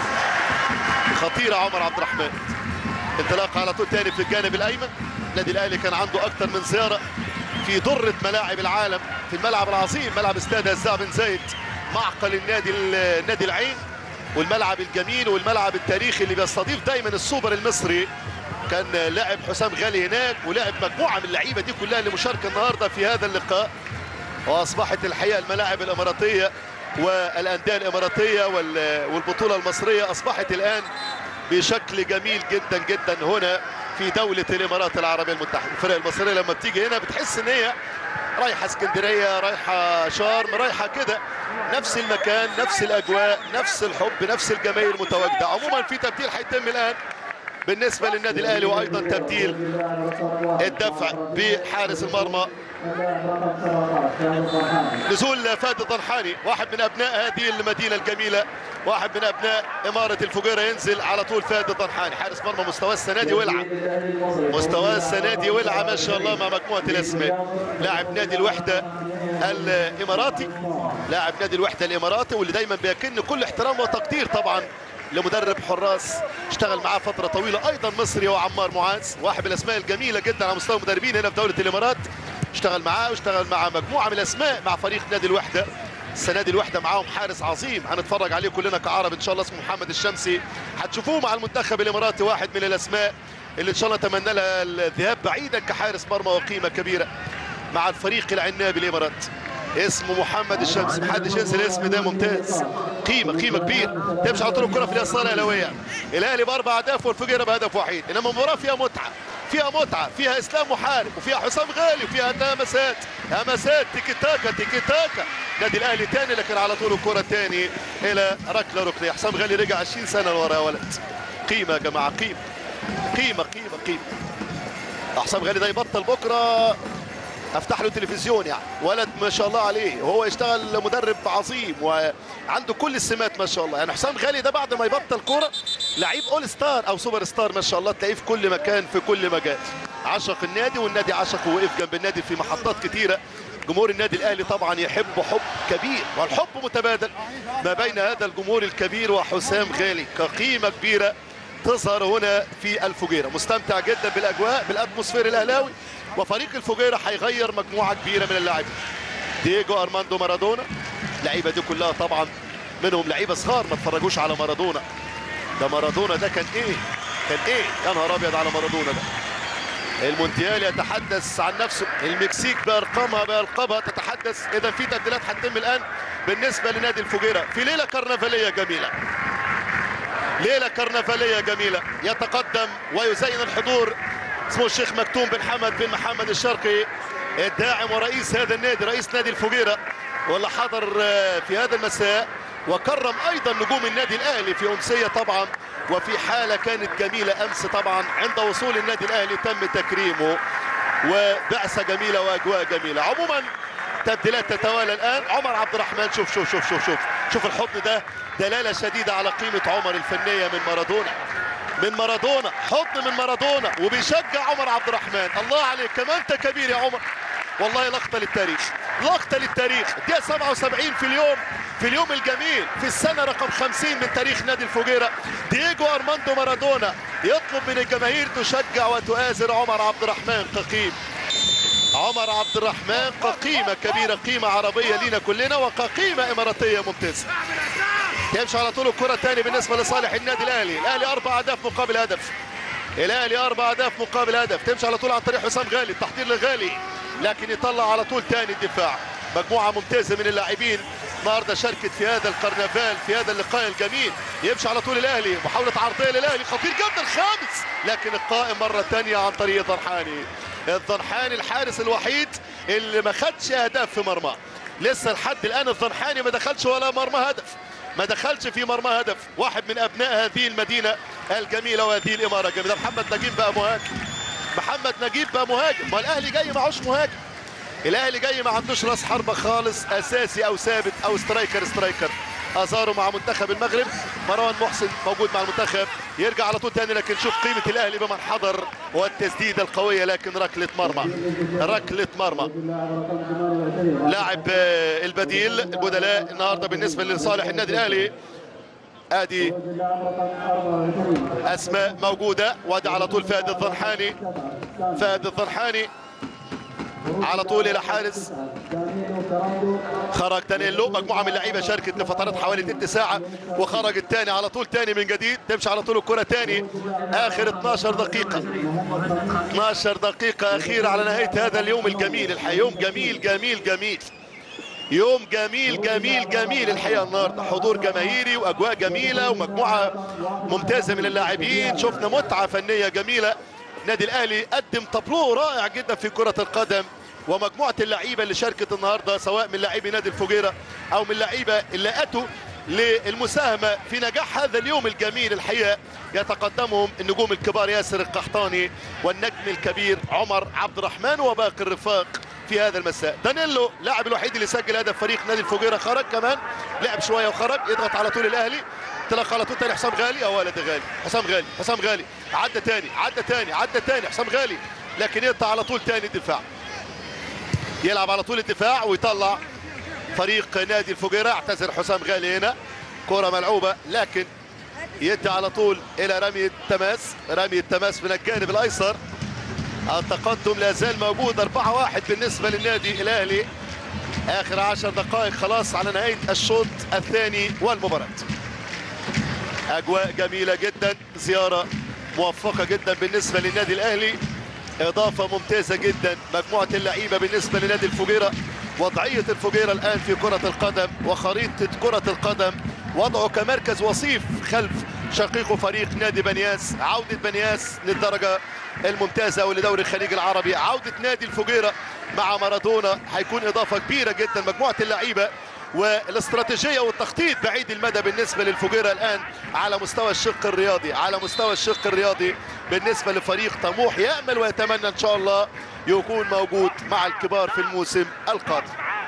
خطيرة عمر عبد الرحمن انطلاق على طول تاني في الجانب الايمن النادي الاهلي كان عنده اكتر من زياره في درة ملاعب العالم في الملعب العظيم ملعب استاد هزاع بن زايد معقل النادي النادي العين والملعب الجميل والملعب التاريخي اللي بيستضيف دايما السوبر المصري كان لعب حسام غالي هناك ولعب مجموعه من اللعيبه دي كلها اللي مشاركه النهارده في هذا اللقاء واصبحت الحقيقه الملاعب الاماراتيه والانديه الاماراتيه وال- والبطوله المصريه اصبحت الان بشكل جميل جدا جدا هنا في دوله الامارات العربيه المتحده الفرق المصريه لما بتيجي هنا بتحس ان هي رايحه اسكندريه رايحه شرم رايحه كده نفس المكان نفس الاجواء نفس الحب نفس الجماهير متواجده عموما في تبديل هيتم الان بالنسبه للنادي الاهلي وايضا تبديل الدفع بحارس المرمى نزول فهد الضنحاني واحد من ابناء هذه المدينه الجميله واحد من ابناء اماره الفجيره ينزل على طول فهد الضنحاني حارس مرمى مستواه السنه دي ولع مستواه السنه دي ولع ما شاء الله مع مجموعه الاسماء لاعب نادي الوحده الاماراتي لاعب نادي الوحده الاماراتي واللي دايما بيكن كل احترام وتقدير طبعا لمدرب حراس اشتغل معاه فتره طويله ايضا مصري هو عمار معاذ واحد من الاسماء الجميله جدا على مستوى المدربين هنا في دوله الامارات اشتغل معاه واشتغل مع مجموعه من الاسماء مع فريق نادي الوحده السنه دي الوحده معاهم حارس عظيم هنتفرج عليه كلنا كعرب ان شاء الله اسمه محمد الشمسي هتشوفوه مع المنتخب الاماراتي واحد من الاسماء اللي ان شاء الله اتمنى لها الذهاب بعيدا كحارس مرمى وقيمه كبيره مع الفريق العنابي الامارات اسمه محمد الشمس محدش ينسى الاسم ده ممتاز قيمه قيمه كبيره تمشي على طول الكره في اليسار الاهلاويه الاهلي باربع اهداف والفجيره بهدف وحيد انما المباراه فيها متعه فيها متعه فيها اسلام محارب وفيها حسام غالي وفيها همسات همسات تيكي تاكا تيكي تاكا نادي الاهلي تاني لكن على طول الكره تاني الى ركله ركنيه حسام غالي رجع 20 سنه لورا يا ولد قيمه يا جماعه قيمه قيمه قيمه قيمه حسام غالي ده يبطل بكره افتح له تلفزيون يعني ولد ما شاء الله عليه وهو يشتغل مدرب عظيم وعنده كل السمات ما شاء الله يعني حسام غالي ده بعد ما يبطل كوره لعيب اول ستار او سوبر ستار ما شاء الله تلاقيه في كل مكان في كل مجال عشق النادي والنادي عشقه ووقف جنب النادي في محطات كتيره جمهور النادي الاهلي طبعا يحب حب كبير والحب متبادل ما بين هذا الجمهور الكبير وحسام غالي كقيمه كبيره تظهر هنا في الفجيره مستمتع جدا بالاجواء بالاتموسفير الاهلاوي وفريق الفجيره هيغير مجموعه كبيره من اللاعبين دييجو ارماندو مارادونا اللعيبه دي كلها طبعا منهم لعيبه صغار ما اتفرجوش على مارادونا ده مارادونا ده كان ايه كان ايه يا نهار ابيض على مارادونا ده المونديال يتحدث عن نفسه المكسيك بارقامها بالقابها تتحدث اذا في تبديلات هتتم الان بالنسبه لنادي الفجيره في ليله كرنفاليه جميله ليله كرنفاليه جميله يتقدم ويزين الحضور اسمه الشيخ مكتوم بن حمد بن محمد الشرقي الداعم ورئيس هذا النادي رئيس نادي الفجيره واللي حضر آه، في هذا المساء وكرم ايضا نجوم النادي الاهلي في امسيه طبعا وفي حاله كانت جميله امس طبعا عند وصول النادي الاهلي تم تكريمه وبعثه جميله واجواء جميله عموما تبديلات تتوالى الان عمر عبد الرحمن شوف شوف شوف شوف شوف شوف الحضن ده دلاله شديده على قيمه عمر الفنيه من مارادونا من مارادونا حضن من مارادونا وبيشجع عمر عبد الرحمن الله عليك كمان انت كبير يا عمر والله لقطه للتاريخ لقطه للتاريخ الدقيقه 77 في اليوم في اليوم الجميل في السنه رقم 50 من تاريخ نادي الفجيره دييجو ارماندو مارادونا يطلب من الجماهير تشجع وتؤازر عمر عبد الرحمن كقيم عمر عبد الرحمن كقيمه كبيره قيمه عربيه لينا كلنا وكقيمه اماراتيه ممتازه يمشي على طول الكره تاني بالنسبه لصالح النادي الاهلي الاهلي اربع اهداف مقابل هدف الاهلي اربع اهداف مقابل هدف تمشي على طول عن طريق حسام غالي التحضير لغالي لكن يطلع على طول تاني الدفاع مجموعه ممتازه من اللاعبين النهارده شاركت في هذا الكرنفال في هذا اللقاء الجميل يمشي على طول الاهلي محاوله عرضيه للاهلي خطير جدا خامس لكن القائم مره ثانيه عن طريق الضرحاني الضرحاني الحارس الوحيد اللي ما خدش اهداف في مرماه لسه لحد الان الضرحاني ما دخلش ولا مرمى هدف ما دخلش في مرمى هدف واحد من ابناء هذه المدينه الجميله وهذه الاماره الجميله محمد نجيب بقى مهاجم محمد نجيب بقى مهاجم ما الاهلي جاي معهوش مهاجم الاهلي جاي ما عندوش راس حربه خالص اساسي او ثابت او سترايكر سترايكر ازارو مع منتخب المغرب مروان محسن موجود مع المنتخب يرجع على طول تاني لكن شوف قيمه الاهلي بمن حضر والتسديده القويه لكن ركله مرمى ركله مرمى لاعب آه، البديل البدلاء النهارده بالنسبه لصالح النادي الاهلي ادي اسماء موجوده وادي على طول فهد الضرحاني فهد الضرحاني على طول الى حارس دانييلو كاراندو خرج دانييلو مجموعه من اللعيبه شاركت لفترات حوالي تلت ساعه وخرج الثاني على طول ثاني من جديد تمشي على طول الكره ثاني اخر 12 دقيقه 12 دقيقه اخيره على نهايه هذا اليوم الجميل الحقيقه يوم جميل جميل جميل يوم جميل جميل جميل الحقيقه النهارده حضور جماهيري واجواء جميله ومجموعه ممتازه من اللاعبين شفنا متعه فنيه جميله نادي الاهلي قدم طابلوه رائع جدا في كره القدم ومجموعه اللعيبه اللي شاركت النهارده سواء من لاعبي نادي الفجيره او من لعيبه اللي اتوا للمساهمه في نجاح هذا اليوم الجميل الحقيقه يتقدمهم النجوم الكبار ياسر القحطاني والنجم الكبير عمر عبد الرحمن وباقي الرفاق في هذا المساء دانيلو لاعب الوحيد اللي سجل هدف فريق نادي الفجيره خرج كمان لعب شويه وخرج يضغط على طول الاهلي انطلاق على طول تاني حسام غالي يا ولد يا غالي حسام غالي حسام غالي عدى تاني عدى تاني عدى تاني حسام غالي لكن يقطع على طول تاني الدفاع يلعب على طول الدفاع ويطلع فريق نادي الفجيره اعتذر حسام غالي هنا كره ملعوبه لكن يدي على طول الى رمي التماس رمي التماس من الجانب الايسر التقدم لا زال موجود 4-1 بالنسبه للنادي الاهلي اخر 10 دقائق خلاص على نهايه الشوط الثاني والمباراه اجواء جميله جدا زياره موفقه جدا بالنسبه للنادي الاهلي اضافه ممتازه جدا مجموعه اللعيبه بالنسبه لنادي الفجيره وضعيه الفجيره الان في كره القدم وخريطه كره القدم وضعه كمركز وصيف خلف شقيقه فريق نادي بنياس عوده بنياس للدرجه الممتازه ولدوري الخليج العربي عوده نادي الفجيره مع مارادونا هيكون اضافه كبيره جدا مجموعه اللعيبه والاستراتيجيه والتخطيط بعيد المدى بالنسبه للفجيره الان على مستوى الشق الرياضي على مستوى الشق الرياضي بالنسبه لفريق طموح يامل ويتمنى ان شاء الله يكون موجود مع الكبار في الموسم القادم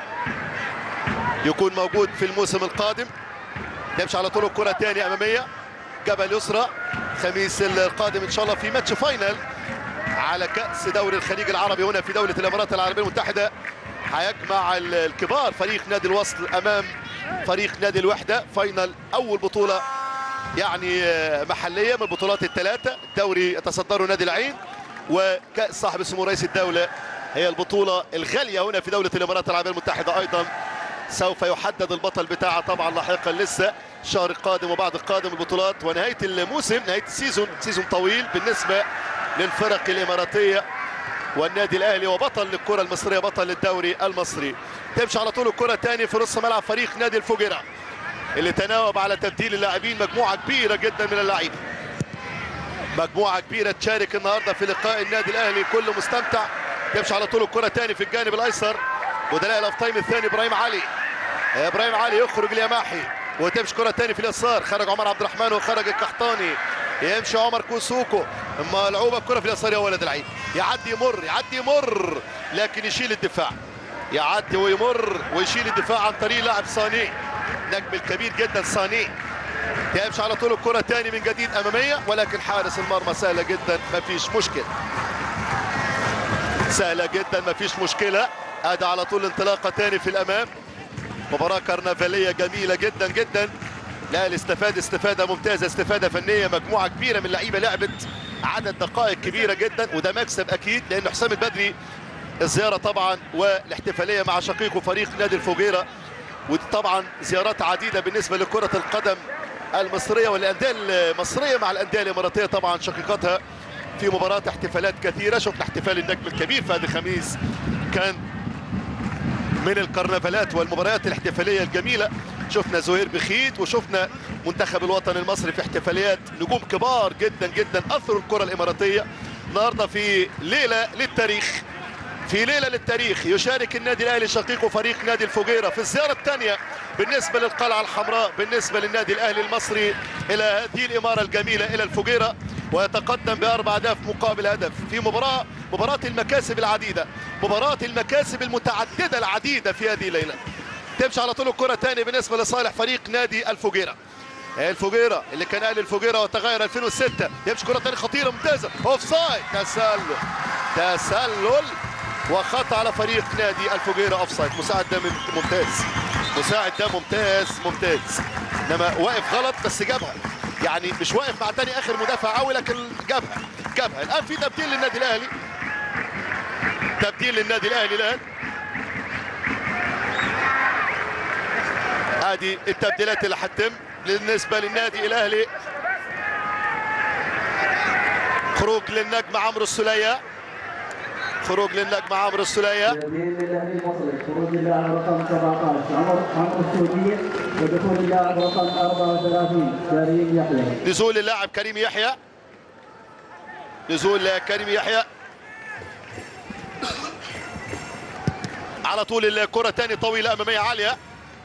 يكون موجود في الموسم القادم تمشي على طول الكره تاني اماميه جبل يسرى خميس القادم ان شاء الله في ماتش فاينل على كاس دوري الخليج العربي هنا في دوله الامارات العربيه المتحده هيجمع الكبار فريق نادي الوصل امام فريق نادي الوحده فاينل اول بطوله يعني محليه من البطولات الثلاثه الدوري يتصدره نادي العين وكاس صاحب السمو رئيس الدوله هي البطوله الغاليه هنا في دوله الامارات العربيه المتحده ايضا سوف يحدد البطل بتاعها طبعا لاحقا لسه الشهر القادم وبعد القادم البطولات ونهايه الموسم نهايه السيزون سيزون طويل بالنسبه للفرق الاماراتيه والنادي الاهلي وبطل للكره المصريه بطل للدوري المصري تمشي على طول الكره تاني في نص ملعب فريق نادي الفجيره اللي تناوب على تبديل اللاعبين مجموعه كبيره جدا من اللعيبه مجموعه كبيره تشارك النهارده في لقاء النادي الاهلي كل مستمتع تمشي على طول الكره تاني في الجانب الايسر بدلاء الاوف تايم الثاني ابراهيم علي ابراهيم علي يخرج اليماحي وتمشي كره تاني في اليسار خرج عمر عبد الرحمن وخرج القحطاني يمشي عمر كوسوكو ملعوبه الكره في اليسار يا ولد العيب يعدي يمر يعدي يمر لكن يشيل الدفاع يعدي ويمر ويشيل الدفاع عن طريق لاعب صاني نجم الكبير جدا صاني يمشي على طول الكره تاني من جديد اماميه ولكن حارس المرمى سهله جدا ما فيش مشكله سهله جدا ما فيش مشكله ادي على طول انطلاقه تاني في الامام مباراه كرنفاليه جميله جدا جدا الاهلي استفاد استفاده ممتازه استفاده فنيه مجموعه كبيره من اللعيبه لعبت عدد دقائق كبيره جدا وده مكسب اكيد لان حسام البدري الزياره طبعا والاحتفاليه مع شقيقه فريق نادي الفجيره ودي طبعا زيارات عديده بالنسبه لكره القدم المصريه والانديه المصريه مع الانديه الاماراتيه طبعا شقيقتها في مباراه احتفالات كثيره شفنا احتفال النجم الكبير فهد الخميس كان من الكرنفالات والمباريات الاحتفاليه الجميله شفنا زهير بخيت وشفنا منتخب الوطن المصري في احتفاليات نجوم كبار جدا جدا اثروا الكره الاماراتيه النهارده في ليله للتاريخ في ليله للتاريخ يشارك النادي الاهلي شقيقه فريق نادي الفجيره في الزياره الثانيه بالنسبه للقلعه الحمراء بالنسبه للنادي الاهلي المصري الى هذه الاماره الجميله الى الفجيره ويتقدم باربع اهداف مقابل هدف في مباراه مباراه المكاسب العديده مباراه المكاسب المتعدده العديده في هذه الليله تمشي على طول الكره تاني بالنسبه لصالح فريق نادي الفجيره الفجيره اللي كان اهلي الفجيره وتغير 2006 يمشي كره تاني خطيره ممتازه اوف سايد تسلل تسلل وخطا على فريق نادي الفجيره اوف سايد مساعد ده ممتاز مساعد ده ممتاز ممتاز انما واقف غلط بس جابها يعني مش واقف مع تاني اخر مدافع قوي لكن جابها جابها الان في تبديل للنادي الاهلي تبديل للنادي الاهلي الان ادي التبديلات اللي هتتم بالنسبه للنادي الاهلي خروج للنجم عمرو السليه خروج للنجم عمرو السليه تبديل للاهلي المصري خروج اللاعب رقم 17 عمر عمرو السعوديه ودخول اللاعب رقم 34 كريم يحيى نزول اللاعب كريم يحيى نزول كريم يحيى على طول الكرة تاني طويلة أمامية عالية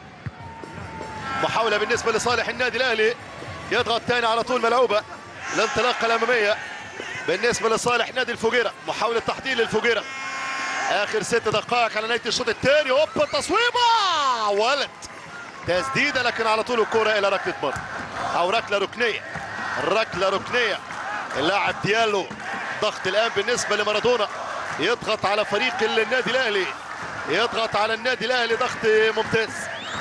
محاولة بالنسبة لصالح النادي الأهلي يضغط تاني على طول ملعوبة الانطلاقة الأمامية بالنسبة لصالح نادي الفجيرة محاولة تحضير للفجيرة آخر ست دقائق على نهاية الشوط الثاني هوبا تصويبة ولد تسديدة لكن على طول الكرة إلى ركلة مرمى أو ركلة ركنية ركلة ركنية اللاعب ديالو ضغط الآن بالنسبة لمارادونا يضغط على فريق النادي الأهلي يضغط على النادي الأهلي ضغط ممتاز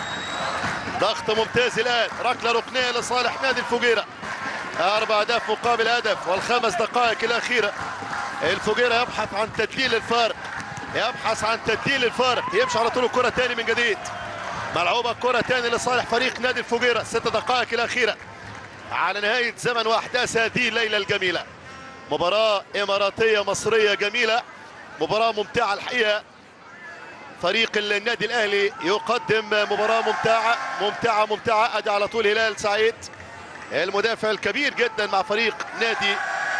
ضغط ممتاز الآن ركلة ركنية لصالح نادي الفجيرة أربع أهداف مقابل هدف والخمس دقائق الأخيرة الفجيرة يبحث عن تدليل الفارق يبحث عن تدليل الفارق يمشي على طول الكرة تاني من جديد ملعوبة الكرة تاني لصالح فريق نادي الفجيرة ست دقائق الأخيرة على نهاية زمن وأحداث هذه الليلة الجميلة مباراة إماراتية مصرية جميلة مباراة ممتعة الحقيقة فريق النادي الأهلي يقدم مباراة ممتعة ممتعة ممتعة أدي على طول هلال سعيد المدافع الكبير جدا مع فريق نادي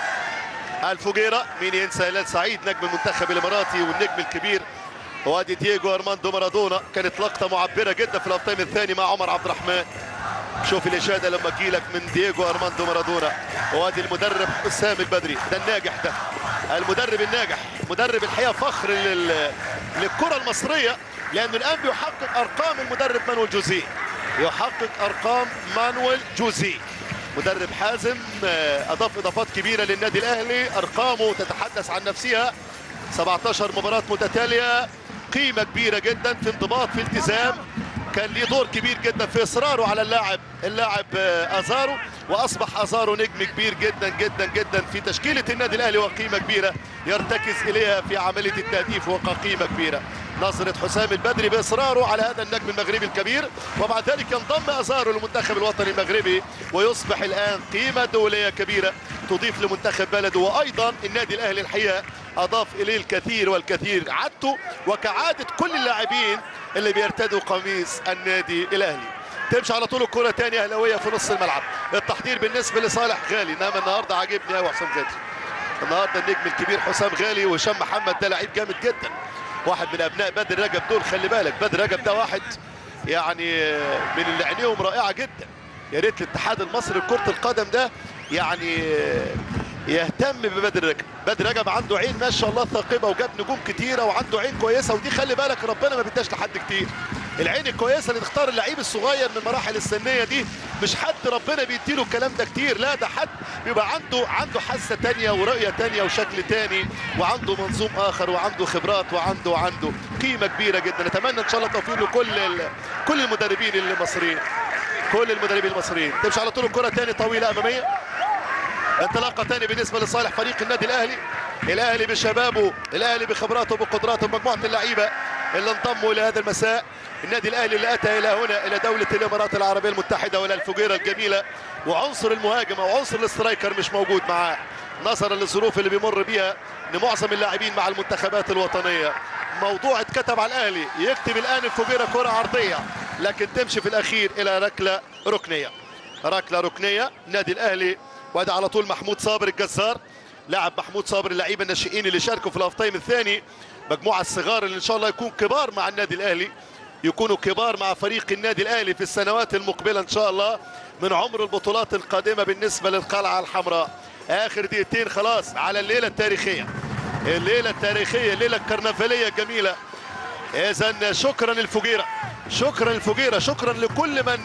الفجيرة مين ينسى هلال سعيد نجم المنتخب الإماراتي والنجم الكبير وادي دييجو ارماندو مارادونا كانت لقطة معبرة جدا في الأبطال الثاني مع عمر عبد الرحمن شوف الإشادة لما تجيلك من دييجو ارماندو مارادونا وادي المدرب حسام البدري ده الناجح ده المدرب الناجح مدرب الحقيقة فخر لل... للكرة المصرية لأنه الآن بيحقق أرقام المدرب مانويل جوزيه يحقق أرقام مانويل جوزيه مدرب حازم آه، أضاف إضافات كبيرة للنادي الأهلي أرقامه تتحدث عن نفسها 17 مباراة متتالية قيمة كبيرة جدا في انضباط في التزام كان ليه دور كبير جدا في اصراره على اللاعب اللاعب آه، ازارو واصبح ازارو نجم كبير جدا جدا جدا في تشكيله النادي الاهلي وقيمه كبيره يرتكز اليها في عمليه التهديف وقيمه كبيره نظرة حسام البدري باصراره على هذا النجم المغربي الكبير وبعد ذلك ينضم ازارو للمنتخب الوطني المغربي ويصبح الان قيمه دوليه كبيره تضيف لمنتخب بلده وايضا النادي الاهلي الحقيقه اضاف اليه الكثير والكثير عادته وكعاده كل اللاعبين اللي بيرتدوا قميص النادي الاهلي تمشي على طول الكره تاني اهلاويه في نص الملعب التحضير بالنسبه لصالح غالي انما النهارده عاجبني قوي حسام غالي النهارده النجم الكبير حسام غالي وهشام محمد ده لعيب جامد جدا واحد من ابناء بدر رجب دول خلي بالك بدر رجب ده واحد يعني من اللي عينيهم رائعه جدا يا ريت الاتحاد المصري لكره القدم ده يعني يهتم ببدر رجب بدر رجب عنده عين ما شاء الله ثاقبه وجاب نجوم كتيره وعنده عين كويسه ودي خلي بالك ربنا ما بيداش لحد كتير العين الكويسه اللي تختار اللعيب الصغير من المراحل السنيه دي مش حد ربنا بيديله الكلام ده كتير لا ده حد بيبقى عنده عنده حاسه تانية ورؤيه تانية وشكل تاني وعنده منظوم اخر وعنده خبرات وعنده عنده قيمه كبيره جدا نتمنى ان شاء الله توفيق لكل ال- كل المدربين المصريين كل المدربين المصريين تمشي على طول الكره تاني طويله اماميه انطلاقه تاني بالنسبه لصالح فريق النادي الاهلي الاهلي بشبابه الاهلي بخبراته بقدراته بمجموعه اللعيبه اللي انضموا الى هذا المساء النادي الاهلي اللي اتى الى هنا الى دوله الامارات العربيه المتحده والى الفجيره الجميله وعنصر المهاجم او عنصر الاسترايكر مش موجود معاه نظرا للظروف اللي بيمر بيها ان معظم اللاعبين مع المنتخبات الوطنيه موضوع اتكتب على الاهلي يكتب الان الفجيره كره عرضيه لكن تمشي في الاخير الى ركله ركنيه ركله ركنيه نادي الاهلي وادي على طول محمود صابر الجزار لاعب محمود صابر اللعيبه الناشئين اللي شاركوا في الهاف الثاني مجموعه الصغار اللي ان شاء الله يكون كبار مع النادي الاهلي يكونوا كبار مع فريق النادي الاهلي في السنوات المقبله ان شاء الله من عمر البطولات القادمه بالنسبه للقلعه الحمراء اخر دقيقتين خلاص على الليله التاريخيه الليله التاريخيه الليله الكرنفاليه الجميله اذا شكرا للفجيره شكرا للفجيره شكرا لكل من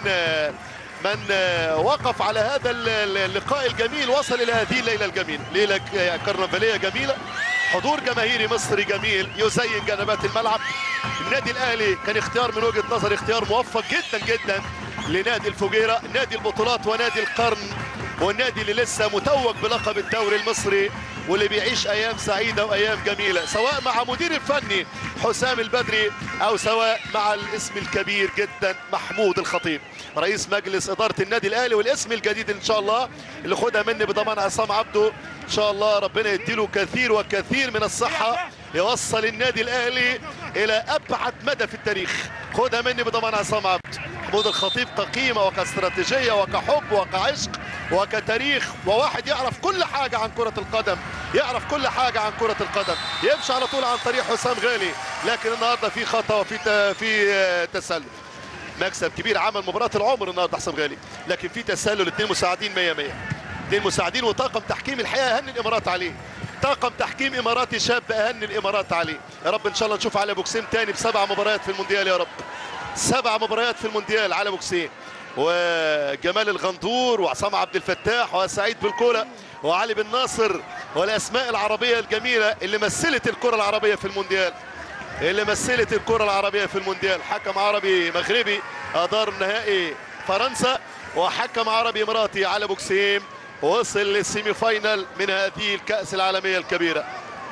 من وقف على هذا اللقاء الجميل وصل الى هذه الليله الجميله ليله كرنفاليه جميله حضور جماهيري مصري جميل يزين جنبات الملعب النادي الاهلي كان اختيار من وجهه نظري اختيار موفق جدا جدا لنادي الفجيره نادي البطولات ونادي القرن والنادي اللي لسه متوج بلقب الدوري المصري واللي بيعيش ايام سعيده وايام جميله سواء مع مدير الفني حسام البدري او سواء مع الاسم الكبير جدا محمود الخطيب رئيس مجلس اداره النادي الاهلي والاسم الجديد ان شاء الله اللي خدها مني بضمان عصام عبده ان شاء الله ربنا يديله كثير وكثير من الصحه يوصل النادي الاهلي الى ابعد مدى في التاريخ خدها مني بضمان عصام عبد محمود الخطيب كقيمه وكاستراتيجيه وكحب وكعشق وكتاريخ وواحد يعرف كل حاجه عن كره القدم يعرف كل حاجه عن كره القدم يمشي على طول عن طريق حسام غالي لكن النهارده في خطا وفي ت- في آه، تسلل مكسب كبير عمل مباراه العمر النهارده حسام غالي لكن في تسلل اثنين مساعدين 100 100 اثنين مساعدين وطاقم تحكيم الحقيقه اهن الامارات عليه طاقم تحكيم اماراتي شاب اهن الامارات عليه يا رب ان شاء الله نشوف علي بوكسيم تاني بسبع مباريات في المونديال يا رب سبع مباريات في المونديال على بوكسيم وجمال الغندور وعصام عبد الفتاح وسعيد بالكوره وعلي بن ناصر والاسماء العربيه الجميله اللي مثلت الكره العربيه في المونديال اللي مثلت الكره العربيه في المونديال حكم عربي مغربي ادار نهائي فرنسا وحكم عربي اماراتي على بوكسيم وصل للسيمي فاينل من هذه الكاس العالميه الكبيره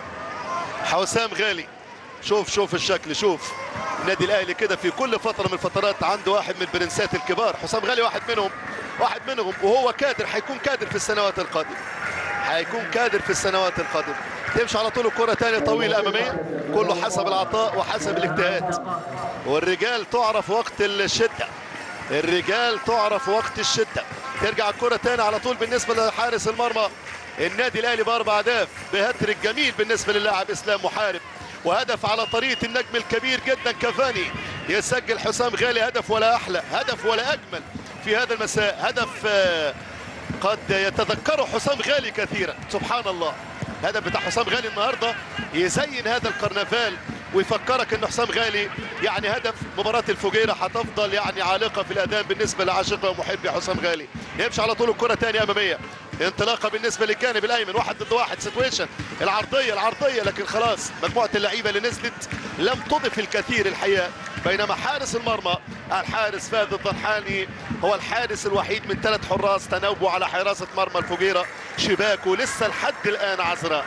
حسام غالي شوف شوف الشكل شوف النادي الاهلي كده في كل فتره من الفترات عنده واحد من البرنسات الكبار حسام غالي واحد منهم واحد منهم وهو كادر هيكون كادر في السنوات القادمه هيكون كادر في السنوات القادمه تمشي على طول الكره تاني طويله اماميه كله حسب العطاء وحسب الاجتهاد والرجال تعرف وقت الشده الرجال تعرف وقت الشده ترجع الكره تاني على طول بالنسبه لحارس المرمى النادي الاهلي باربع اهداف بهترك جميل بالنسبه للاعب اسلام محارب وهدف على طريقه النجم الكبير جدا كافاني يسجل حسام غالي هدف ولا احلى هدف ولا اجمل في هذا المساء هدف آه، قد يتذكره حسام غالي كثيرا سبحان الله الهدف بتاع حسام غالي النهارده يزين هذا الكرنفال ويفكرك ان حسام غالي يعني هدف مباراه الفجيره هتفضل يعني عالقه في الاذان بالنسبه لعاشقه ومحبي حسام غالي يمشي على طول الكره تاني اماميه انطلاقه بالنسبه للجانب الايمن واحد ضد واحد سيتويشن العرضيه العرضيه لكن خلاص مجموعه اللعيبه اللي نزلت لم تضف الكثير الحقيقه بينما حارس المرمى الحارس فهد الضنحاني هو الحارس الوحيد من ثلاث حراس تناوبوا على حراسه مرمى الفجيره شباكه لسه لحد الان عذراء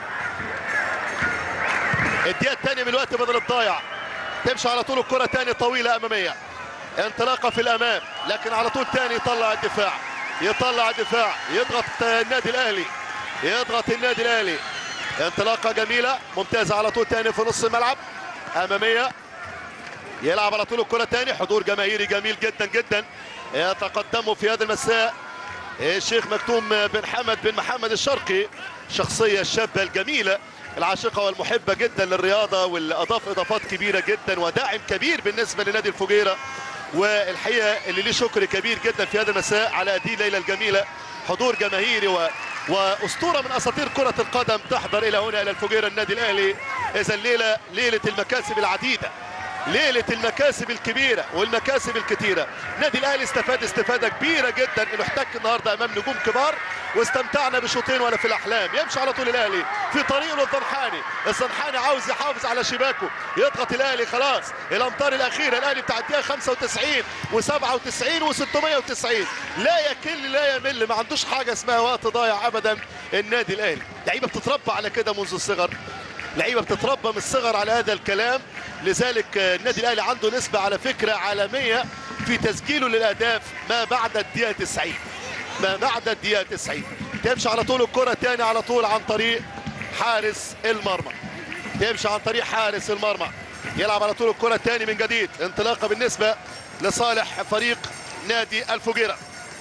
الدقيقه الثانيه من الوقت بدل الضايع تمشي على طول الكره ثاني طويله اماميه انطلاقه في الامام لكن على طول ثاني يطلع الدفاع يطلع الدفاع يضغط النادي الاهلي يضغط النادي الاهلي انطلاقه جميله ممتازه على طول ثاني في نص الملعب اماميه يلعب على طول الكره ثاني حضور جماهيري جميل جدا جدا يتقدموا في هذا المساء الشيخ مكتوم بن حمد بن محمد الشرقي شخصيه الشابه الجميله العاشقه والمحبه جدا للرياضه واللي اضاف اضافات كبيره جدا وداعم كبير بالنسبه لنادي الفجيره والحقيقه اللي ليه شكر كبير جدا في هذا المساء على هذه الليله الجميله حضور جماهيري و... واسطوره من اساطير كره القدم تحضر الى هنا الى الفجيره النادي الاهلي اذا الليله ليله المكاسب العديده ليلة المكاسب الكبيرة والمكاسب الكتيرة نادي الأهلي استفاد استفادة كبيرة جدا انه احتك النهاردة امام نجوم كبار واستمتعنا بشوطين ولا في الاحلام يمشي على طول الاهلي في طريقه للضنحاني الضنحاني عاوز يحافظ على شباكه يضغط الاهلي خلاص الامتار الاخيرة الاهلي بتاع الدقيقة 95 و97 و690 لا يكل لا يمل ما عندوش حاجة اسمها وقت ضايع ابدا النادي الاهلي لعيبة بتتربى على كده منذ الصغر لعيبه بتتربى من الصغر على هذا الكلام لذلك آه، النادي الاهلي عنده نسبه على فكره عالميه في تسجيله للاهداف ما بعد الدقيقه 90 ما بعد الدقيقه 90 تمشي على طول الكره تاني على طول عن طريق حارس المرمى تمشي عن طريق حارس المرمى يلعب على طول الكره تاني من جديد انطلاقه بالنسبه لصالح فريق نادي الفجيره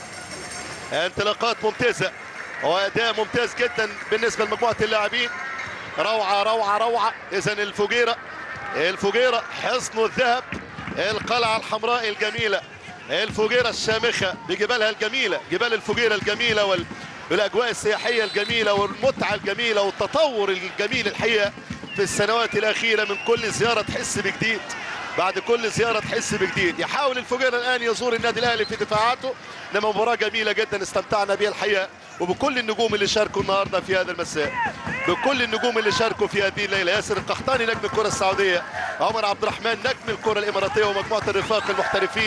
انطلاقات ممتازه واداء ممتاز جدا بالنسبه لمجموعه اللاعبين روعه روعه روعه اذا الفجيره الفجيره حصن الذهب القلعه الحمراء الجميله الفجيره الشامخه بجبالها الجميله جبال الفجيره الجميله وال... والاجواء السياحيه الجميله والمتعه الجميله والتطور الجميل الحقيقه في السنوات الاخيره من كل زياره تحس بجديد بعد كل زياره تحس بجديد يحاول الفجيره الان يزور النادي الاهلي في دفاعاته انما مباراه جميله جدا استمتعنا بها الحقيقه وبكل النجوم اللي شاركوا النهارده في هذا المساء بكل النجوم اللي شاركوا في هذه الليله ياسر القحطاني نجم الكره السعوديه عمر عبد الرحمن نجم الكره الاماراتيه ومجموعه الرفاق المحترفين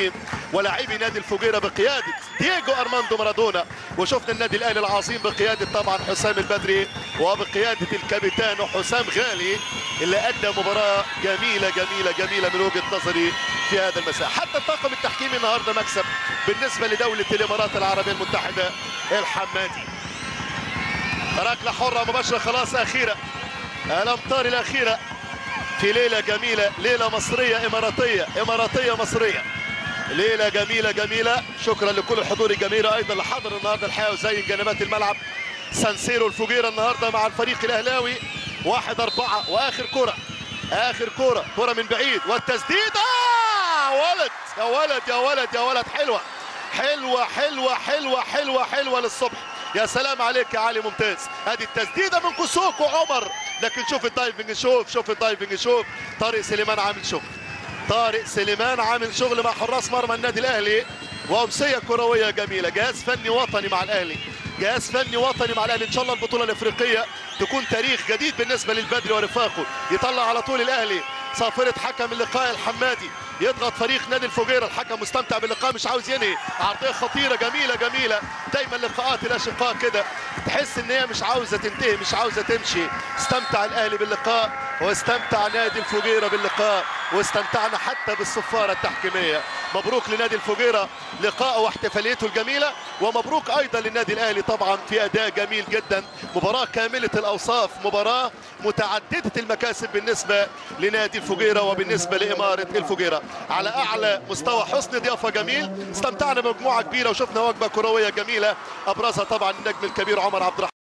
ولاعبي نادي الفجيره بقياده دييجو ارماندو مارادونا وشفنا النادي الاهلي العظيم بقياده طبعا حسام البدري وبقياده الكابتن حسام غالي اللي ادى مباراه جميله جميله جميله من وجهه نظري في هذا المساء حتى الطاقم التحكيمي النهارده مكسب بالنسبه لدوله الامارات العربيه المتحده الحمادي ركله حره مباشره خلاص اخيره الامتار الاخيره في ليله جميله ليله مصريه اماراتيه اماراتيه مصريه ليله جميله جميله شكرا لكل الحضور الجميل ايضا اللي حضر النهارده الحقيقه وزين جنبات الملعب سانسيرو الفجيره النهارده مع الفريق الاهلاوي واحد أربعة واخر كرة اخر كرة كرة من بعيد والتسديد آه ولد يا ولد يا ولد يا ولد حلوة حلوة حلوة حلوة حلوة حلوة للصبح يا سلام عليك يا علي ممتاز هذه التسديدة من كسوك وعمر لكن شوف الدايفنج شوف شوف الدايفنج شوف طارق سليمان عامل شغل طارق سليمان عامل شغل مع حراس مرمى النادي الاهلي وامسيه كرويه جميله جهاز فني وطني مع الاهلي جهاز فني وطني مع الاهلي ان شاء الله البطوله الافريقيه تكون تاريخ جديد بالنسبه للبدري ورفاقه يطلع على طول الاهلي صافره حكم اللقاء الحمادي يضغط فريق نادي الفجيره الحكم مستمتع باللقاء مش عاوز ينهي عرضيه خطيره جميله جميله دايما لقاءات الاشقاء كده تحس ان هي مش عاوزه تنتهي مش عاوزه تمشي استمتع الاهلي باللقاء واستمتع نادي الفجيره باللقاء واستمتعنا حتى بالصفاره التحكيميه مبروك لنادي الفجيره لقاءه واحتفاليته الجميله ومبروك ايضا للنادي الاهلي طبعا في اداء جميل جدا مباراه كامله الاوصاف مباراه متعدده المكاسب بالنسبه لنادي الفجيره وبالنسبه لاماره الفجيره على اعلى مستوى حسن ضيافه جميل استمتعنا بمجموعه كبيره وشفنا وجبه كرويه جميله ابرزها طبعا النجم الكبير عمر عبد الرحمن